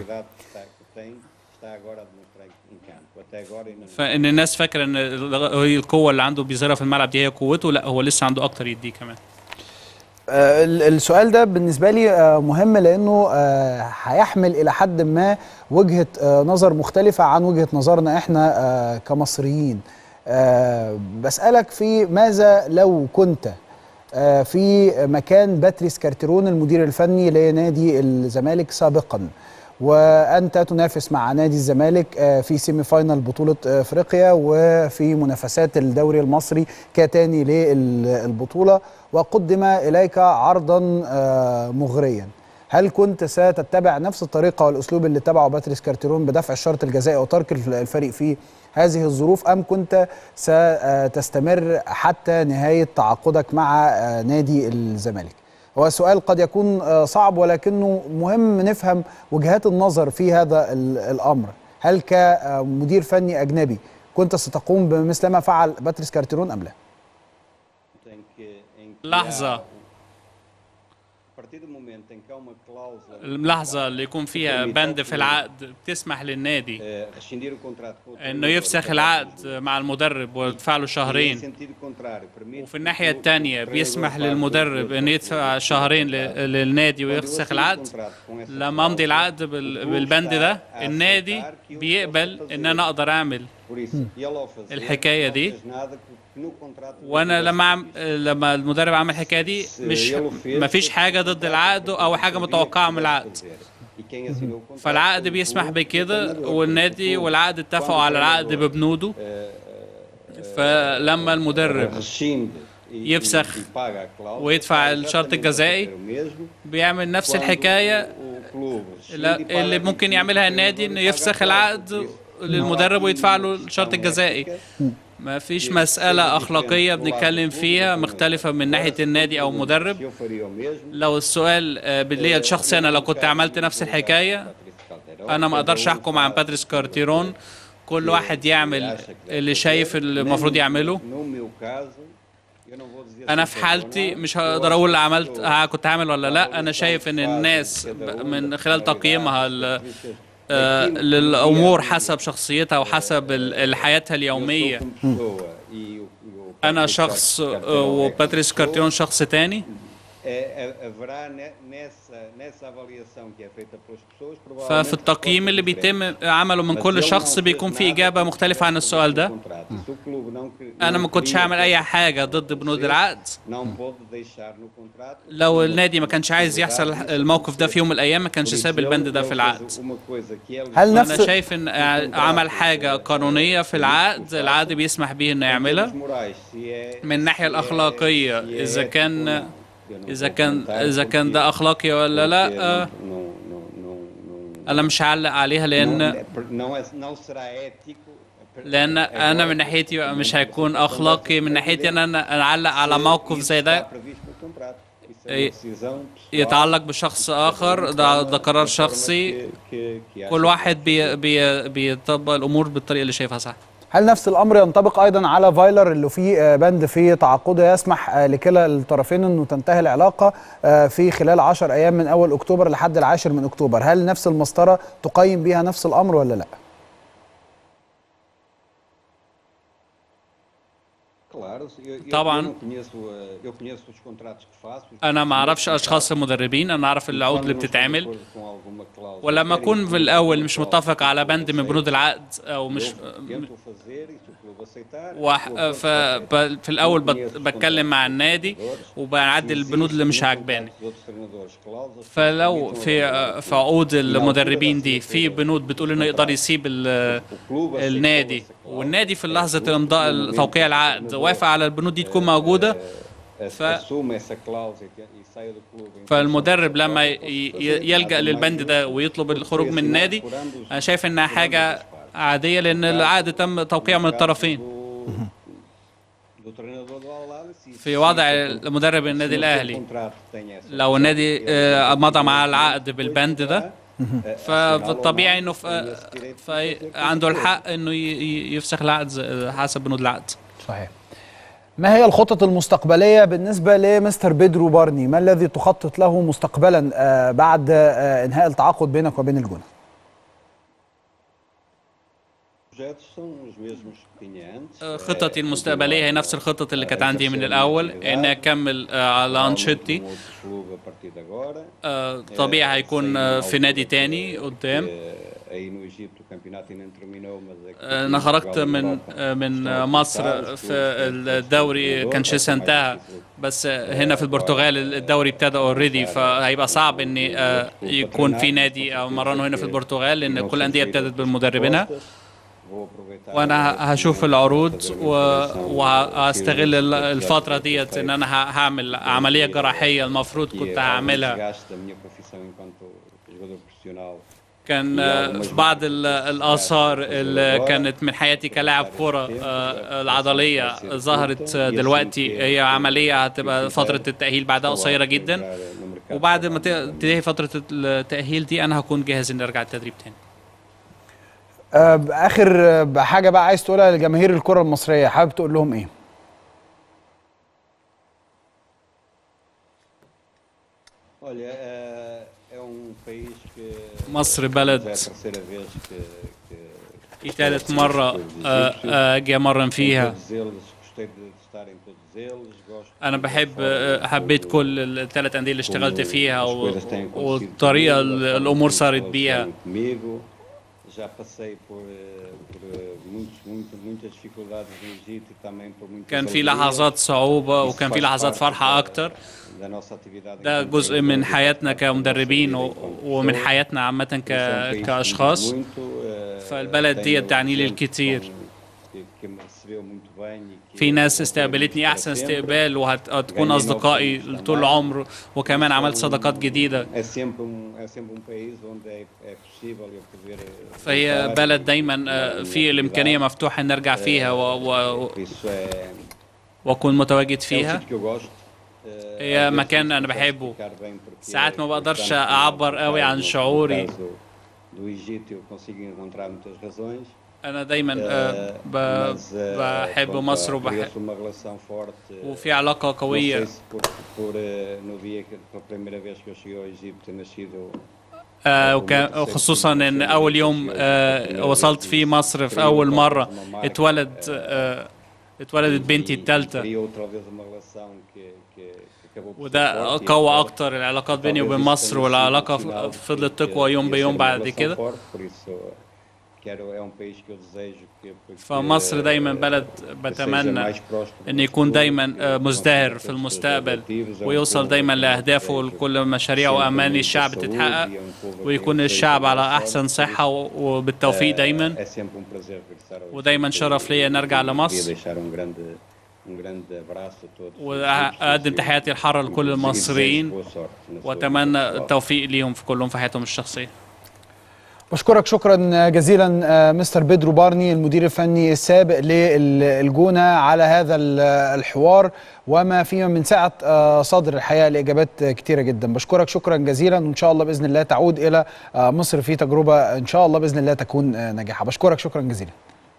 فان الناس فاكره ان ال- هي القوه اللي عنده بيظهرها في الملعب دي هي قوته لا هو لسه عنده اكتر يديه كمان آه، ال- السؤال ده بالنسبة لي آه، مهم لأنه آه، هيحمل إلى حد ما وجهة آه، نظر مختلفة عن وجهة نظرنا إحنا آه، كمصريين آه، بسألك في ماذا لو كنت آه، في مكان باتريس كارتيرون المدير الفني لنادي الزمالك سابقا وانت تنافس مع نادي الزمالك آه، في سيمي فاينال بطوله آه، افريقيا وفي منافسات الدوري المصري كتاني للبطوله وقدم اليك عرضا آه، مغريا هل كنت ستتبع نفس الطريقه والاسلوب اللي اتبعه باتريس كارتيرون بدفع الشرط الجزائي وترك الفريق في هذه الظروف ام كنت ستستمر حتى نهايه تعاقدك مع آه، نادي الزمالك هو سؤال قد يكون آه، صعب ولكنه مهم نفهم وجهات النظر في هذا ال- الامر هل كمدير فني اجنبي كنت ستقوم بمثل ما فعل باتريس كارتيرون ام لا لحظه اللحظه اللي يكون فيها بند في العقد بتسمح للنادي انه يفسخ العقد مع المدرب ويدفع له شهرين وفي الناحيه الثانيه بيسمح للمدرب انه يدفع شهرين ل- للنادي ويفسخ العقد لما امضي العقد بال- بالبند ده النادي بيقبل ان انا اقدر اعمل Por isso, ele ao fazer, الحكاية não دي fez nada que- que no contrato وانا لما عم... لما المدرب عمل الحكايه دي مش ما فيش حاجه ضد العقد او حاجه متوقعه من العقد E quem assinou o contrato فالعقد foi o بيسمح clube, بكده o treinador. والنادي O clube, والعقد اتفقوا quando على o العقد treinador, ببنوده eh, فلما المدرب rescinde e- يفسخ e paga a cláusula, ويدفع faz الشرط exatamente الجزائي o mesmo بيعمل نفس quando الحكايه o clube rescinde لا- e paga اللي a ممكن rescinde, يعملها o النادي treinador انه paga a يفسخ cláusula. العقد Por isso, للمدرب não há ويدفع aqui له uma الشرط questão الجزائي ética. ما فيش مسألة أخلاقية بنتكلم فيها مختلفة من ناحية النادي أو المدرب Eu faria o mesmo. لو السؤال آه، باللي الشخصي أنا لو كنت عملت نفس الحكاية أنا ما أقدرش أحكم عن باتريس كارتيرون كل واحد يعمل اللي شايف اللي المفروض يعمله No meu caso, eu não vou dizer انا se في foi حالتي ou não. مش Eu هقدر acho اقول que عملت eu- ها كنت عامل ولا لا انا شايف ان الناس ب- من خلال تقييمها ل- آه، للامور حسب شخصيتها وحسب ال- حياتها اليوميه Eu sou como pessoa e o- e o انا Patrick شخص Carteron آه، é وباتريس como كارتيرون pessoa. شخص تاني É, é, haverá ne- nessa, nessa avaliação que é feita pelas pessoas, provavelmente ففي التقييم اللي respostas بيتم diferentes. عمله من Mas كل ele شخص não بيكون fez في nada اجابه que مختلفه عن tivesse السؤال o ده contrato. Se o clube não que- انا não ما كنتش queria هعمل اي que حاجه ضد بنود العقد não pôde deixar no contrato لو النادي ما كانش عايز يحصل الموقف ده في يوم من الايام ما كانش ساب البند ده في العقد uma coisa que é هل انا نفس شايف ان عمل حاجه قانونيه في العقد العقد بيسمح بيه انه يعملها من الناحيه الاخلاقيه اذا كان اذا كان اذا كان ده اخلاقي ولا لا آه، انا مش هعلق عليها لان não será ético لان انا من ناحيتي بقى مش هيكون اخلاقي من ناحيتي ان انا اعلق على موقف زي ده إيه، يتعلق بشخص اخر ده ده قرار شخصي كل واحد بي بي بيطبق الامور بالطريقه اللي شايفها صح هل نفس الامر ينطبق ايضا على فايلر اللي فيه آه، بند في تعاقده يسمح آه، لكلا الطرفين انه تنتهي العلاقه آه، في خلال 10 ايام من اول اكتوبر لحد العاشر من اكتوبر هل نفس المسطره تقيم بها نفس الامر ولا لا طبعاً. انا ما اعرفش اشخاص المدربين انا اعرف العقود اللي بتتعمل ولما اكون في الاول مش متفق على بند من بنود العقد او مش وح... ف... ب- في الاول بت... بتكلم مع النادي وبعدل البنود اللي مش عاجباني فلو في في عقود المدربين دي في بنود بتقول انه يقدر يسيب ال... النادي والنادي في لحظه امضاء توقيع العقد وافق على البنود دي تكون موجوده ف... فالمدرب لما ي... ي- يلجا للبند ده ويطلب الخروج من النادي انا شايف انها حاجه عاديه لان العقد تم توقيعه من الطرفين في وضع مدرب النادي الاهلي لو النادي آه، مضى معاه العقد بالبند ده فالطبيعي انه ف- ف- عنده الحق انه ي- ي- يفسخ العقد ز- حسب بنود العقد صحيح ما هي الخطط المستقبليه بالنسبه لمستر بيدرو بارني ما الذي تخطط له مستقبلا آه، بعد آه، انهاء التعاقد بينك وبين الجونه خططي المستقبليه هي نفس الخطط اللي كانت عندي من الاول ان اكمل آه، على انشطتي آه، طبيعي هيكون آه، في نادي تاني قدام آه، انا خرجت من آه، من آه، مصر في الدوري كان شيسا انتهى بس آه، هنا في البرتغال الدوري ابتدى اوريدي فهيبقى صعب ان آه، يكون في نادي او مرنه هنا في البرتغال لان كل الانديه ابتدت بمدربينها وانا ه- هشوف العروض و- وهستغل ال- الفتره ديت ان انا ه- هعمل عمليه جراحيه المفروض كنت هعملها كان آه، في بعض ال- الاثار اللي كانت من حياتي كلاعب كره آه، العضليه ظهرت آه، دلوقتي هي عمليه هتبقى فتره التاهيل بعدها قصيره جدا وبعد ما ت- تنتهي فتره التاهيل دي انا هكون جاهز اني ارجع التدريب تاني آه، اخر آه، حاجه بقى عايز تقولها لجماهير الكره المصريه حابب تقول لهم ايه Olha, eh, é um país que مصر بلد já é a terceira vez que, que دي تالت مرة آه، آه، أجي أمرن فيها todos eles, gostei de estar em todos eles, gosto أنا da بحب forma آه، حبيت como- كل الثلاث أندية اللي اشتغلت como فيها as و- coisas têm acontecido والطريقة comigo, اللي da forma الأمور como صارت eles بيها estão comigo. já passei por, eh, por eh, muitos, muitas, muitas dificuldades no Egito e também por muitas كان في alegrias. لحظات صعوبة Isso وكان في faz لحظات parte فرحة da- أكتر da nossa atividade ده enquanto جزء من treinadores, حياتنا da nossa كمدربين vida و- enquanto ومن pessoas. حياتنا عامة Esse é um ك... país que كأشخاص muito, eh, فالبلد tem دي تعني لي gente الكتير. com- que- que me recebeu muito bem e que في ناس eu vou استقبلتني para أحسن sempre. استقبال وهتكون Ganhei أصدقائي novos طول também. العمر وكمان عملت Então, صداقات جديدة É sempre um, é sempre um país onde é, é possível eu poder eh, فهي voltar بلد e دايما continuar آه، a minha في الإمكانية atividade. مفتوحة إن أرجع فيها و... و... Por isso é, وأكون متواجد é um فيها sítio que eu gosto. Eh, هي às vezes مكان não أنا consigo بحبه. explicar bem porque ساعات ما é بقدرش importante, أعبر no قوي عن caso- no شعوري. caso do Egito eu consigo encontrar muitas razões. أنا دايما آه، Eh, ب... mas, eh, بحب pronto, مصر há- وبحب criou-se uma relação forte. eh, وفي علاقة Não قوية sei se por, por, eh, no dia que pela primeira vez que eu cheguei ao Egito ter nascido آه، وكان خصوصا ان اول يوم آه، وصلت فيه مصر في اول مره اتولد آه، اتولدت بنتي الثالثه criou outra vez uma relação que, que, que acabou por ser وده forte e قوى forte. اكتر العلاقات بيني Talvez وبين isso مصر tenha sido والعلاقه um sinal ف- de فضلت que تقوى يوم ia ser بيوم uma بعد relação كده forte, por isso quero, é um país que eu desejo que, que فمصر دايما بلد que seja بتمنى mais próspero ان no يكون futuro, دايما que آه، consiga مزدهر ter في os seus المستقبل objetivos. É um ويوصل povo دايما que لاهدافه desejo ولكل مشاريعه sempre واماني muita الشعب saúde تتحقق e é um povo que ويكون tem الشعب على feito احسن bastante, por صحه و- وبالتوفيق Eh, دايما É sempre um prazer regressar ao ودايما Egito شرف e- ليا e نرجع queria لمصر deixar um grande um grande abraço a todos. واقدم تحياتي الحاره لكل المصريين واتمنى التوفيق ليهم في كلهم في حياتهم الشخصيه بشكرك شكرا جزيلا آه، مستر بيدرو بارني المدير الفني السابق للجونه على هذا ال- الحوار وما فيه من سعه آه، صدر الحقيقه لاجابات آه، كتيره جدا بشكرك شكرا جزيلا وان شاء الله باذن الله تعود الى آه، مصر في تجربه ان شاء الله باذن الله تكون آه، ناجحه بشكرك شكرا جزيلا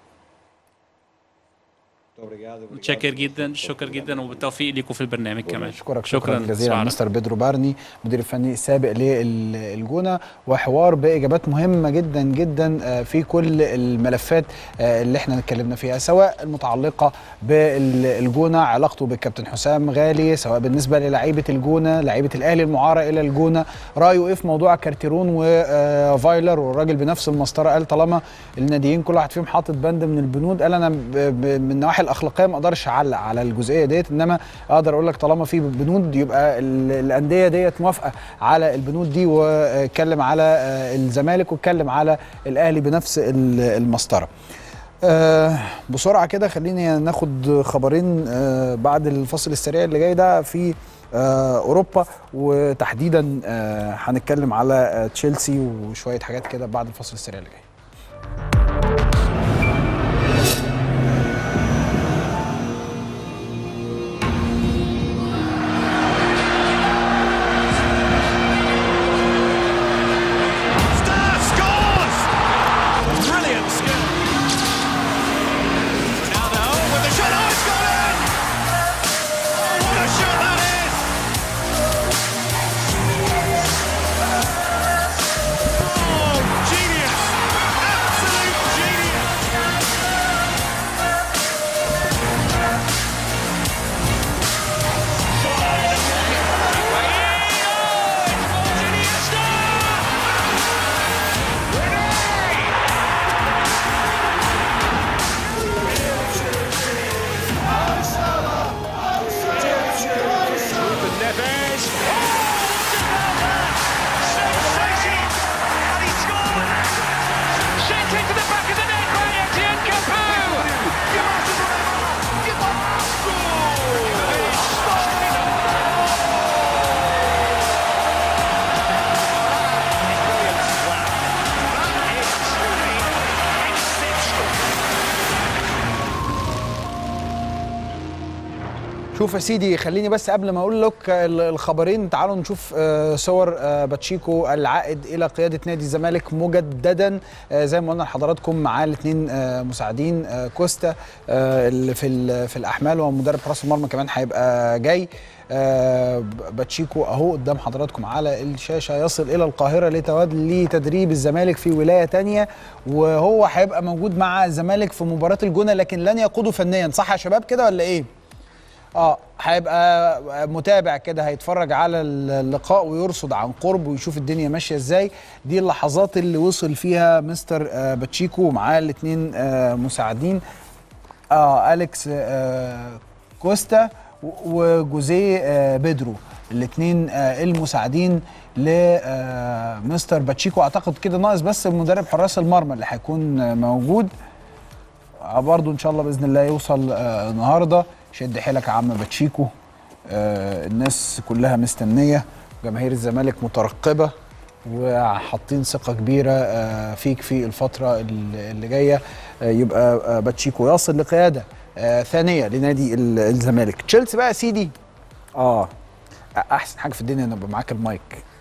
متشكر جدا شكرا جدا وبالتوفيق ليكم في البرنامج كمان اشكرك شكرا, شكرا جزيلا صباح مستر بيدرو بارني المدير الفني السابق للجونه وحوار باجابات مهمه جدا جدا آه، في كل الملفات آه، اللي احنا اتكلمنا فيها سواء المتعلقه بالجونه علاقته بالكابتن حسام غالي سواء بالنسبه للعيبه الجونه لعيبه الاهلي المعاره الى الجونه رايه ايه في موضوع كارتيرون وفايلر والراجل بنفس المسطره قال طالما الناديين كل واحد فيهم حاطط بند من البنود قال انا ب- ب- من النواحي الاخلاقيه ما اقدرش اعلق على الجزئيه ديت انما اقدر اقول لك طالما في بنود يبقى ال- الانديه ديت موافقه على البنود دي واتكلم على آه، الزمالك واتكلم على الاهلي بنفس ال- المسطره آه بسرعه كده خليني ناخد خبرين آه بعد الفصل السريع اللي جاي ده في آه اوروبا وتحديدا آه هنتكلم على آه تشيلسي وشويه حاجات كده بعد الفصل السريع اللي جاي scores! Brilliant skill. Now though, with the shot, oh, it's gone in! Oh, what a shot that is! Oh, genius! Absolute genius! Ruben Neves. Sensational! And he scored! Sent into the back of the net by Etienne Capoue! شوف يا سيدي خليني بس قبل ما اقول لك ال- الخبرين تعالوا نشوف آه، صور آه، باتشيكو العائد الى قياده نادي الزمالك مجددا آه، زي ما قلنا لحضراتكم معاه الاثنين مساعدين آه، كوستا آه، اللي في ال- في الاحمال ومدرب حراس المرمى كمان هيبقى جاي آه، باتشيكو اهو قدام حضراتكم على الشاشه يصل الى القاهره لتولي لتدريب الزمالك في ولايه تانية وهو هيبقى موجود مع الزمالك في مباراه الجونه لكن لن يقوده فنيا صح يا شباب كده ولا ايه؟ اه هيبقى متابع كده هيتفرج على اللقاء ويرصد عن قرب ويشوف الدنيا ماشيه ازاي دي اللحظات اللي وصل فيها مستر آه باتشيكو ومعاه الاثنين آه مساعدين اه اليكس آه كوستا وجوزيه آه بيدرو الاثنين آه المساعدين لمستر باتشيكو اعتقد كده ناقص بس مدرب حراس المرمى اللي هيكون آه موجود آه برضو ان شاء الله باذن الله يوصل آه النهارده شد حيلك يا عم باتشيكو آه الناس كلها مستنيه جماهير الزمالك مترقبه وحاطين ثقه كبيره آه فيك في الفتره اللي جايه آه يبقى آه باتشيكو يصل لقياده آه ثانيه لنادي الزمالك تشيلسي بقى يا سيدي اه احسن حاجه في الدنيا ان يبقى معاك المايك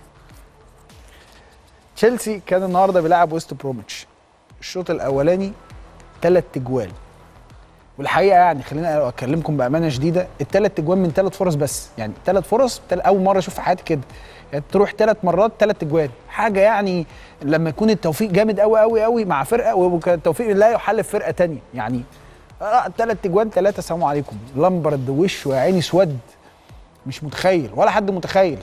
تشيلسي كان النهارده بيلعب ويست بروميتش الشوط الاولاني ثلاث تجوال والحقيقه يعني خلينا اكلمكم بامانه شديده الثلاث تجوان من ثلاث فرص بس يعني ثلاث فرص تل... اول مره اشوف في حياتي كده يعني تروح ثلاث مرات ثلاث تجوان حاجه يعني لما يكون التوفيق جامد قوي قوي قوي مع فرقه والتوفيق لا يحل في فرقه ثانيه يعني ثلاث تجوان ثلاثه سلام عليكم لامبرد وشه يا عيني اسود مش متخيل ولا حد متخيل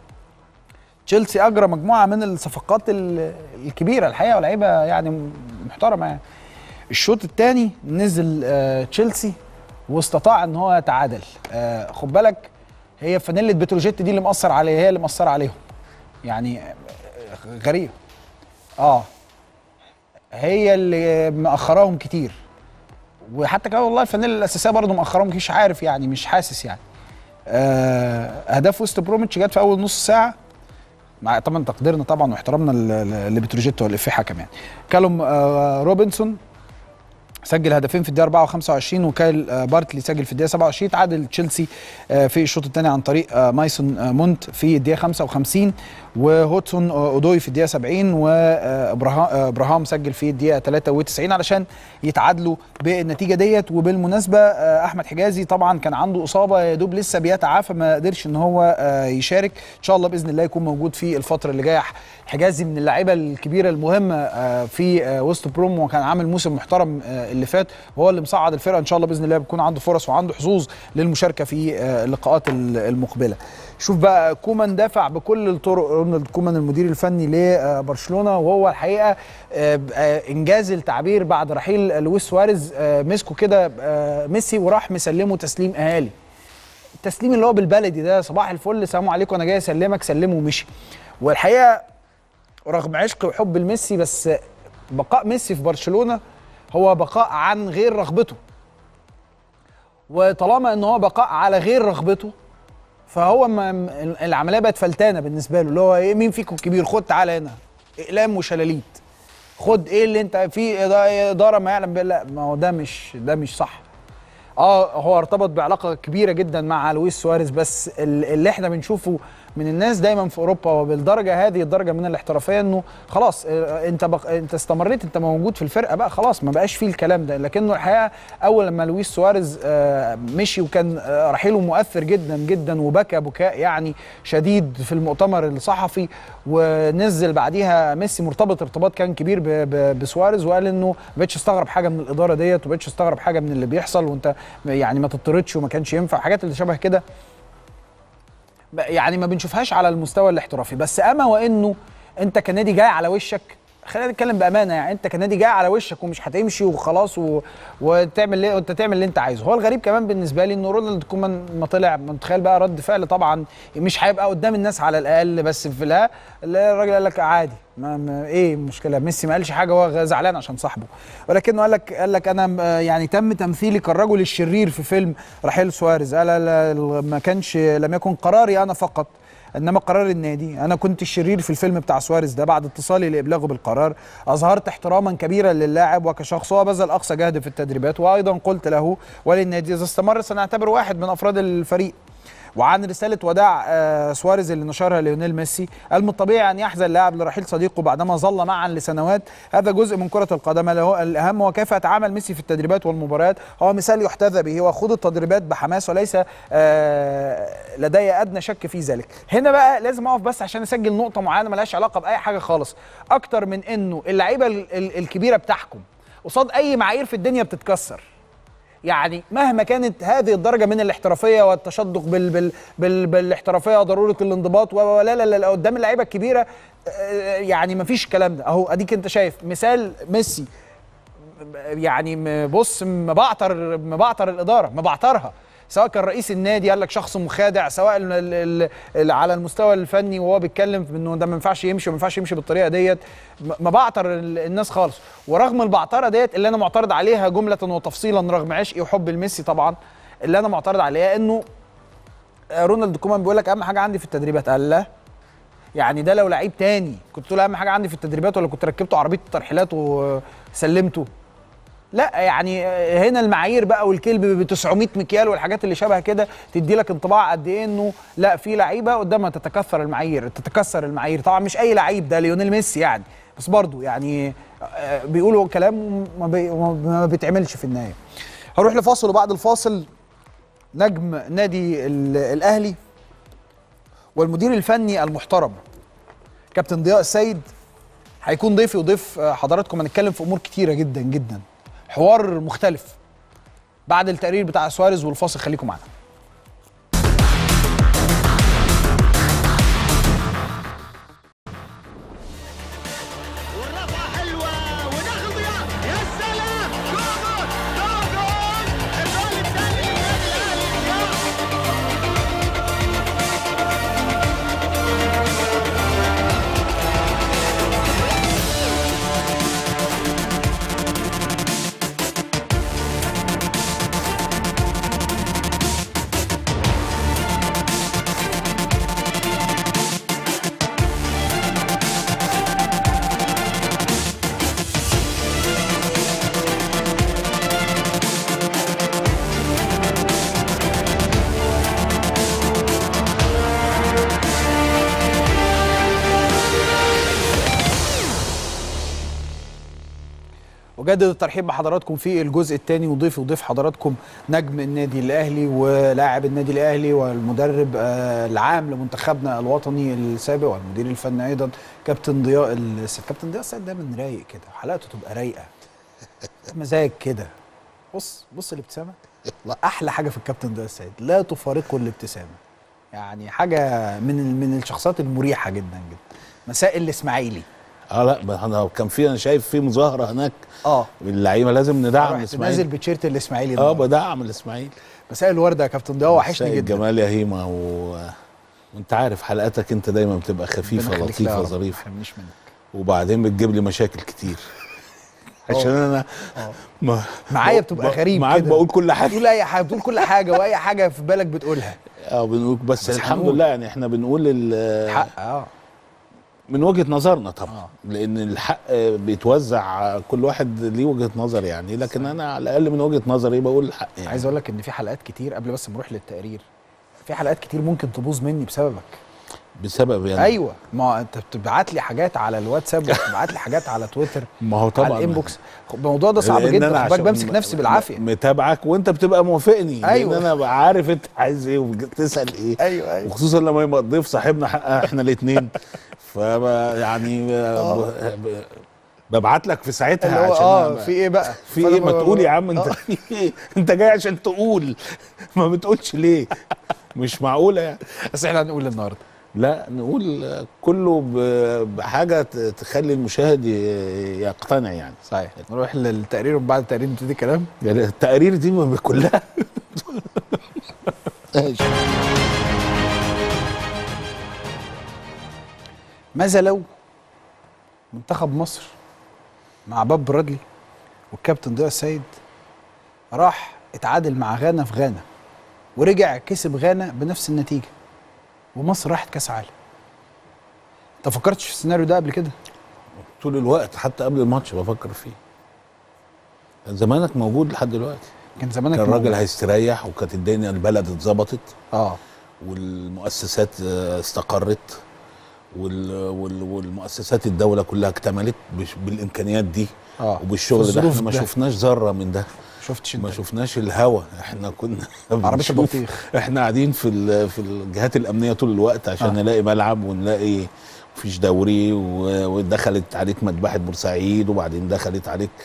تشيلسي اجرى مجموعه من الصفقات الكبيره الحقيقه ولاعيبه يعني محترمه يعني الشوط الثاني نزل آه تشيلسي واستطاع ان هو يتعادل آه خد بالك هي فانيله بتروجيت دي اللي مأثر عليه هي اللي مأثره عليهم يعني غريب اه هي اللي مأخراهم كتير وحتى كمان والله الفانيله الاساسيه برضه مأخراهم مش عارف يعني مش حاسس يعني آه اهداف وست بروميتش جت في اول نص ساعه مع طبعا تقديرنا طبعا واحترامنا لبتروجيت والافي حكم يعني كالوم آه روبنسون سجل هدفين في الدقيقه 4 و25 وكايل بارتلي سجل في الدقيقه 27 تعادل تشيلسي في الشوط الثاني عن طريق مايسون مونت في الدقيقه 55 وهوتسون اودوي في الدقيقه 70 وابراهام سجل في الدقيقه 93 علشان يتعادلوا بالنتيجه ديت وبالمناسبه احمد حجازي طبعا كان عنده اصابه يا دوب لسه بيتعافى ما قدرش ان هو يشارك ان شاء الله باذن الله يكون موجود في الفتره اللي جايه حجازي من اللعيبه الكبيره المهمه في وسط بروم وكان عامل موسم محترم اللي فات وهو اللي مصعد الفرقه ان شاء الله باذن الله بيكون عنده فرص وعنده حظوظ للمشاركه في اللقاءات المقبله شوف بقى كومان دافع بكل الطرق رونالد كومان المدير الفني لبرشلونه وهو الحقيقه انجاز التعبير بعد رحيل لويس سواريز مسكه كده ميسي وراح مسلمه تسليم اهالي التسليم اللي هو بالبلدي ده صباح الفل سلام عليكم انا جاي اسلمك سلمه ومشي والحقيقه رغم عشق وحب لميسي بس بقاء ميسي في برشلونه هو بقاء عن غير رغبته وطالما ان هو بقاء على غير رغبته فهو ما العمليه بقت فلتانه بالنسبه له اللي هو ايه مين فيكم الكبير خد تعالى هنا اقلام وشلاليت خد ايه اللي انت في اداره ما يعلم لا ما هو ده مش ده مش صح اه هو ارتبط بعلاقه كبيره جدا مع لويس سواريز بس اللي احنا بنشوفه من الناس دايما في اوروبا وبالدرجه هذه الدرجه من الاحترافيه انه خلاص انت بق... انت استمريت انت موجود في الفرقه بقى خلاص ما بقاش فيه الكلام ده لكنه الحقيقه اول لما لويس سواريز مشي وكان رحيله مؤثر جدا جدا وبكى بكاء يعني شديد في المؤتمر الصحفي ونزل بعديها ميسي مرتبط ارتباط كان كبير ب... ب... بسواريز وقال انه ما بقتش استغرب حاجه من الاداره ديت وما بقتش استغرب حاجه من اللي بيحصل وانت يعني ما تطردش وما كانش ينفع حاجات اللي شبه كده يعني ما بنشوفهاش على المستوى الاحترافي بس اما وانه انت كنادي جاي على وشك خلينا نتكلم بامانه يعني انت كنادي جاي على وشك ومش هتمشي وخلاص و... وتعمل ليه وانت تعمل اللي انت عايزه هو الغريب كمان بالنسبه لي انه رونالد كومان ما طلع متخيل بقى رد فعل طبعا مش هيبقى قدام الناس على الاقل بس في لا الراجل قال لك عادي ما, ما ايه المشكله ميسي ما قالش حاجه هو زعلان عشان صاحبه ولكنه قال لك قال لك انا يعني تم تمثيلي كالرجل الشرير في فيلم رحيل سواريز قال ما كانش لم يكن قراري انا فقط انما قرار النادي انا كنت الشرير في الفيلم بتاع سواريز ده بعد اتصالي لابلاغه بالقرار اظهرت احتراما كبيرا للاعب وكشخص هو بذل اقصى جهد في التدريبات وايضا قلت له وللنادي اذا استمر سنعتبره واحد من افراد الفريق وعن رساله وداع آه سواريز اللي نشرها ليونيل ميسي قال من الطبيعي ان يحزن اللاعب لرحيل صديقه بعدما ظل معا لسنوات هذا جزء من كره القدم الاهم هو كيف يتعامل ميسي في التدريبات والمباريات هو مثال يحتذى به وخوض التدريبات بحماس وليس آه لدي ادنى شك في ذلك هنا بقى لازم اقف بس عشان اسجل نقطه معينه ملهاش علاقه باي حاجه خالص اكتر من انه اللعيبه الكبيره بتحكم قصاد اي معايير في الدنيا بتتكسر يعني مهما كانت هذه الدرجه من الاحترافيه والتشدق بال بال بال بالاحترافيه وضروره الانضباط و لا لا لا, لا قدام اللعيبه الكبيره آه، يعني ما فيش الكلام ده اهو اديك انت شايف مثال ميسي يعني م- بص مبعتر مبعتر الاداره مبعترها سواء كان رئيس النادي قال لك شخص مخادع سواء ال ال ال على المستوى الفني وهو بيتكلم في انه ده ما ينفعش يمشي وما ينفعش يمشي بالطريقه ديت م- مبعتر ال- الناس خالص ورغم البعتره ديت اللي انا معترض عليها جمله وتفصيلا رغم عشقي وحب الميسي طبعا اللي انا معترض عليها انه آه، رونالد كومان بيقول لك اهم حاجه عندي في التدريبات قال لا يعني ده لو لعيب تاني كنت تقول اهم حاجه عندي في التدريبات ولا كنت ركبته عربيه الترحيلات وسلمته لا يعني هنا المعايير بقى والكلب ب 900 مكيال والحاجات اللي شبه كده تدي لك انطباع قد ايه انه لا في لعيبه قدامها تتكثر المعايير تتكسر المعايير طبعا مش اي لعيب ده ليونيل ميسي يعني بس برضه يعني آه، بيقولوا كلام ما, بي ما بيتعملش في النهايه هروح لفاصل وبعد الفاصل نجم نادي ال- الاهلي والمدير الفني المحترم كابتن ضياء السيد هيكون ضيفي وضيف آه، حضراتكم هنتكلم في امور كتيره جدا جدا حوار مختلف بعد التقرير بتاع سواريز والفاصل خليكم معانا والرفعه حلوه ودخل ضياء يا سلام جول جول جول الجول الثاني للنادي الاهلي ضياء وجدد الترحيب بحضراتكم في الجزء الثاني وضيفي وضيف حضراتكم نجم النادي الاهلي ولاعب النادي الاهلي والمدرب آه، العام لمنتخبنا الوطني السابق والمدير الفني ايضا كابتن ضياء السيد كابتن ضياء السيد دايما رايق كده حلقته تبقى رايقه مزاج كده بص بص الابتسامه والله احلى حاجه في الكابتن ضياء السيد لا تفارقه الابتسامه يعني حاجه من من الشخصيات المريحه جدا جدا مساء الاسماعيلي اه لا ما انا كان في انا شايف في مظاهره هناك اه اللعيبه لازم ندعم رحت الاسماعيلي نازل بتيشيرت الاسماعيلي اه النهاردة. بدعم الاسماعيلي مساء الورده يا كابتن ضياء وحشني مساء جدا الجمال يا هيما و... وانت عارف حلقاتك انت دايما بتبقى خفيفه ربنا يخليك. لا يا لطيفه رب، ظريفه ما يحرمنيش منك وبعدين بتجيب لي مشاكل كتير عشان انا ما معايا بتبقى غريب معاك كده. بقول كل حاجه بتقول اي حاجه بتقول كل حاجه واي حاجه في بالك بتقولها اه بنقول بس, بس الحمد هنقول. لله يعني احنا بنقول ال- الحق اه من وجهه نظرنا طبعا لان الحق بيتوزع كل واحد ليه وجهه نظر يعني لكن انا على الاقل من وجهه نظري بقول الحق يعني عايز اقول لك ان في حلقات كتير قبل بس ما نروح للتقرير في حلقات كتير ممكن تبوظ مني بسببك بسبب يعني ايوه ما انت بتبعت لي حاجات على الواتساب وبتبعت لي حاجات على تويتر ما هو طبعا على الانبوكس الموضوع ده صعب لأن جدا أنا خد بالك عشان بمسك م- نفسي بالعافيه متابعك وانت بتبقى موافقني أيوة. لان انا ببقى عارف انت عايز ايه وتسال ايه ايوه ايوه وخصوصا لما يبقى الضيف صاحبنا حق- احنا الاثنين ف يعني ب- ب- ببعت لك في ساعتها اللي هو عشان اه أبقى- في ايه بقى في فأنا ايه ما ب- تقول يا عم انت آه. انت جاي عشان تقول ما بتقولش ليه مش معقوله يعني بس احنا هنقول النهارده لا نقول كله ب- بحاجه ت- تخلي المشاهد ي- يقتنع يعني صحيح نروح للتقرير وبعد التقرير نبتدي كلام يعني التقارير دي ما كلها ماشي. ماذا لو منتخب مصر مع باب برادلي والكابتن ضياء السيد راح اتعادل مع غانا في غانا ورجع كسب غانا بنفس النتيجه ومصر راحت كاس عالم انت فكرتش في السيناريو ده قبل كده طول الوقت حتى قبل الماتش بفكر فيه كان زمانك موجود لحد دلوقتي كان زمانك كان الراجل موجود. هيستريح وكانت الدنيا البلد اتظبطت اه والمؤسسات آه، استقرت وال وال والمؤسسات الدوله كلها اكتملت بش- بالامكانيات دي اه وبالشغل في ده الظروف احنا ما ده. شفناش ذره من ده شفتش انت ما شفناش الهوا احنا كنا عربية بنشوف- البطيخ. احنا قاعدين في ال- في الجهات الامنيه طول الوقت عشان آه. آه. نلاقي ملعب ونلاقي مفيش دوري و- ودخلت عليك مذبحه بورسعيد وبعدين دخلت عليك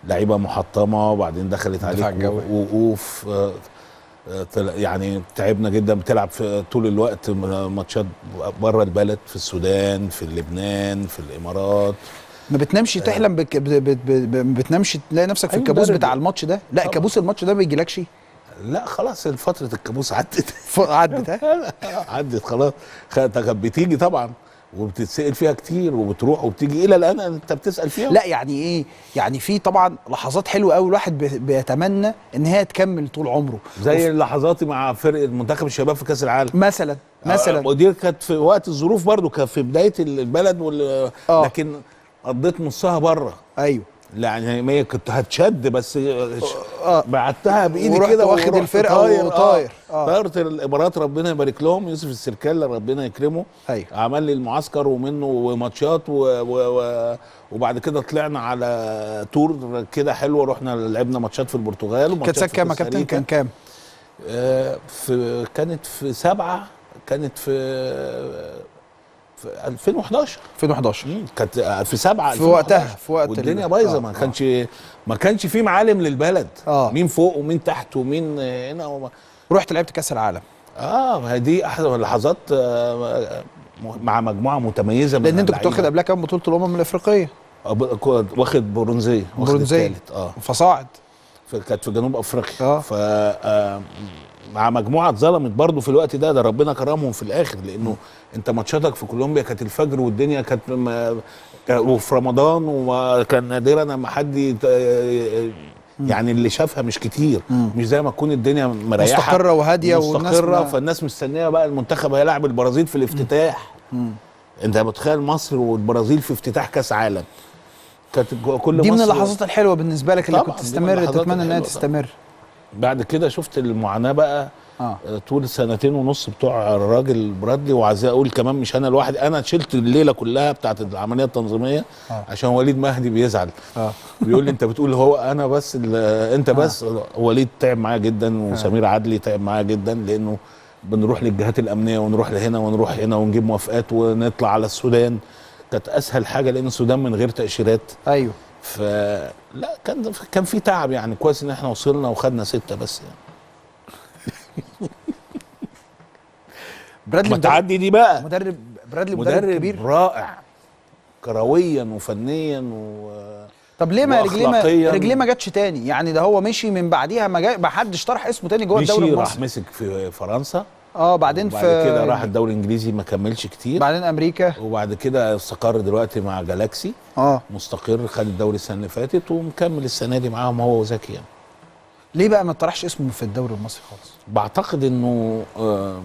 لعيبه محطمه وبعدين دخلت الدفاع عليك الجوي. وقوف آه، آه، تل- يعني تعبنا جدا بتلعب في طول الوقت م- ماتشات بره البلد في السودان في لبنان في الامارات ما بتنامش تحلم بك ب- ب- ب- ب- ما بتنامش تلاقي نفسك في أيوة الكابوس مدرب. بتاع الماتش ده لا طبعا. كابوس الماتش ده ما بيجيلكش لا خلاص فتره الكابوس عدت ف- عدت ها عدت خلاص خ- كانت بتيجي طبعا وبتتسال فيها كتير وبتروح وبتيجي الى الان انت بتسال فيها لا يعني ايه يعني في طبعا لحظات حلوه قوي الواحد بي- بيتمنى ان هي تكمل طول عمره زي لحظاتي مع فرقه منتخب الشباب في كاس العالم مثلا مثلا ودي كانت في وقت الظروف برضو كانت في بدايه البلد وال... آه. لكن قضيت نصها بره ايوه يعني ما هي كنت هتشد بس آه. بعتها بايدي ورحت كده واخد ورحت الفرقة طاير وطاير. آه. آه. طايرت الامارات ربنا يبارك لهم يوسف السركال ربنا يكرمه ايوه عمل لي المعسكر ومنه ماتشات و... و... و... وبعد كده طلعنا على تور كده حلوه رحنا لعبنا ماتشات في البرتغال كانت وماتشات سنه في كام يا كوستاريكا. كابتن كان كام آه، في كانت في سبعة كانت في في 2011 2011 مم، كانت آه، في سبعة في وقتها 2011. في وقت والدنيا ال- بايظه آه، ما آه. كانش ما كانش في معالم للبلد آه. مين فوق ومين تحت ومين آه، هنا وما رحت لعبت كاس العالم اه ما هي دي احد اللحظات آه، مع مجموعه متميزه من لان انت كنت اللعيبة. واخد قبلها كام بطوله الامم الافريقيه آه، ب- كنت واخد برونزيه واخد برونزيه التالت اه فصاعد في كانت في جنوب افريقيا آه. ف آه، مع مجموعه اتظلمت برضو في الوقت ده ده ربنا كرمهم في الاخر لانه انت ماتشاتك في كولومبيا كانت الفجر والدنيا كانت م- وفي رمضان وكان نادرا لما حد يت- يعني اللي شافها مش كتير مش زي ما تكون الدنيا مريحه مستقرة وهادية والناس مستقره ما- فالناس مستنيه بقى المنتخب هيلاعب البرازيل في الافتتاح انت متخيل مصر والبرازيل في افتتاح كاس عالم كانت جو- كل دي من مصر- اللحظات الحلوه بالنسبه لك اللي طبعاً، كنت دي من تستمر اللحظات تتمنى انها الحلوة طبعاً. تستمر بعد كده شفت المعاناه بقى اه آه، طول سنتين ونص بتوع الراجل برادلي وعايز اقول كمان مش انا لوحدي انا شلت الليله كلها بتاعت العمليه التنظيميه آه. عشان وليد مهدي بيزعل اه بيقول لي انت بتقول هو انا بس ال- انت بس وليد تعب معايا جدا وسمير عدلي تعب معايا جدا لانه بنروح للجهات الامنيه ونروح لهنا ونروح هنا ونجيب موافقات ونطلع على السودان كانت اسهل حاجه لان السودان من غير تاشيرات ايوه فلا كان كان في تعب يعني كويس ان احنا وصلنا وخدنا سته بس يعني برادلي ما مدرب تعدي دي بقى مدرب برادلي مدرب, مدرب كبير رائع كرويا وفنيا و طب ليه ما رجليه ما وأخلاقياً. رجليه ما جاتش تاني يعني ده هو مشي من بعديها ما, جا... ما حدش طرح اسمه تاني جوه الدوري مشي راح المصري مسك في فرنسا اه بعدين وبعد في كده راح الدوري الانجليزي ما كملش كتير بعدين امريكا وبعد كده استقر دلوقتي مع جالاكسي اه مستقر خد الدوري السنه اللي فاتت ومكمل السنه دي معاهم هو وزكي يعني ليه بقى ما طرحش اسمه في الدوري المصري خالص بعتقد انه آم،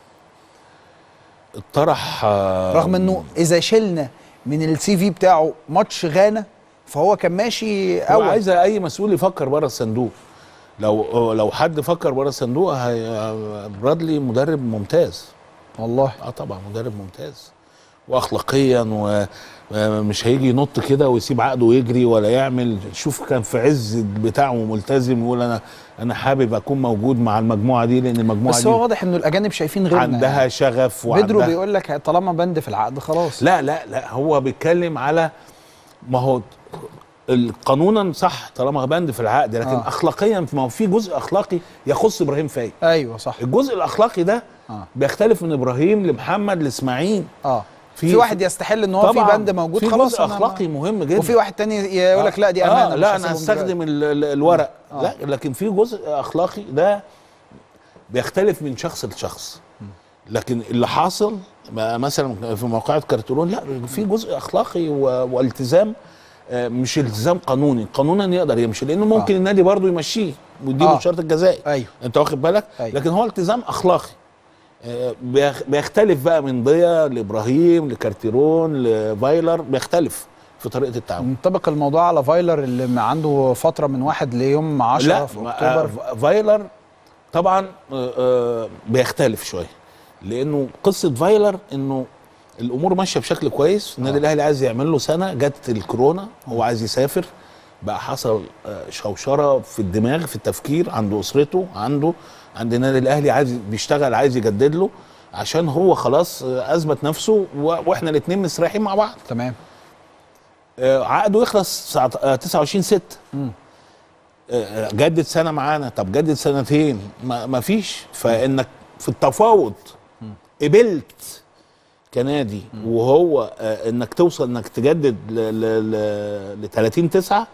اتطرح آم، رغم انه اذا شلنا من السي في بتاعه ماتش غانا فهو كان ماشي هو اول عايز اي مسؤول يفكر بره الصندوق لو لو حد فكر بره الصندوق هي برادلي مدرب ممتاز والله اه طبعا مدرب ممتاز واخلاقيا ومش هيجي ينط كده ويسيب عقده ويجري ولا يعمل شوف كان في عز بتاعه ملتزم يقول انا انا حابب اكون موجود مع المجموعه دي لان المجموعه بس دي هو واضح انه الاجانب شايفين غيرنا عندها شغف بيدرو وعندها بيقول لك طالما بند في العقد خلاص لا لا لا هو بيتكلم على ما هو قانونا صح طالما بند في العقد لكن آه. آه. اخلاقيا ما هو في جزء اخلاقي يخص ابراهيم فايق ايوه صح الجزء الاخلاقي ده آه. بيختلف من ابراهيم لمحمد لاسماعيل اه في, في- في واحد يستحل ان هو في طبعاً بند موجود في خلاص جزء أنا ما- اخلاقي مهم جدا وفي واحد تاني يقول لك لا دي امانه آه مش لا انا هسيبهم هستخدم ال- ال- الورق آه. لا لكن في جزء اخلاقي ده بيختلف من شخص لشخص لكن اللي حاصل بقى مثلا في موقعة كارترون لا في جزء اخلاقي و- والتزام آه، مش التزام قانوني قانونا يقدر يمشي لانه ممكن آه. النادي برضه يمشيه ويديله آه. الشرط الجزائي ايوه انت واخد بالك أيوة. لكن هو التزام اخلاقي آه، بيخ- بيختلف بقى من ضيا لابراهيم لكارتيرون لفايلر بيختلف في طريقه التعامل منطبق الموضوع على فايلر اللي ما عنده فتره من واحد ليوم 10 لا في ما- اكتوبر آه، فايلر طبعا آه، آه، بيختلف شويه لانه قصه فايلر انه الامور ماشيه بشكل كويس النادي الاهلي عايز يعمل له سنه جت الكورونا هو عايز يسافر بقى حصل آه، شوشره في الدماغ في التفكير عنده اسرته عنده عند النادي الاهلي عايز بيشتغل عايز يجدد له عشان هو خلاص آه، اثبت نفسه و- واحنا الاثنين مستريحين مع بعض تمام آه، عقده يخلص ساعة- آه، 29 6 جدد سنه معانا طب جدد سنتين ما, ما فيش فانك في التفاوض قبلت كنادي وهو آه، انك توصل انك تجدد ل ل- ل 30 9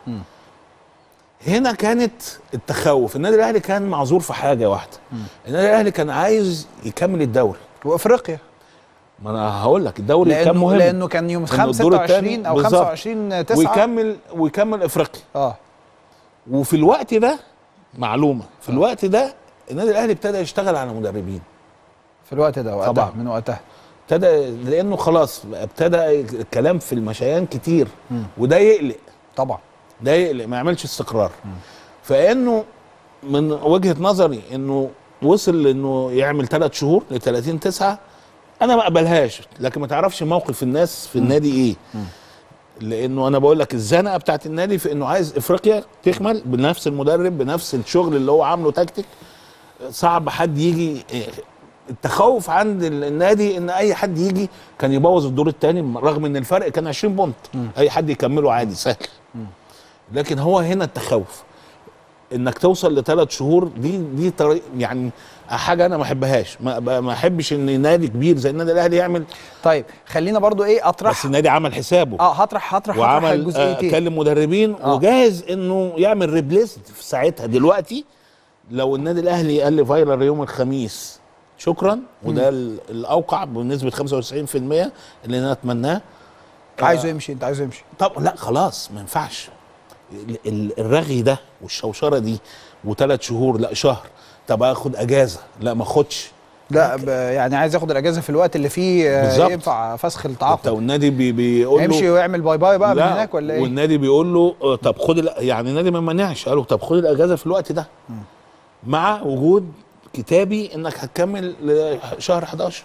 هنا كانت التخوف النادي الاهلي كان معذور في حاجه واحده النادي الاهلي كان عايز يكمل الدوري وافريقيا ما انا هقول لك الدوري كان لانه مهم لانه كان يوم إنه الدور 25 التاني او بالظبط. 25 9 ويكمل ويكمل افريقيا اه وفي الوقت ده معلومه في الوقت ده النادي الاهلي ابتدى يشتغل على مدربين في الوقت ده وقتها طبعاً. من وقتها ابتدى لانه خلاص ابتدى الكلام في المشيان كتير وده يقلق طبعا ده يقلق ما يعملش استقرار فانه من وجهه نظري انه وصل لانه يعمل ثلاث شهور ل 30 9 انا ما اقبلهاش لكن ما تعرفش موقف الناس في النادي ايه لانه انا بقول لك الزنقه بتاعت النادي في انه عايز افريقيا تكمل بنفس المدرب بنفس الشغل اللي هو عامله تكتيك صعب حد يجي التخوف عند النادي ان اي حد يجي كان يبوظ الدور الثاني رغم ان الفرق كان 20 بونت اي حد يكمله عادي سهل لكن هو هنا التخوف انك توصل لثلاث شهور دي دي طريق يعني حاجه انا ما احبهاش ما ما احبش ان نادي كبير زي النادي الاهلي يعمل طيب خلينا برضو ايه اطرح بس النادي عمل حسابه اه هطرح هطرح هطرح وعمل آه الجزئيتين كلم مدربين آه. وجاهز انه يعمل ريبليس في ساعتها دلوقتي لو النادي الاهلي قال لي فايلر يوم الخميس شكرا وده ال- الاوقع بنسبه 95% اللي انا اتمناه عايزه يمشي انت عايزه يمشي طب لا خلاص ما ينفعش ال- ال- الرغي ده والشوشره دي وثلاث شهور لا شهر طب اخد اجازه لا ما اخدش لا ب- يعني عايز ياخد الاجازه في الوقت اللي فيه آه، بالظبط. ينفع فسخ انت التعاقد والنادي بي بيقول له يمشي ويعمل باي باي بقى من لا، هناك ولا ايه والنادي بيقول له آه، طب خد الأ- يعني النادي ما منعش قالوا طب خد الاجازه في الوقت ده مع وجود كتابي انك هتكمل لشهر 11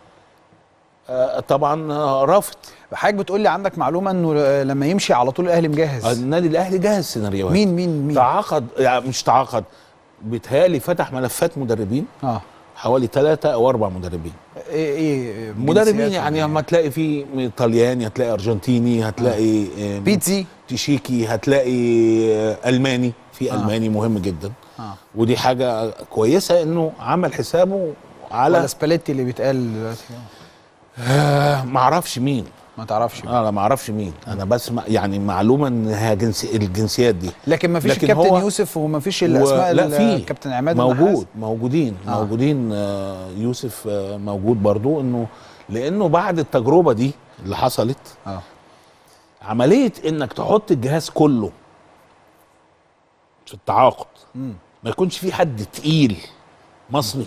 آه طبعا آه، رافض حضرتك بتقول لي عندك معلومه انه آه، لما يمشي على طول الاهلي مجهز النادي الاهلي جاهز سيناريوهات مين مين مين تعاقد يعني مش تعاقد بيتهيألي فتح ملفات مدربين اه حوالي ثلاثة أو أربع مدربين ايه ايه مدربين جنسيات يعني ولا اما تلاقي في طلياني هتلاقي أرجنتيني هتلاقي آه. بيتزي تشيكي هتلاقي آه، ألماني في آه. ألماني مهم جدا اه ودي حاجة كويسة إنه عمل حسابه على ولا سباليتي اللي بيتقال دلوقتي آه معرفش مين ما تعرفش اه لا معرفش مين انا بسمع يعني معلومه انها جنسي الجنسيات دي لكن ما فيش لكن الكابتن هو- يوسف وما فيش الاسماء لا ال- في الكابتن عماد موجود النحاس. موجودين آه. آه. موجودين آه يوسف آه موجود برضو انه لانه بعد التجربه دي اللي حصلت اه عمليه انك تحط الجهاز كله في التعاقد مم. ما يكونش في حد تقيل مصري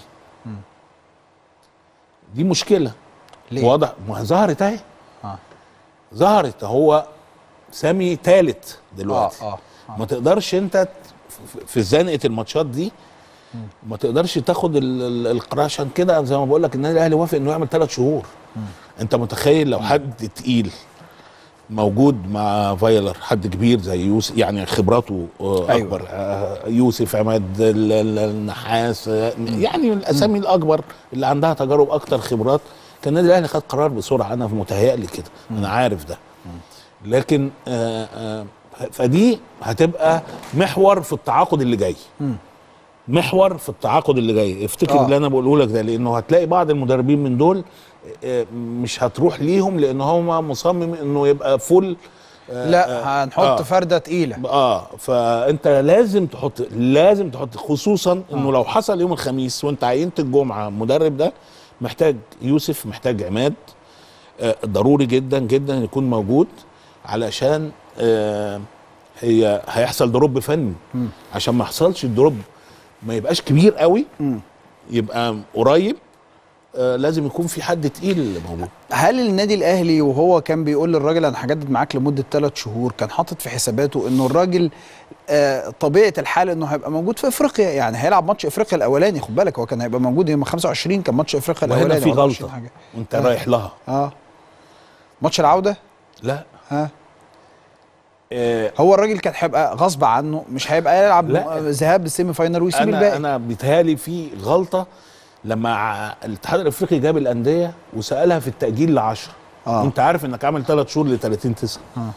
دي مشكله ليه؟ واضح ما هي ظهرت اهي اه ظهرت هو سامي ثالث دلوقتي اه اه ما تقدرش انت ت- في- في زنقه الماتشات دي ما تقدرش تاخد ال- ال- القرار عشان كده زي ما بقول لك النادي الاهلي وافق انه يعمل ثلاث شهور انت متخيل لو حد تقيل موجود مع فايلر حد كبير زي يوسف يعني خبراته آه، أيوة. اكبر آه، يوسف عماد ال- ال- النحاس آه، يعني الاسامي الاكبر اللي عندها تجارب اكتر خبرات كان النادي الاهلي خد قرار بسرعه انا متهيألي كده انا عارف ده لكن آه آه فدي هتبقى محور في التعاقد اللي جاي محور في التعاقد اللي جاي افتكر آه. اللي انا بقوله لك ده لانه هتلاقي بعض المدربين من دول آه، مش هتروح ليهم لان هم مصمم انه يبقى فول آه، لا هنحط آه. فرده تقيله اه فانت لازم تحط لازم تحط خصوصا انه لو حصل يوم الخميس وانت عينت الجمعه المدرب ده محتاج يوسف محتاج عماد آه ضروري جدا جدا يكون موجود علشان آه هي هيحصل دروب فني عشان ما يحصلش الدروب ما يبقاش كبير قوي يبقى قريب آه لازم يكون في حد تقيل موجود هل النادي الاهلي وهو كان بيقول للراجل انا هجدد معاك لمده ثلاث شهور كان حاطط في حساباته انه الراجل آه طبيعه الحال انه هيبقى موجود في افريقيا يعني هيلعب ماتش افريقيا الاولاني خد بالك هو كان هيبقى موجود يوم 25 كان ماتش افريقيا وهنا الاولاني في ولا 20 غلطه حاجه وانت آه. رايح لها اه ماتش العوده لا ها آه هو الراجل كان هيبقى غصب عنه مش هيبقى يلعب لا. م- ذهاب بالسيمي فاينال ويسيب انا الباقي انا بيتهيألي في غلطه لما ع- الاتحاد الافريقي جاب الانديه وسالها في التاجيل ل 10 آه. وانت عارف انك عامل ثلاث شهور ل 30 9 آه.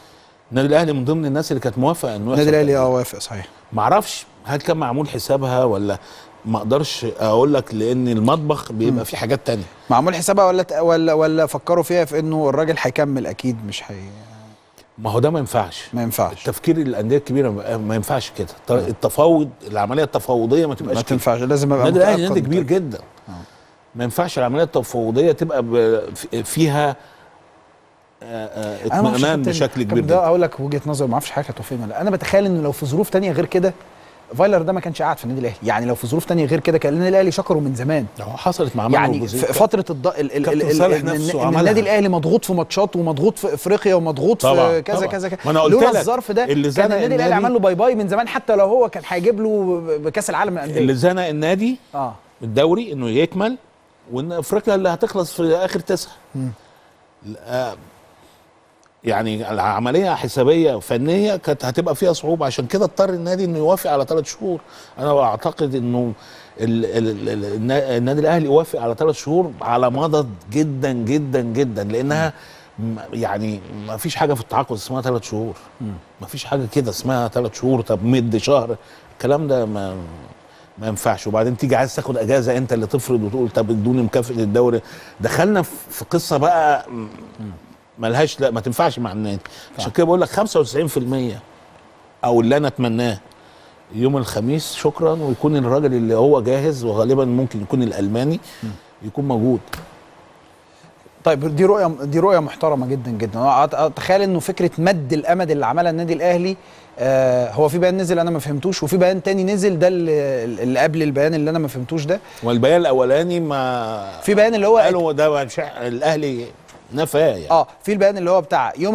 النادي الاهلي من ضمن الناس اللي كانت موافقه انه النادي الاهلي اه وافق صحيح معرفش هل كان معمول حسابها ولا ما اقدرش اقول لك لان المطبخ بيبقى فيه حاجات تانية معمول حسابها ولا ت- ولا ولا فكروا فيها في انه الراجل هيكمل اكيد مش هي ما هو ده ما ينفعش ما ينفعش تفكير الانديه الكبيره ما ما ينفعش كده ط- التفاوض العمليه التفاوضيه ما تبقاش ما كده. تنفعش لازم ابقى النادي الاهلي متأكد- نادي كبير جدا ما ينفعش العمليه التفاوضيه تبقى ب- في- فيها آه، آه، أنا ما أعرفش اطمئنان كابتن- بشكل كبير كابتن ده جدا اقول لك وجهه نظر ما اعرفش حاجه توفيق ولا لا. انا بتخيل انه لو في ظروف تانية غير كده فايلر ده ما كانش قاعد في النادي الاهلي يعني لو في ظروف تانية غير كده كان النادي الاهلي شكره من زمان هو حصلت مع يعني مانويل في جوزيه. فتره الض... ال... ال... كابتن ال... صالح ال... نفسه إن- إن عملها. النادي الاهلي مضغوط في ماتشات ومضغوط في افريقيا ومضغوط طبعاً، في كذا طبعاً. كذا كذا ما أنا قلت لولا لك الظرف ده اللي كان زنق النادي الاهلي النادي- عمل له باي باي من زمان حتى لو هو كان هيجيب له بكاس العالم للانديه اللي زنق النادي اه الدوري انه يكمل وان افريقيا اللي هتخلص في اخر تسعه آه، يعني العمليه حسابيه وفنيه كانت هتبقى فيها صعوبه عشان كده اضطر النادي انه يوافق على ثلاث شهور انا اعتقد انه ال- ال- ال- النا- النادي الاهلي وافق على ثلاث شهور على مضض جدا جدا جدا لانها م- يعني ما فيش حاجه في التعاقد اسمها ثلاث شهور ما فيش حاجه كده اسمها ثلاث شهور طب مد شهر الكلام ده ما ما ينفعش وبعدين تيجي عايز تاخد اجازه انت اللي تفرض وتقول طب ادوني مكافاه الدوري دخلنا في في قصه بقى م- ملهاش لا ما تنفعش مع النادي عشان كده بقول لك 95% او اللي انا اتمناه يوم الخميس شكرا ويكون الراجل اللي هو جاهز وغالبا ممكن يكون الالماني يكون موجود طيب دي رؤيه دي رؤيه محترمه جدا جدا أنا أت- اتخيل انه فكره مد الامد اللي عملها النادي الاهلي آه هو في بيان نزل انا ما فهمتوش وفي بيان تاني نزل ده اللي, اللي قبل البيان اللي انا ما فهمتوش ده والبيان الاولاني ما في بيان اللي هو قالوا ده مش الاهلي نفاه يعني اه في البيان اللي هو بتاع يوم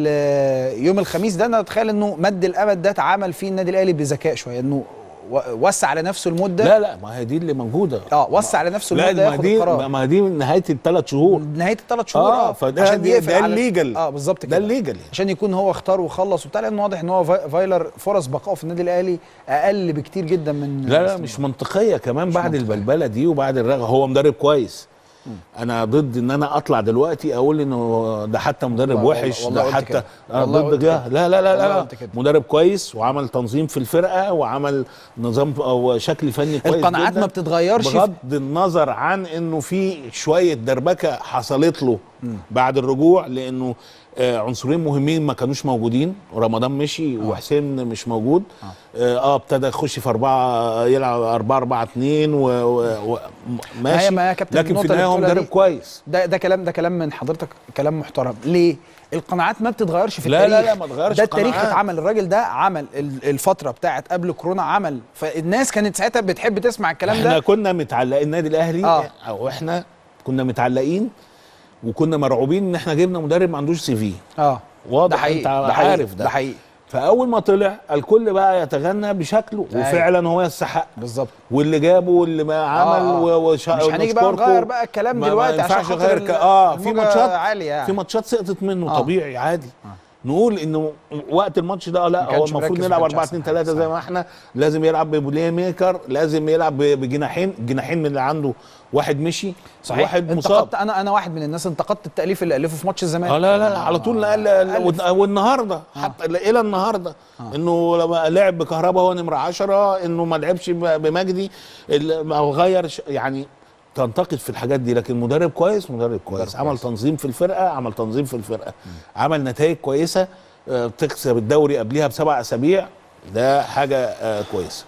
ال- يوم الخميس ده انا اتخيل انه مد الامد ده اتعمل فيه النادي الاهلي بذكاء شويه انه و- وسع على نفسه المده لا لا ما هي دي اللي موجوده اه وسع على نفسه لا المده ما ياخد دي القرار ما دي نهايه الثلاث شهور نهايه الثلاث شهور اه اه فده عشان دي- يقفل ده على- الليجل اه بالظبط ده كده الليجل عشان يكون هو اختار وخلص وبتاع لانه واضح ان هو في- فايلر فرص بقائه في النادي الاهلي اقل بكتير جدا من لا لا مش منطقيه كمان بعد البلبله دي وبعد الرغي هو مدرب كويس انا ضد ان انا اطلع دلوقتي اقول انه ده حتى مدرب والله- وحش والله ده قلت حتى كده. انا والله ضد قلت ده كده. لا لا لا والله لا قلت كده. مدرب كويس وعمل تنظيم في الفرقه وعمل نظام او شكل فني كويس القناعات جدا ما بتتغيرش في- بغض النظر عن انه في شويه دربكه حصلت له بعد الرجوع لانه آه عنصرين مهمين ما كانوش موجودين ورمضان مشي وحسين مش موجود اه, آه ابتدى يخش في اربعه يلعب اربعه اربعه اتنين و, و, و ما هي ماشي ما هي يا كابتن لكن في النقطة اللي النهايه هو بتقولها مدرب دي- كويس ده ده كلام ده كلام من حضرتك كلام محترم ليه القناعات ما بتتغيرش في لا- التاريخ لا- لا، ما تغيرش ده التاريخ قناعات. اتعمل الراجل ده عمل ال- الفتره بتاعت قبل كورونا عمل فالناس كانت ساعتها بتحب تسمع الكلام احنا ده كنا متعلقين النادي الاهلي آه. او احنا كنا متعلقين وكنا مرعوبين ان احنا جبنا مدرب ما عندوش سي في اه واضح ده حقيقي انت ده حقيقي عارف ده ده حقيقي فاول ما طلع الكل بقى يتغنى بشكله أيوة. وفعلا هو يستحق بالظل واللي جابه واللي ما عمل آه. و- وش... مش هنيجي بقى ونشكركم. نغير بقى الكلام ما- دلوقتي ما عشان ينفعش خاطر غير ال- ك... اه في الموجة ماتشات عالية يعني. في ماتشات سقطت منه آه. طبيعي عادي نقول انه وقت الماتش ده لا ما هو كانش المفروض مركز، نلعب ما كانش 4 أحسن 2 3 حاجة، زي ما احنا لازم يلعب ببلاي ميكر لازم يلعب ب- بجناحين جناحين من اللي عنده واحد مشي صحيح واحد مصاب انتقدت انا انا واحد من الناس انتقدت التاليف اللي الفه في ماتش الزمالك اه لا لا لا على طول قال ألف. والنهارده حتى الى النهارده انه لما لعب بكهربا هو نمره 10 انه ما لعبش ب- بمجدي ال- او غير ش- يعني تنتقد في الحاجات دي لكن مدرب كويس مدرب كويس عمل تنظيم في الفرقه عمل تنظيم في الفرقه عمل نتائج كويسه آه، تكسب الدوري قبلها بسبع اسابيع ده حاجه آه، كويسه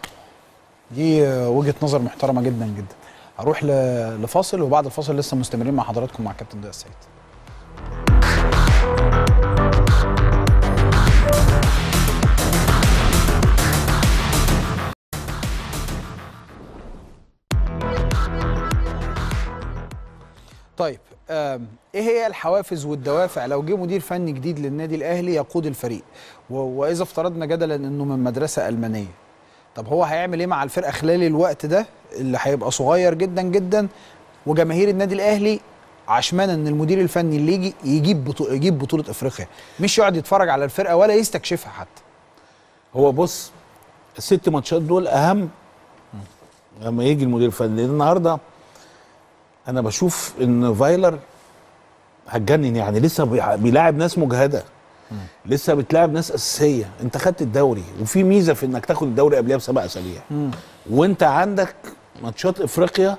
دي آه، وجهه نظر محترمه جدا جدا هروح ل- لفاصل وبعد الفاصل لسه مستمرين مع حضراتكم مع كابتن ضياء السيد طيب آم، ايه هي الحوافز والدوافع لو جه مدير فني جديد للنادي الاهلي يقود الفريق و- واذا افترضنا جدلا انه من مدرسه المانيه طب هو هيعمل ايه مع الفرقه خلال الوقت ده اللي هيبقى صغير جدا جدا وجماهير النادي الاهلي عشمان ان المدير الفني اللي يجي يجيب بطولة يجيب بطوله افريقيا مش يقعد يتفرج على الفرقه ولا يستكشفها حتى هو بص الست ماتشات دول اهم لما يجي المدير الفني لأن النهارده انا بشوف ان فايلر هتجنن يعني لسه بيع- بيلاعب ناس مجهده لسه بتلاعب ناس اساسيه انت خدت الدوري وفي ميزه في انك تاخد الدوري قبلها بسبع اسابيع وانت عندك ماتشات افريقيا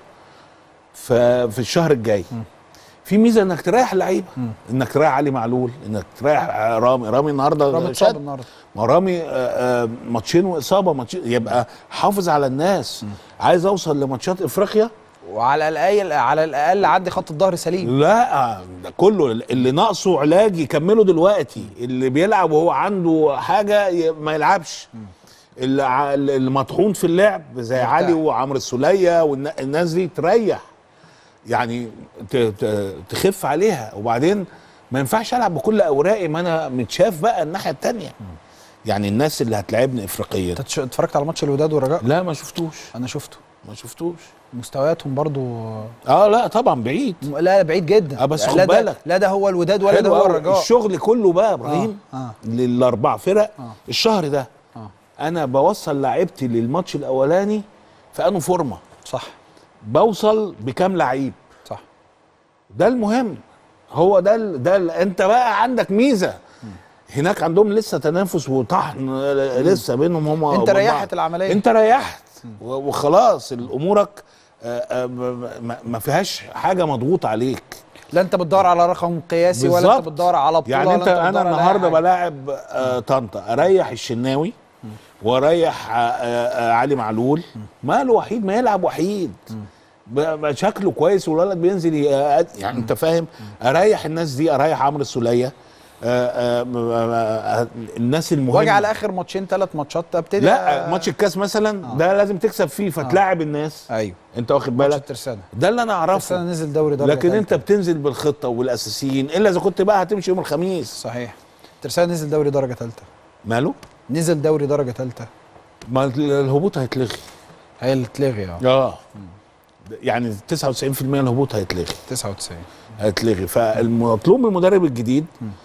في في الشهر الجاي في ميزه انك تريح اللعيبه انك تريح علي معلول انك تريح رامي رامي النهارده رامي شد. اتصاب النهارده ما رامي آه، آه، ماتشين واصابه ماتشين يبقى حافظ على الناس عايز اوصل لماتشات افريقيا وعلى الاقل على الاقل عدي خط الظهر سليم لا ده كله اللي ناقصه علاج يكمله دلوقتي اللي بيلعب وهو عنده حاجه ي- ما يلعبش اللي ع- اللي مطحون في اللعب زي يرتاح. علي وعمرو السوليه والناس دي تريح يعني ت- ت- تخف عليها وبعدين ما ينفعش العب بكل اوراقي ما انا متشاف بقى الناحيه التانية يعني الناس اللي هتلعبني افريقيا انت تش- اتفرجت على ماتش الوداد والرجاء لا ما شفتوش انا شفته ما شفتوش مستوياتهم برضو اه لا طبعا بعيد لا لا بعيد جدا آه، بس خد لا ده- بالك. لا ده هو الوداد ولا ده حلو هو أوي. الرجاء الشغل كله بقى يا ابراهيم آه، آه. للاربع فرق آه. الشهر ده آه. انا بوصل لعيبتي للماتش الاولاني في انه فورمه صح بوصل بكام لعيب صح ده المهم هو ده ال- ده ال- انت بقى عندك ميزه هناك عندهم لسه تنافس وطحن آه، لسه بينهم هم انت وبعض. ريحت العمليه انت ريحت و- وخلاص امورك آه، آه، م- م- ما فيهاش حاجه مضغوط عليك لا انت بتدور على رقم قياسي ولا انت بالظبط. بتدور على بطوله يعني ولا انت بتدور انا على أي النهارده حاجة. بلاعب آه طنطا اريح الشناوي واريح آه آه علي معلول ماله وحيد ما يلعب وحيد ب- ب- شكله كويس والولد بينزل ي- آه، يعني انت فاهم اريح الناس دي اريح عمرو السوليه آه آه آه آه الناس المهمه واجي على اخر ماتشين ثلاث ماتشات ابتدي لا ماتش الكاس مثلا ده لازم تكسب فيه فتلاعب الناس ايوه انت واخد ماتش بالك الترسانه ده اللي انا اعرفه الترسانه نزل دوري درجه لكن انت تالتة. بتنزل بالخطه والاساسيين الا اذا كنت بقى هتمشي يوم الخميس صحيح الترسانه نزل دوري درجه ثالثه ماله نزل دوري درجه ثالثه ما الهبوط هيتلغي هي اللي اتلغي اه اه يعني 99% من الهبوط هيتلغي 99 هيتلغي فالمطلوب من المدرب الجديد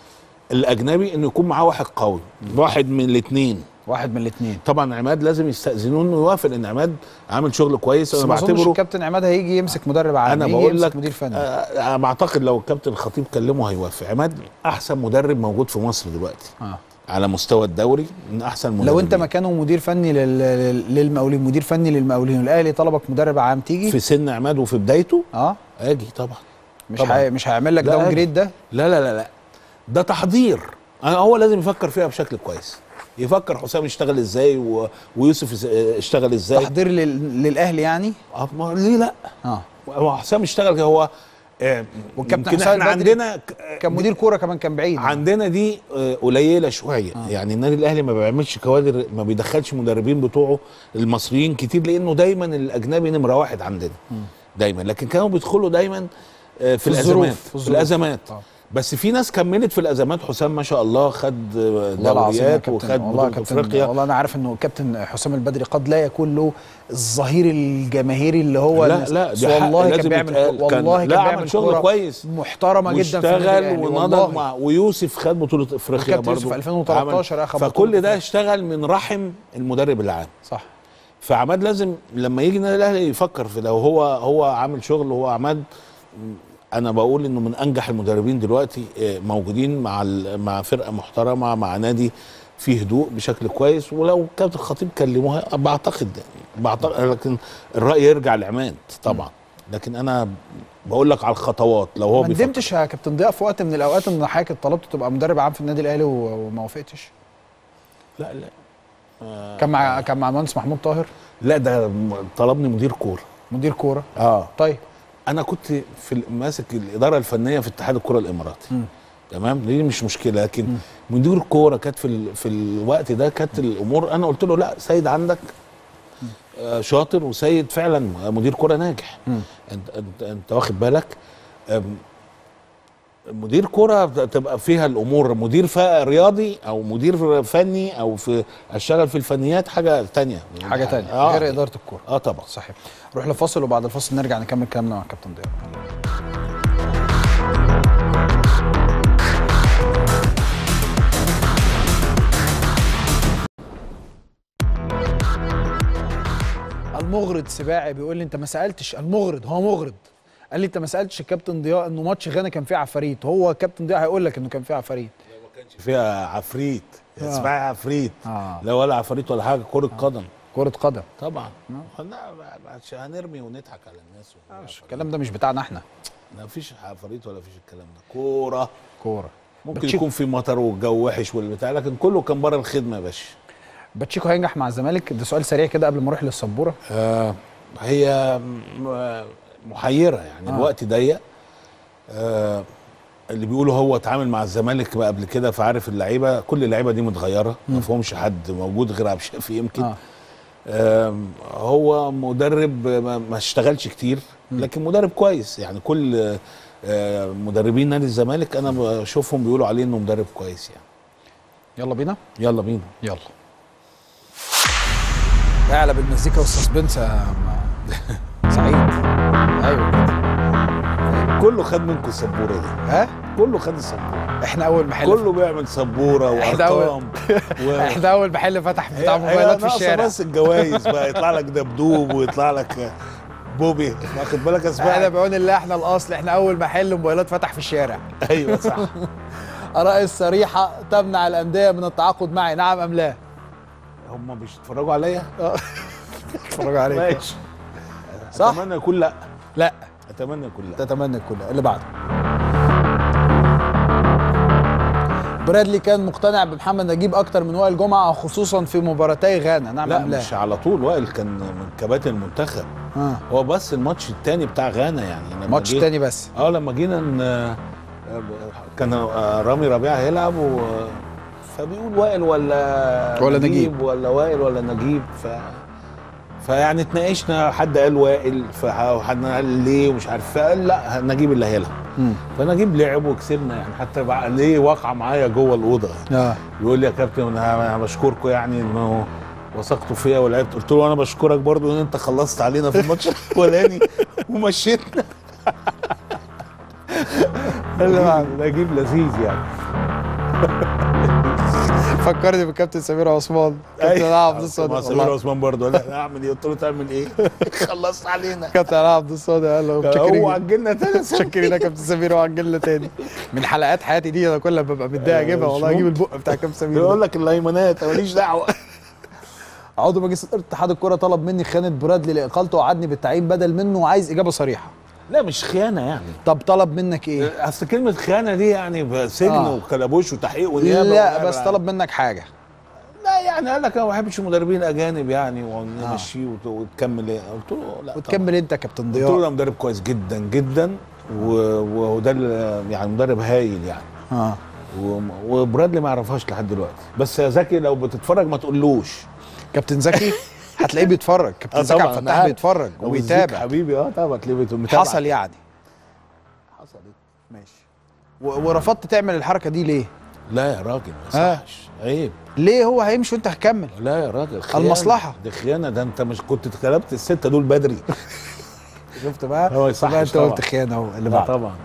الاجنبي انه يكون معاه واحد قوي واحد من الاثنين واحد من الاثنين طبعا عماد لازم يستاذنوه انه يوافق لان عماد عامل شغل كويس بس انا ما اظنش بعتبره الكابتن عماد هيجي يمسك مدرب عام انا هيجي بقول يمسك لك مدير فني آه، انا بعتقد لو الكابتن الخطيب كلمه هيوافق عماد احسن مدرب موجود في مصر دلوقتي آه. على مستوى الدوري من احسن المدربين لو انت مكانه مدير فني لل... لل- للمقاولين مدير فني للمقاولين والاهلي طلبك مدرب عام تيجي في سن عماد وفي بدايته اه اجي طبعا مش طبعاً. هي... مش هيعمل لك لا، داون أجي. جريد ده لا لا لا لا ده تحضير أنا هو لازم يفكر فيها بشكل كويس يفكر حسام يشتغل ازاي و... ويوسف يس- اشتغل ازاي تحضير لل... للاهلي يعني آه، ما ليه لا اه هو حسام اشتغل هو آه، والكابتن يمكن حسام احنا البدري عندنا كان مدير كوره كمان كان بعيد عندنا دي آه، قليله شويه آه. يعني النادي الاهلي ما بيعملش كوادر ما بيدخلش مدربين بتوعه المصريين كتير لانه دايما الاجنبي نمره واحد عندنا دايما لكن كانوا بيدخلوا دايما آه، في, في الظروف، الازمات في في, الظروف. الازمات آه. بس في ناس كملت في الازمات حسام ما شاء الله خد آه، والله العظيم يا دوريات كابتن وخد والله يا بطوله كابتن افريقيا والله انا عارف انه كابتن حسام البدري قد لا يكون له الظهير الجماهيري اللي هو لا الناس- لا بس دي حق والله كان لازم بيعمل يتقال. والله كان- كان لا بيعمل عمل شغل كورة كويس محترمه جدا في النادي واشتغل الأهلي، ونضج والله. مع ويوسف خد بطوله افريقيا وكابتن يوسف برضو 2013 عمل- أخد فكل بطولة ده اشتغل من رحم المدرب العام صح فعماد لازم لما يجي النادي الاهلي يفكر في ده وهو هو عامل شغل وهو عماد م، انا بقول انه من انجح المدربين دلوقتي آه، موجودين مع ال- مع فرقه محترمه مع نادي فيه هدوء بشكل كويس ولو كابتن الخطيب كلموها بعتقد بعتقد لكن الراي يرجع لعماد طبعا لكن انا بقول لك على الخطوات لو هو ما بيفكر ندمتش يا كابتن ضياء في وقت من الاوقات ان حضرتك طلبت تبقى مدرب عام في النادي الاهلي و- وما وافقتش لا لا آه، كان مع كان مع المهندس محمود طاهر لا ده م- طلبني مدير كوره مدير كوره اه طيب انا كنت في ال- ماسك الاداره الفنيه في اتحاد الكره الاماراتي مم. تمام دي مش مشكله لكن مدير الكوره كانت في ال... في الوقت ده كانت الامور انا قلت له لا سيد عندك آه شاطر وسيد فعلا مدير كوره ناجح مم. انت انت, انت واخد بالك آم، مدير كرة تبقى فيها الامور مدير فا- رياضي او مدير فني او في اشتغل في الفنيات حاجه تانية حاجه تانية آه. غير اداره الكوره اه طبعا صحيح نروح لفاصل وبعد الفاصل نرجع نكمل كلامنا مع كابتن ضياء المغرض سباعي بيقول لي انت ما سالتش المغرض هو مغرض قال لي انت ما سالتش الكابتن ضياء انه ماتش غانا كان فيه عفاريت هو كابتن ضياء هيقول لك انه كان فيه عفاريت فيها عفريت آه. اسمها عفريت آه. لا ولا عفريت ولا حاجه كره قدم كرة قدم طبعا لا عشان هنرمي ونضحك على الناس الكلام ده مش بتاعنا احنا ما فيش عفاريت ولا فيش الكلام ده كوره كوره ممكن بتشيك- يكون في مطر والجو وحش والبتاع لكن كله كان بره الخدمه يا باشا باتشيكو هينجح مع الزمالك ده سؤال سريع كده قبل ما اروح للسبوره آه هي م- محيره يعني آه. آه. الوقت ضيق آه اللي بيقولوا هو اتعامل مع الزمالك بقى قبل كده فعارف اللعيبه كل اللعيبه دي متغيره ما فيهمش حد موجود غير عبد الشافي يمكن آه. آه هو مدرب ما ما اشتغلش كتير لكن مدرب كويس يعني كل آه مدربين نادي الزمالك انا بشوفهم بيقولوا عليه انه مدرب كويس يعني يلا بينا يلا بينا يلا اعلى بالمزيكا والسسبنس يا م- سعيد ايوه كده كله خد منكم السبوره دي ها كله خد السبوره احنا اول محل كله بيعمل سبوره احنا اول وارقام و... احنا اول محل فتح بتاع هي- موبايلات هي في ناقصة الشارع بس الجوائز بقى يطلع لك دبدوب ويطلع لك بوبي واخد بالك احنا اسمها بعون الله احنا الاصل احنا اول محل موبايلات فتح في الشارع ايوه صح اراء الصريحه تمنع الانديه من التعاقد معي نعم ام لا هم مش بيتفرجوا عليا اتفرجوا عليك ماشي صح؟ اتمنى يكون لا لا اتمنى يكون لا تتمنى الكل اللي بعده برادلي كان مقتنع بمحمد نجيب اكتر من وائل جمعه خصوصا في مباراتي غانا نعم لا ام لا مش على طول وائل كان من كباتن المنتخب آه. هو بس الماتش التاني بتاع غانا يعني لما ماتش جه- تاني بس اه لما جينا ن... كان آه، رامي ربيعه هيلعب و... فبيقول وائل ولا ولا نجيب. ولا وائل ولا نجيب ف فيعني اتناقشنا حد قال وائل فحد قال ليه ومش عارف فقال لا نجيب اللي هيلعب مم. فنجيب لعب وكسبنا يعني حتى بقى ليه واقعه معايا جوه الاوضه اه يقول لي يا كابتن انا أنا بشكركم يعني انه وثقتوا فيا ولعبت قلت له انا بشكرك برضو ان انت خلصت علينا في الماتش الاولاني ومشيتنا نجيب لذيذ يعني فكرني بكابتن سمير عثمان كابتن علاء عبد الصادق مع سمير والله. عثمان برضه قال لي اعمل ايه قلت له تعمل ايه خلصت علينا كابتن علاء عبد الصادق قال له هو متشكرين عجلنا تاني متشكرين يا كابتن سمير وعجلنا تاني من حلقات حياتي دي انا كل ما ببقى متضايق اجيبها مش والله اجيب ممكن. البق بتاع كابتن سمير يقول ده. لك الايمانات ماليش دعوه عضو مجلس إدارة اتحاد الكرة طلب مني خيانة برادلي لإقالته وعدني بالتعيين بدل منه وعايز إجابة صريحة لا مش خيانه يعني طب طلب منك إيه؟ اصل كلمه خيانه دي يعني سجن آه. وكلبوش وتحقيق ونيابه لا ونيابة بس عن- طلب منك حاجة لا يعني قال لك انا ما بحبش المدربين الاجانب يعني ونمشيه وت- وتكمل ايه قلت له لا وتكمل أنت يا كابتن قلت له ضياء ده مدرب كويس جدا جدا و- وده ال- يعني مدرب هايل يعني اه وم- وبرادلي ما يعرفهاش لحد دلوقتي بس يا زكي لو بتتفرج ما تقولوش كابتن زكي هتلاقيه بيتفرج كابتن آه زكي طبعاً، عبد أنا الفتاح عارف. بيتفرج أبو الزيك وبيتابع حبيبي اه طبعا تلاقيه بيت- متابع. حصل يعني حصل ماشي و- ورفضت تعمل الحركة دي ليه؟ لا يا راجل ما آه. يصحش عيب ليه هو هيمشي وأنت هتكمل؟ لا يا راجل خيانة. المصلحة. دي خيانه ده انت مش كنت اتكلمت السته دول بدري شفت بقى؟ هو يصحش بقى أنت طبعاً. قلت خيانة أهو اللي لا بعد طبعا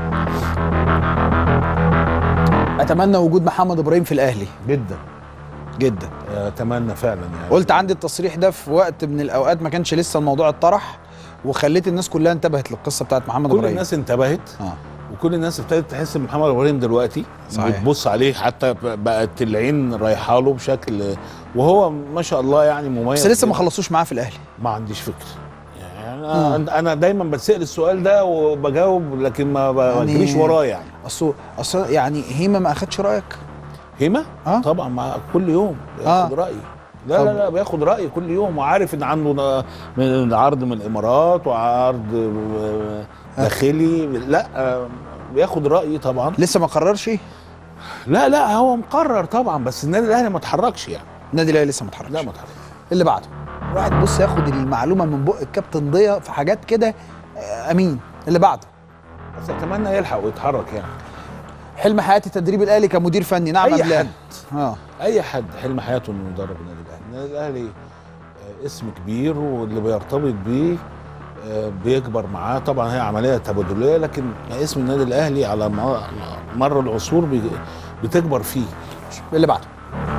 أتمنى وجود محمد إبراهيم في الأهلي جدا جدا اتمنى فعلا يعني قلت عندي التصريح ده في وقت من الاوقات ما كانش لسه الموضوع اتطرح وخليت الناس كلها انتبهت للقصه بتاعت محمد كل ابراهيم الناس انتبهت اه وكل الناس ابتدت تحس ان محمد ابراهيم دلوقتي صحيح. بتبص عليه حتى بقت العين رايحه له بشكل وهو ما شاء الله يعني مميز بس لسه ما جداً. خلصوش معاه في الاهلي ما عنديش فكره يعني انا انا دايما بتسال السؤال ده وبجاوب لكن ما يعني- بجريش وراه يعني اصل اصل يعني هيما ما اخدش رايك هيما آه. طبعا مع كل يوم آه. بياخد رايي لا طب- لا لا بياخد رايي كل يوم وعارف ان عنده نا- من عرض من الامارات وعرض آه، داخلي لا آه، بياخد رايي طبعا لسه ما قررش لا لا هو مقرر طبعا بس النادي الاهلي ما اتحركش يعني النادي الاهلي لسه ما اتحركش لا ما اتحركش اللي بعده واحد بص ياخد المعلومه من بق الكابتن ضياء في حاجات كده آه، امين اللي بعده بس اتمنى يلحق ويتحرك يعني حلم حياتي تدريب الاهلي كمدير فني نعم أي أم لا؟ حد. اه اي حد حلم حياته انه يدرب النادي الاهلي النادي الاهلي آه، اسم كبير واللي بيرتبط بيه آه، بيكبر معاه طبعا هي عمليه تبادليه لكن اسم النادي الاهلي على م- مر العصور بي- بتكبر فيه اللي بعده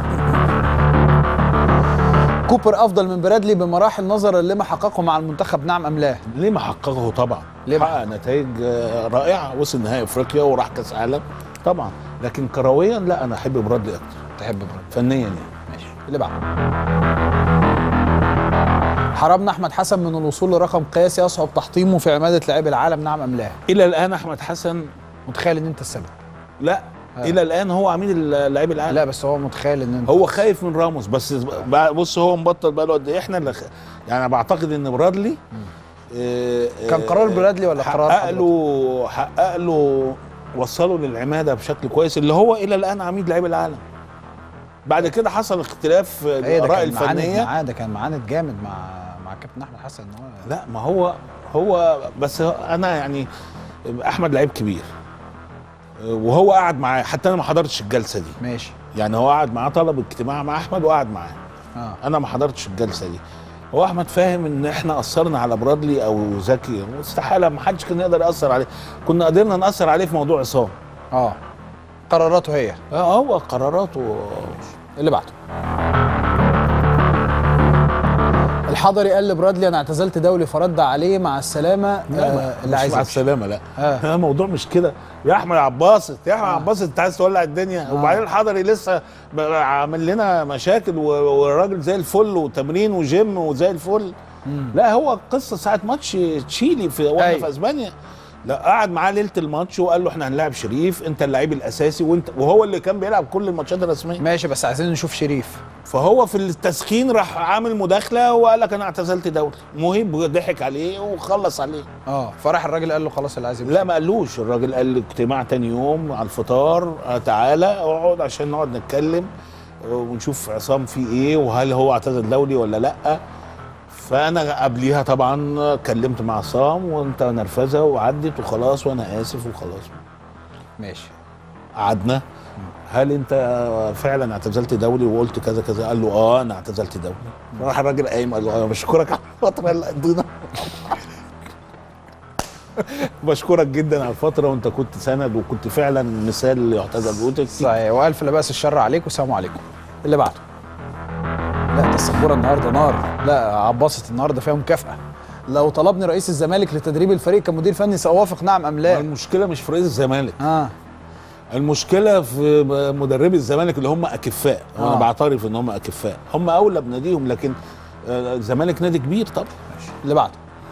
كوبر افضل من برادلي بمراحل نظرا لما حققه مع المنتخب نعم ام لا ليه ما حققه طبعا ليه ما حقق نتائج آه، رائعه وصل نهائي افريقيا وراح كاس عالم طبعا لكن كرويا لا انا احب برادلي اكتر تحب برادلي فنيا يعني ماشي اللي بعده حرمنا احمد حسن من الوصول لرقم قياسي يصعب تحطيمه في عماده لاعبي العالم نعم ام لا الى الان احمد حسن متخيل ان انت السبب لا الى الان هو عميد اللاعب العالم لا بس هو متخيل ان انت هو خايف من راموس بس بقى- بص هو مبطل بقى له قد ايه احنا اللي خ... يعني أنا بعتقد ان برادلي آه، كان قرار برادلي ولا قرار حقق حضرتك؟ له حقق له وصله للعماده بشكل كويس اللي هو الى الان عميد لاعب العالم بعد كده حصل اختلاف في ايه ده الاراء كان معاند الفنيه معاه ده كان معاند جامد مع مع كابتن احمد حسن ان هو لا ما هو هو بس انا يعني احمد لعيب كبير وهو قعد معاه حتى انا ما حضرتش الجلسه دي ماشي يعني هو قعد معاه طلب اجتماع مع احمد وقعد معاه اه انا ما حضرتش الجلسه دي هو احمد فاهم ان احنا اثرنا على برادلي او زكي استحاله ما حدش كان يقدر ياثر عليه كنا قدرنا ناثر عليه في موضوع عصام اه قراراته هي اه هو قراراته اللي بعده الحضري قال لبرادلي انا اعتزلت دولي فرد عليه مع السلامه لا آه اللي عايز مع يمشي. السلامه لا آه. آه. الموضوع مش كده يا احمد عباسط يا احمد آه. عباسط انت عايز تولع الدنيا آه. وبعدين الحضري لسه بقى عامل لنا مشاكل و- والراجل زي الفل وتمرين وجيم وزي الفل مم. لا هو قصه ساعه ماتش تشيلي في واحنا أيوة. في اسبانيا لا قعد معاه ليله الماتش وقال له احنا هنلاعب شريف انت اللعيب الاساسي وانت وهو اللي كان بيلعب كل الماتشات الرسميه ماشي بس عايزين نشوف شريف فهو في التسخين راح عامل مداخله وقال لك انا اعتزلت دولي مهيب ضحك عليه وخلص عليه اه فراح الراجل قال له خلاص اللي عايز يمشي لا ما قالوش الراجل قال لي اجتماع تاني يوم على الفطار آه تعالى اقعد عشان نقعد نتكلم آه، ونشوف عصام فيه ايه وهل هو اعتزل دولي ولا لا فانا قبليها طبعا كلمت مع عصام وانت نرفزه وعدت وخلاص وانا اسف وخلاص ماشي قعدنا هل انت فعلا اعتزلت دولي وقلت كذا كذا قال له اه انا اعتزلت دولي راح الراجل قايم قال له انا بشكرك على الفتره اللي قضينا بشكرك جدا على الفتره وانت كنت سند وكنت فعلا مثال يحتذى بوتك صحيح والف لا باس الشر عليكم والسلام عليكم اللي بعده لا ده السبوره النهارده نار لا عباسط النهارده فيها مكافاه لو طلبني رئيس الزمالك لتدريب الفريق كمدير فني سأوافق نعم ام لا المشكله مش في رئيس الزمالك اه المشكله في مدربي الزمالك اللي هم اكفاء وانا آه. بعترف ان هم اكفاء هم اولى بناديهم لكن آه، الزمالك نادي كبير طبعا اللي بعده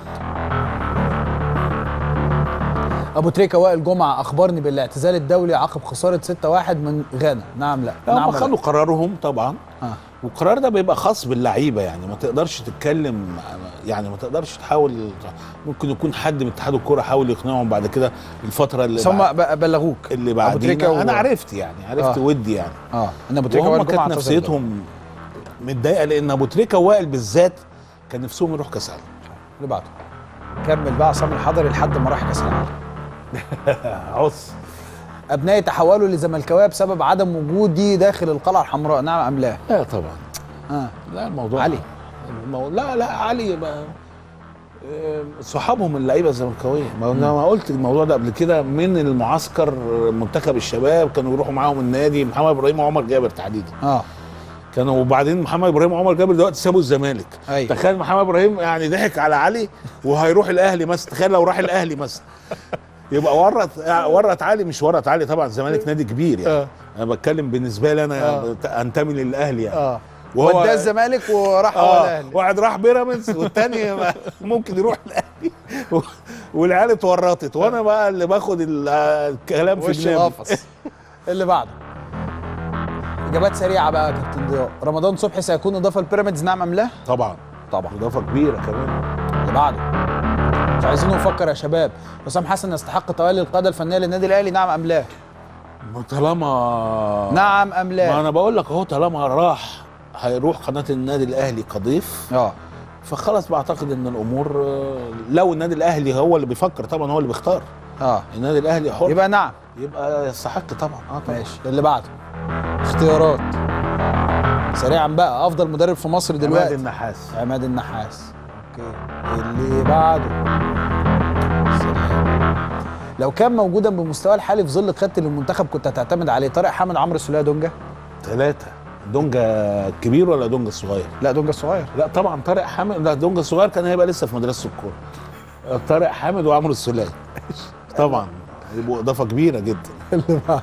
ابو تريكه وائل جمعه اخبرني بالاعتزال الدولي عقب خساره 6-1 من غانا نعم لا لا نعم هم لا. خدوا قرارهم طبعا آه. والقرار ده بيبقى خاص باللعيبه يعني ما تقدرش تتكلم يعني ما تقدرش تحاول ممكن يكون حد من اتحاد الكوره حاول يقنعهم بعد كده الفتره اللي بس هم بعد ب- بلغوك اللي أبو تريكة بعدين و- انا عرفت يعني عرفت آه. ودي يعني اه ان ابو تريكه وهم وائل جمعه كانت اعتزل الدولي. نفسيتهم متضايقه لان ابو تريكه وائل بالذات كان نفسهم يروح كاس العالم اللي بعده كمل بقى عصام الحضري لحد ما راح كاس العالم عص ابنائي تحولوا لزملكاويه بسبب عدم وجودي داخل القلعه الحمراء نعم ام لا لا طبعا اه لا الموضوع علي. المو... لا لا علي بقى آه، صحابهم اللعيبه الزملكاويه ما انا ما قلت الموضوع ده قبل كده من المعسكر منتخب الشباب كانوا يروحوا معاهم النادي محمد ابراهيم وعمر جابر تحديدا اه كانوا وبعدين محمد ابراهيم وعمر جابر دلوقتي سابوا الزمالك أيوة. تخيل محمد ابراهيم يعني ضحك على علي وهيروح الاهلي مثلا تخيل لو راح الاهلي مثلا يبقى ورط ورط علي مش ورط علي طبعا الزمالك نادي كبير يعني آه. انا بتكلم بالنسبه لي انا آه. انتمي للاهلي يعني اه وهو- وداه الزمالك وراح هو اه الاهلي واحد راح بيراميدز والتاني ما- ممكن يروح الاهلي و- والعيال اتورطت وانا بقى اللي باخد ال- الكلام في وش جنابي القفص اللي بعده اجابات سريعه بقى يا كابتن ضياء رمضان صبحي سيكون اضافه لبيراميدز نعم ام لا طبعا طبعا اضافه كبيره كمان اللي بعده مش عايزين نفكر يا شباب حسام حسن يستحق تولي القياده الفنيه للنادي الاهلي نعم ام لا ما طالما نعم ام ما لا انا بقول لك اهو طالما راح هيروح قناه النادي الاهلي كضيف اه فخلاص بعتقد ان الامور آه، لو النادي الاهلي هو اللي بيفكر طبعا هو اللي بيختار اه النادي الاهلي حر يبقى نعم يبقى يستحق طبعا اه طبعا ماشي اللي بعده اختيارات سريعا بقى افضل مدرب في مصر عماد دلوقتي النحاس عماد النحاس اوكي اللي بعده سلام. لو كان موجودا بمستواه الحالي في ظل قياده المنتخب كنت هتعتمد عليه طارق حامد عمرو السوليه دونجا ثلاثة دونجا الكبير ولا دونجا الصغير؟ لا دونجا الصغير لا طبعا طارق حامد لا دونجا الصغير كان هيبقى لسه في مدرسة الكورة طارق حامد وعمرو السولية طبعا يبقوا اضافه كبيره جدا اللي بعده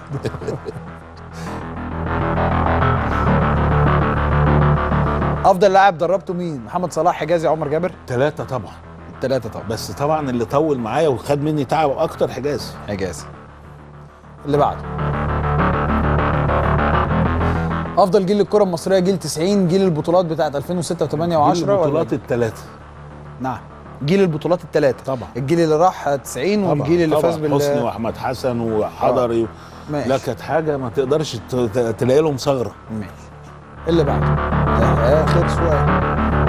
افضل لاعب دربته مين محمد صلاح حجازي عمر جابر ثلاثه طبعا الثلاثه طبعا بس طبعا اللي طول معايا وخد مني تعب اكتر حجازي حجازي اللي بعده افضل جيل للكره المصريه جيل 90 جيل البطولات بتاعت 2006 و8 و10 البطولات الثلاثه نعم جيل البطولات الثلاثه طبعا الجيل اللي راح 90 والجيل اللي فاز بال حسني واحمد حسن وحضري ماشي. لا كانت حاجه ما تقدرش ت- ت- تلاقي لهم ثغره ماشي اللي بعده ده اخر سؤال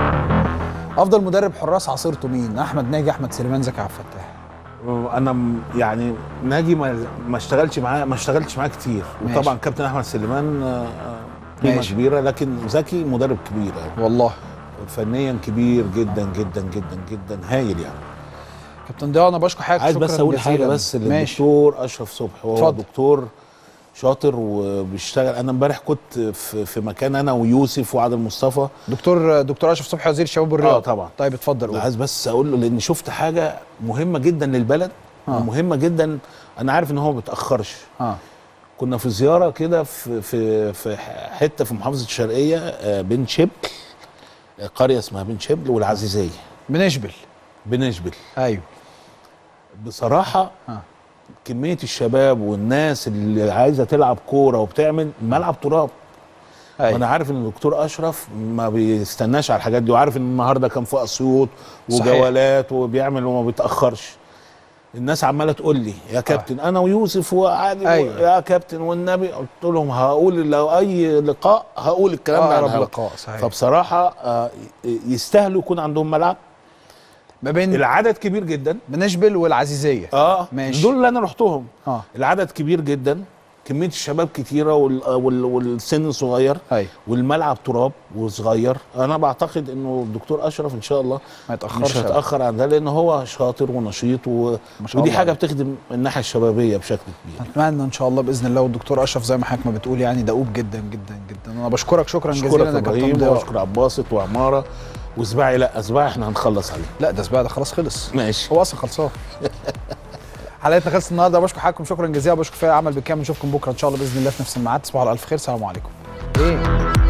افضل مدرب حراس عاصرته مين احمد ناجي احمد سليمان زكي عبد الفتاح انا م- يعني ناجي ما ما اشتغلش معاه ما اشتغلتش معاه كتير ماشي. وطبعا كابتن احمد سليمان آه، آه، قيمه ماشي. كبيره لكن زكي مدرب كبير يعني والله فنيا كبير جدا جدا جدا جدا هايل يعني كابتن ضياء انا بشكر حضرتك عايز شكراً بس اقول حاجه جزيلاً. بس ماشي للدكتور اشرف صبحي هو اتفضل. دكتور شاطر وبيشتغل انا امبارح كنت في, في مكان انا ويوسف وعادل مصطفى دكتور دكتور اشرف صبحي وزير الشباب والرياضه اه طبعا طيب اتفضل قول. عايز بس اقول له لان شفت حاجه مهمه جدا للبلد آه. ومهمه جدا انا عارف ان هو ما بيتاخرش اه كنا في زياره كده في في في حته في محافظه الشرقيه آه، بن شبل آه، قريه اسمها بن شبل والعزيزيه بنشبل بنشبل ايوه بصراحه آه. كميه الشباب والناس اللي عايزه تلعب كوره وبتعمل ملعب تراب أيوة. وانا عارف ان الدكتور اشرف ما بيستناش على الحاجات دي وعارف ان النهارده كان في اسيوط صحيح. وجولات وبيعمل وما بيتاخرش الناس عماله تقول لي يا كابتن انا ويوسف وعادل أيوة. يا كابتن والنبي قلت لهم هقول لو اي لقاء هقول الكلام ده على اقرب الهوا. لقاء صحيح فبصراحه آه، يستاهلوا يكون عندهم ملعب ما بين العدد كبير جدا بنشبل والعزيزيه اه ماشي. دول اللي انا رحتهم اه العدد كبير جدا كميه الشباب كتيره وال... وال... والسن صغير ايوه والملعب تراب وصغير انا بعتقد انه الدكتور اشرف ان شاء الله ما يتاخرش مش هيتاخر عن ده لان هو شاطر ونشيط و... ما شاء ودي الله حاجه عليه. بتخدم الناحيه الشبابيه بشكل كبير اتمنى ان شاء الله باذن الله والدكتور اشرف زي ما حضرتك ما بتقول يعني دؤوب جدا جدا جدا انا بشكرك شكرا اشكرك جزيلا يا يا كابتن ابراهيم ضياء واشكر عباسط وعماره وسباعي لا سباعي احنا هنخلص عليه لا ده سباق ده خلاص خلص ماشي هو اصلا خلصان حلقتنا خلصت النهارده بشكر حضراتكم شكرا جزيلا بشكر فريق العمل بالكامل نشوفكم بكره ان شاء الله باذن الله في نفس الميعاد تصبحوا على الف خير سلام عليكم ايه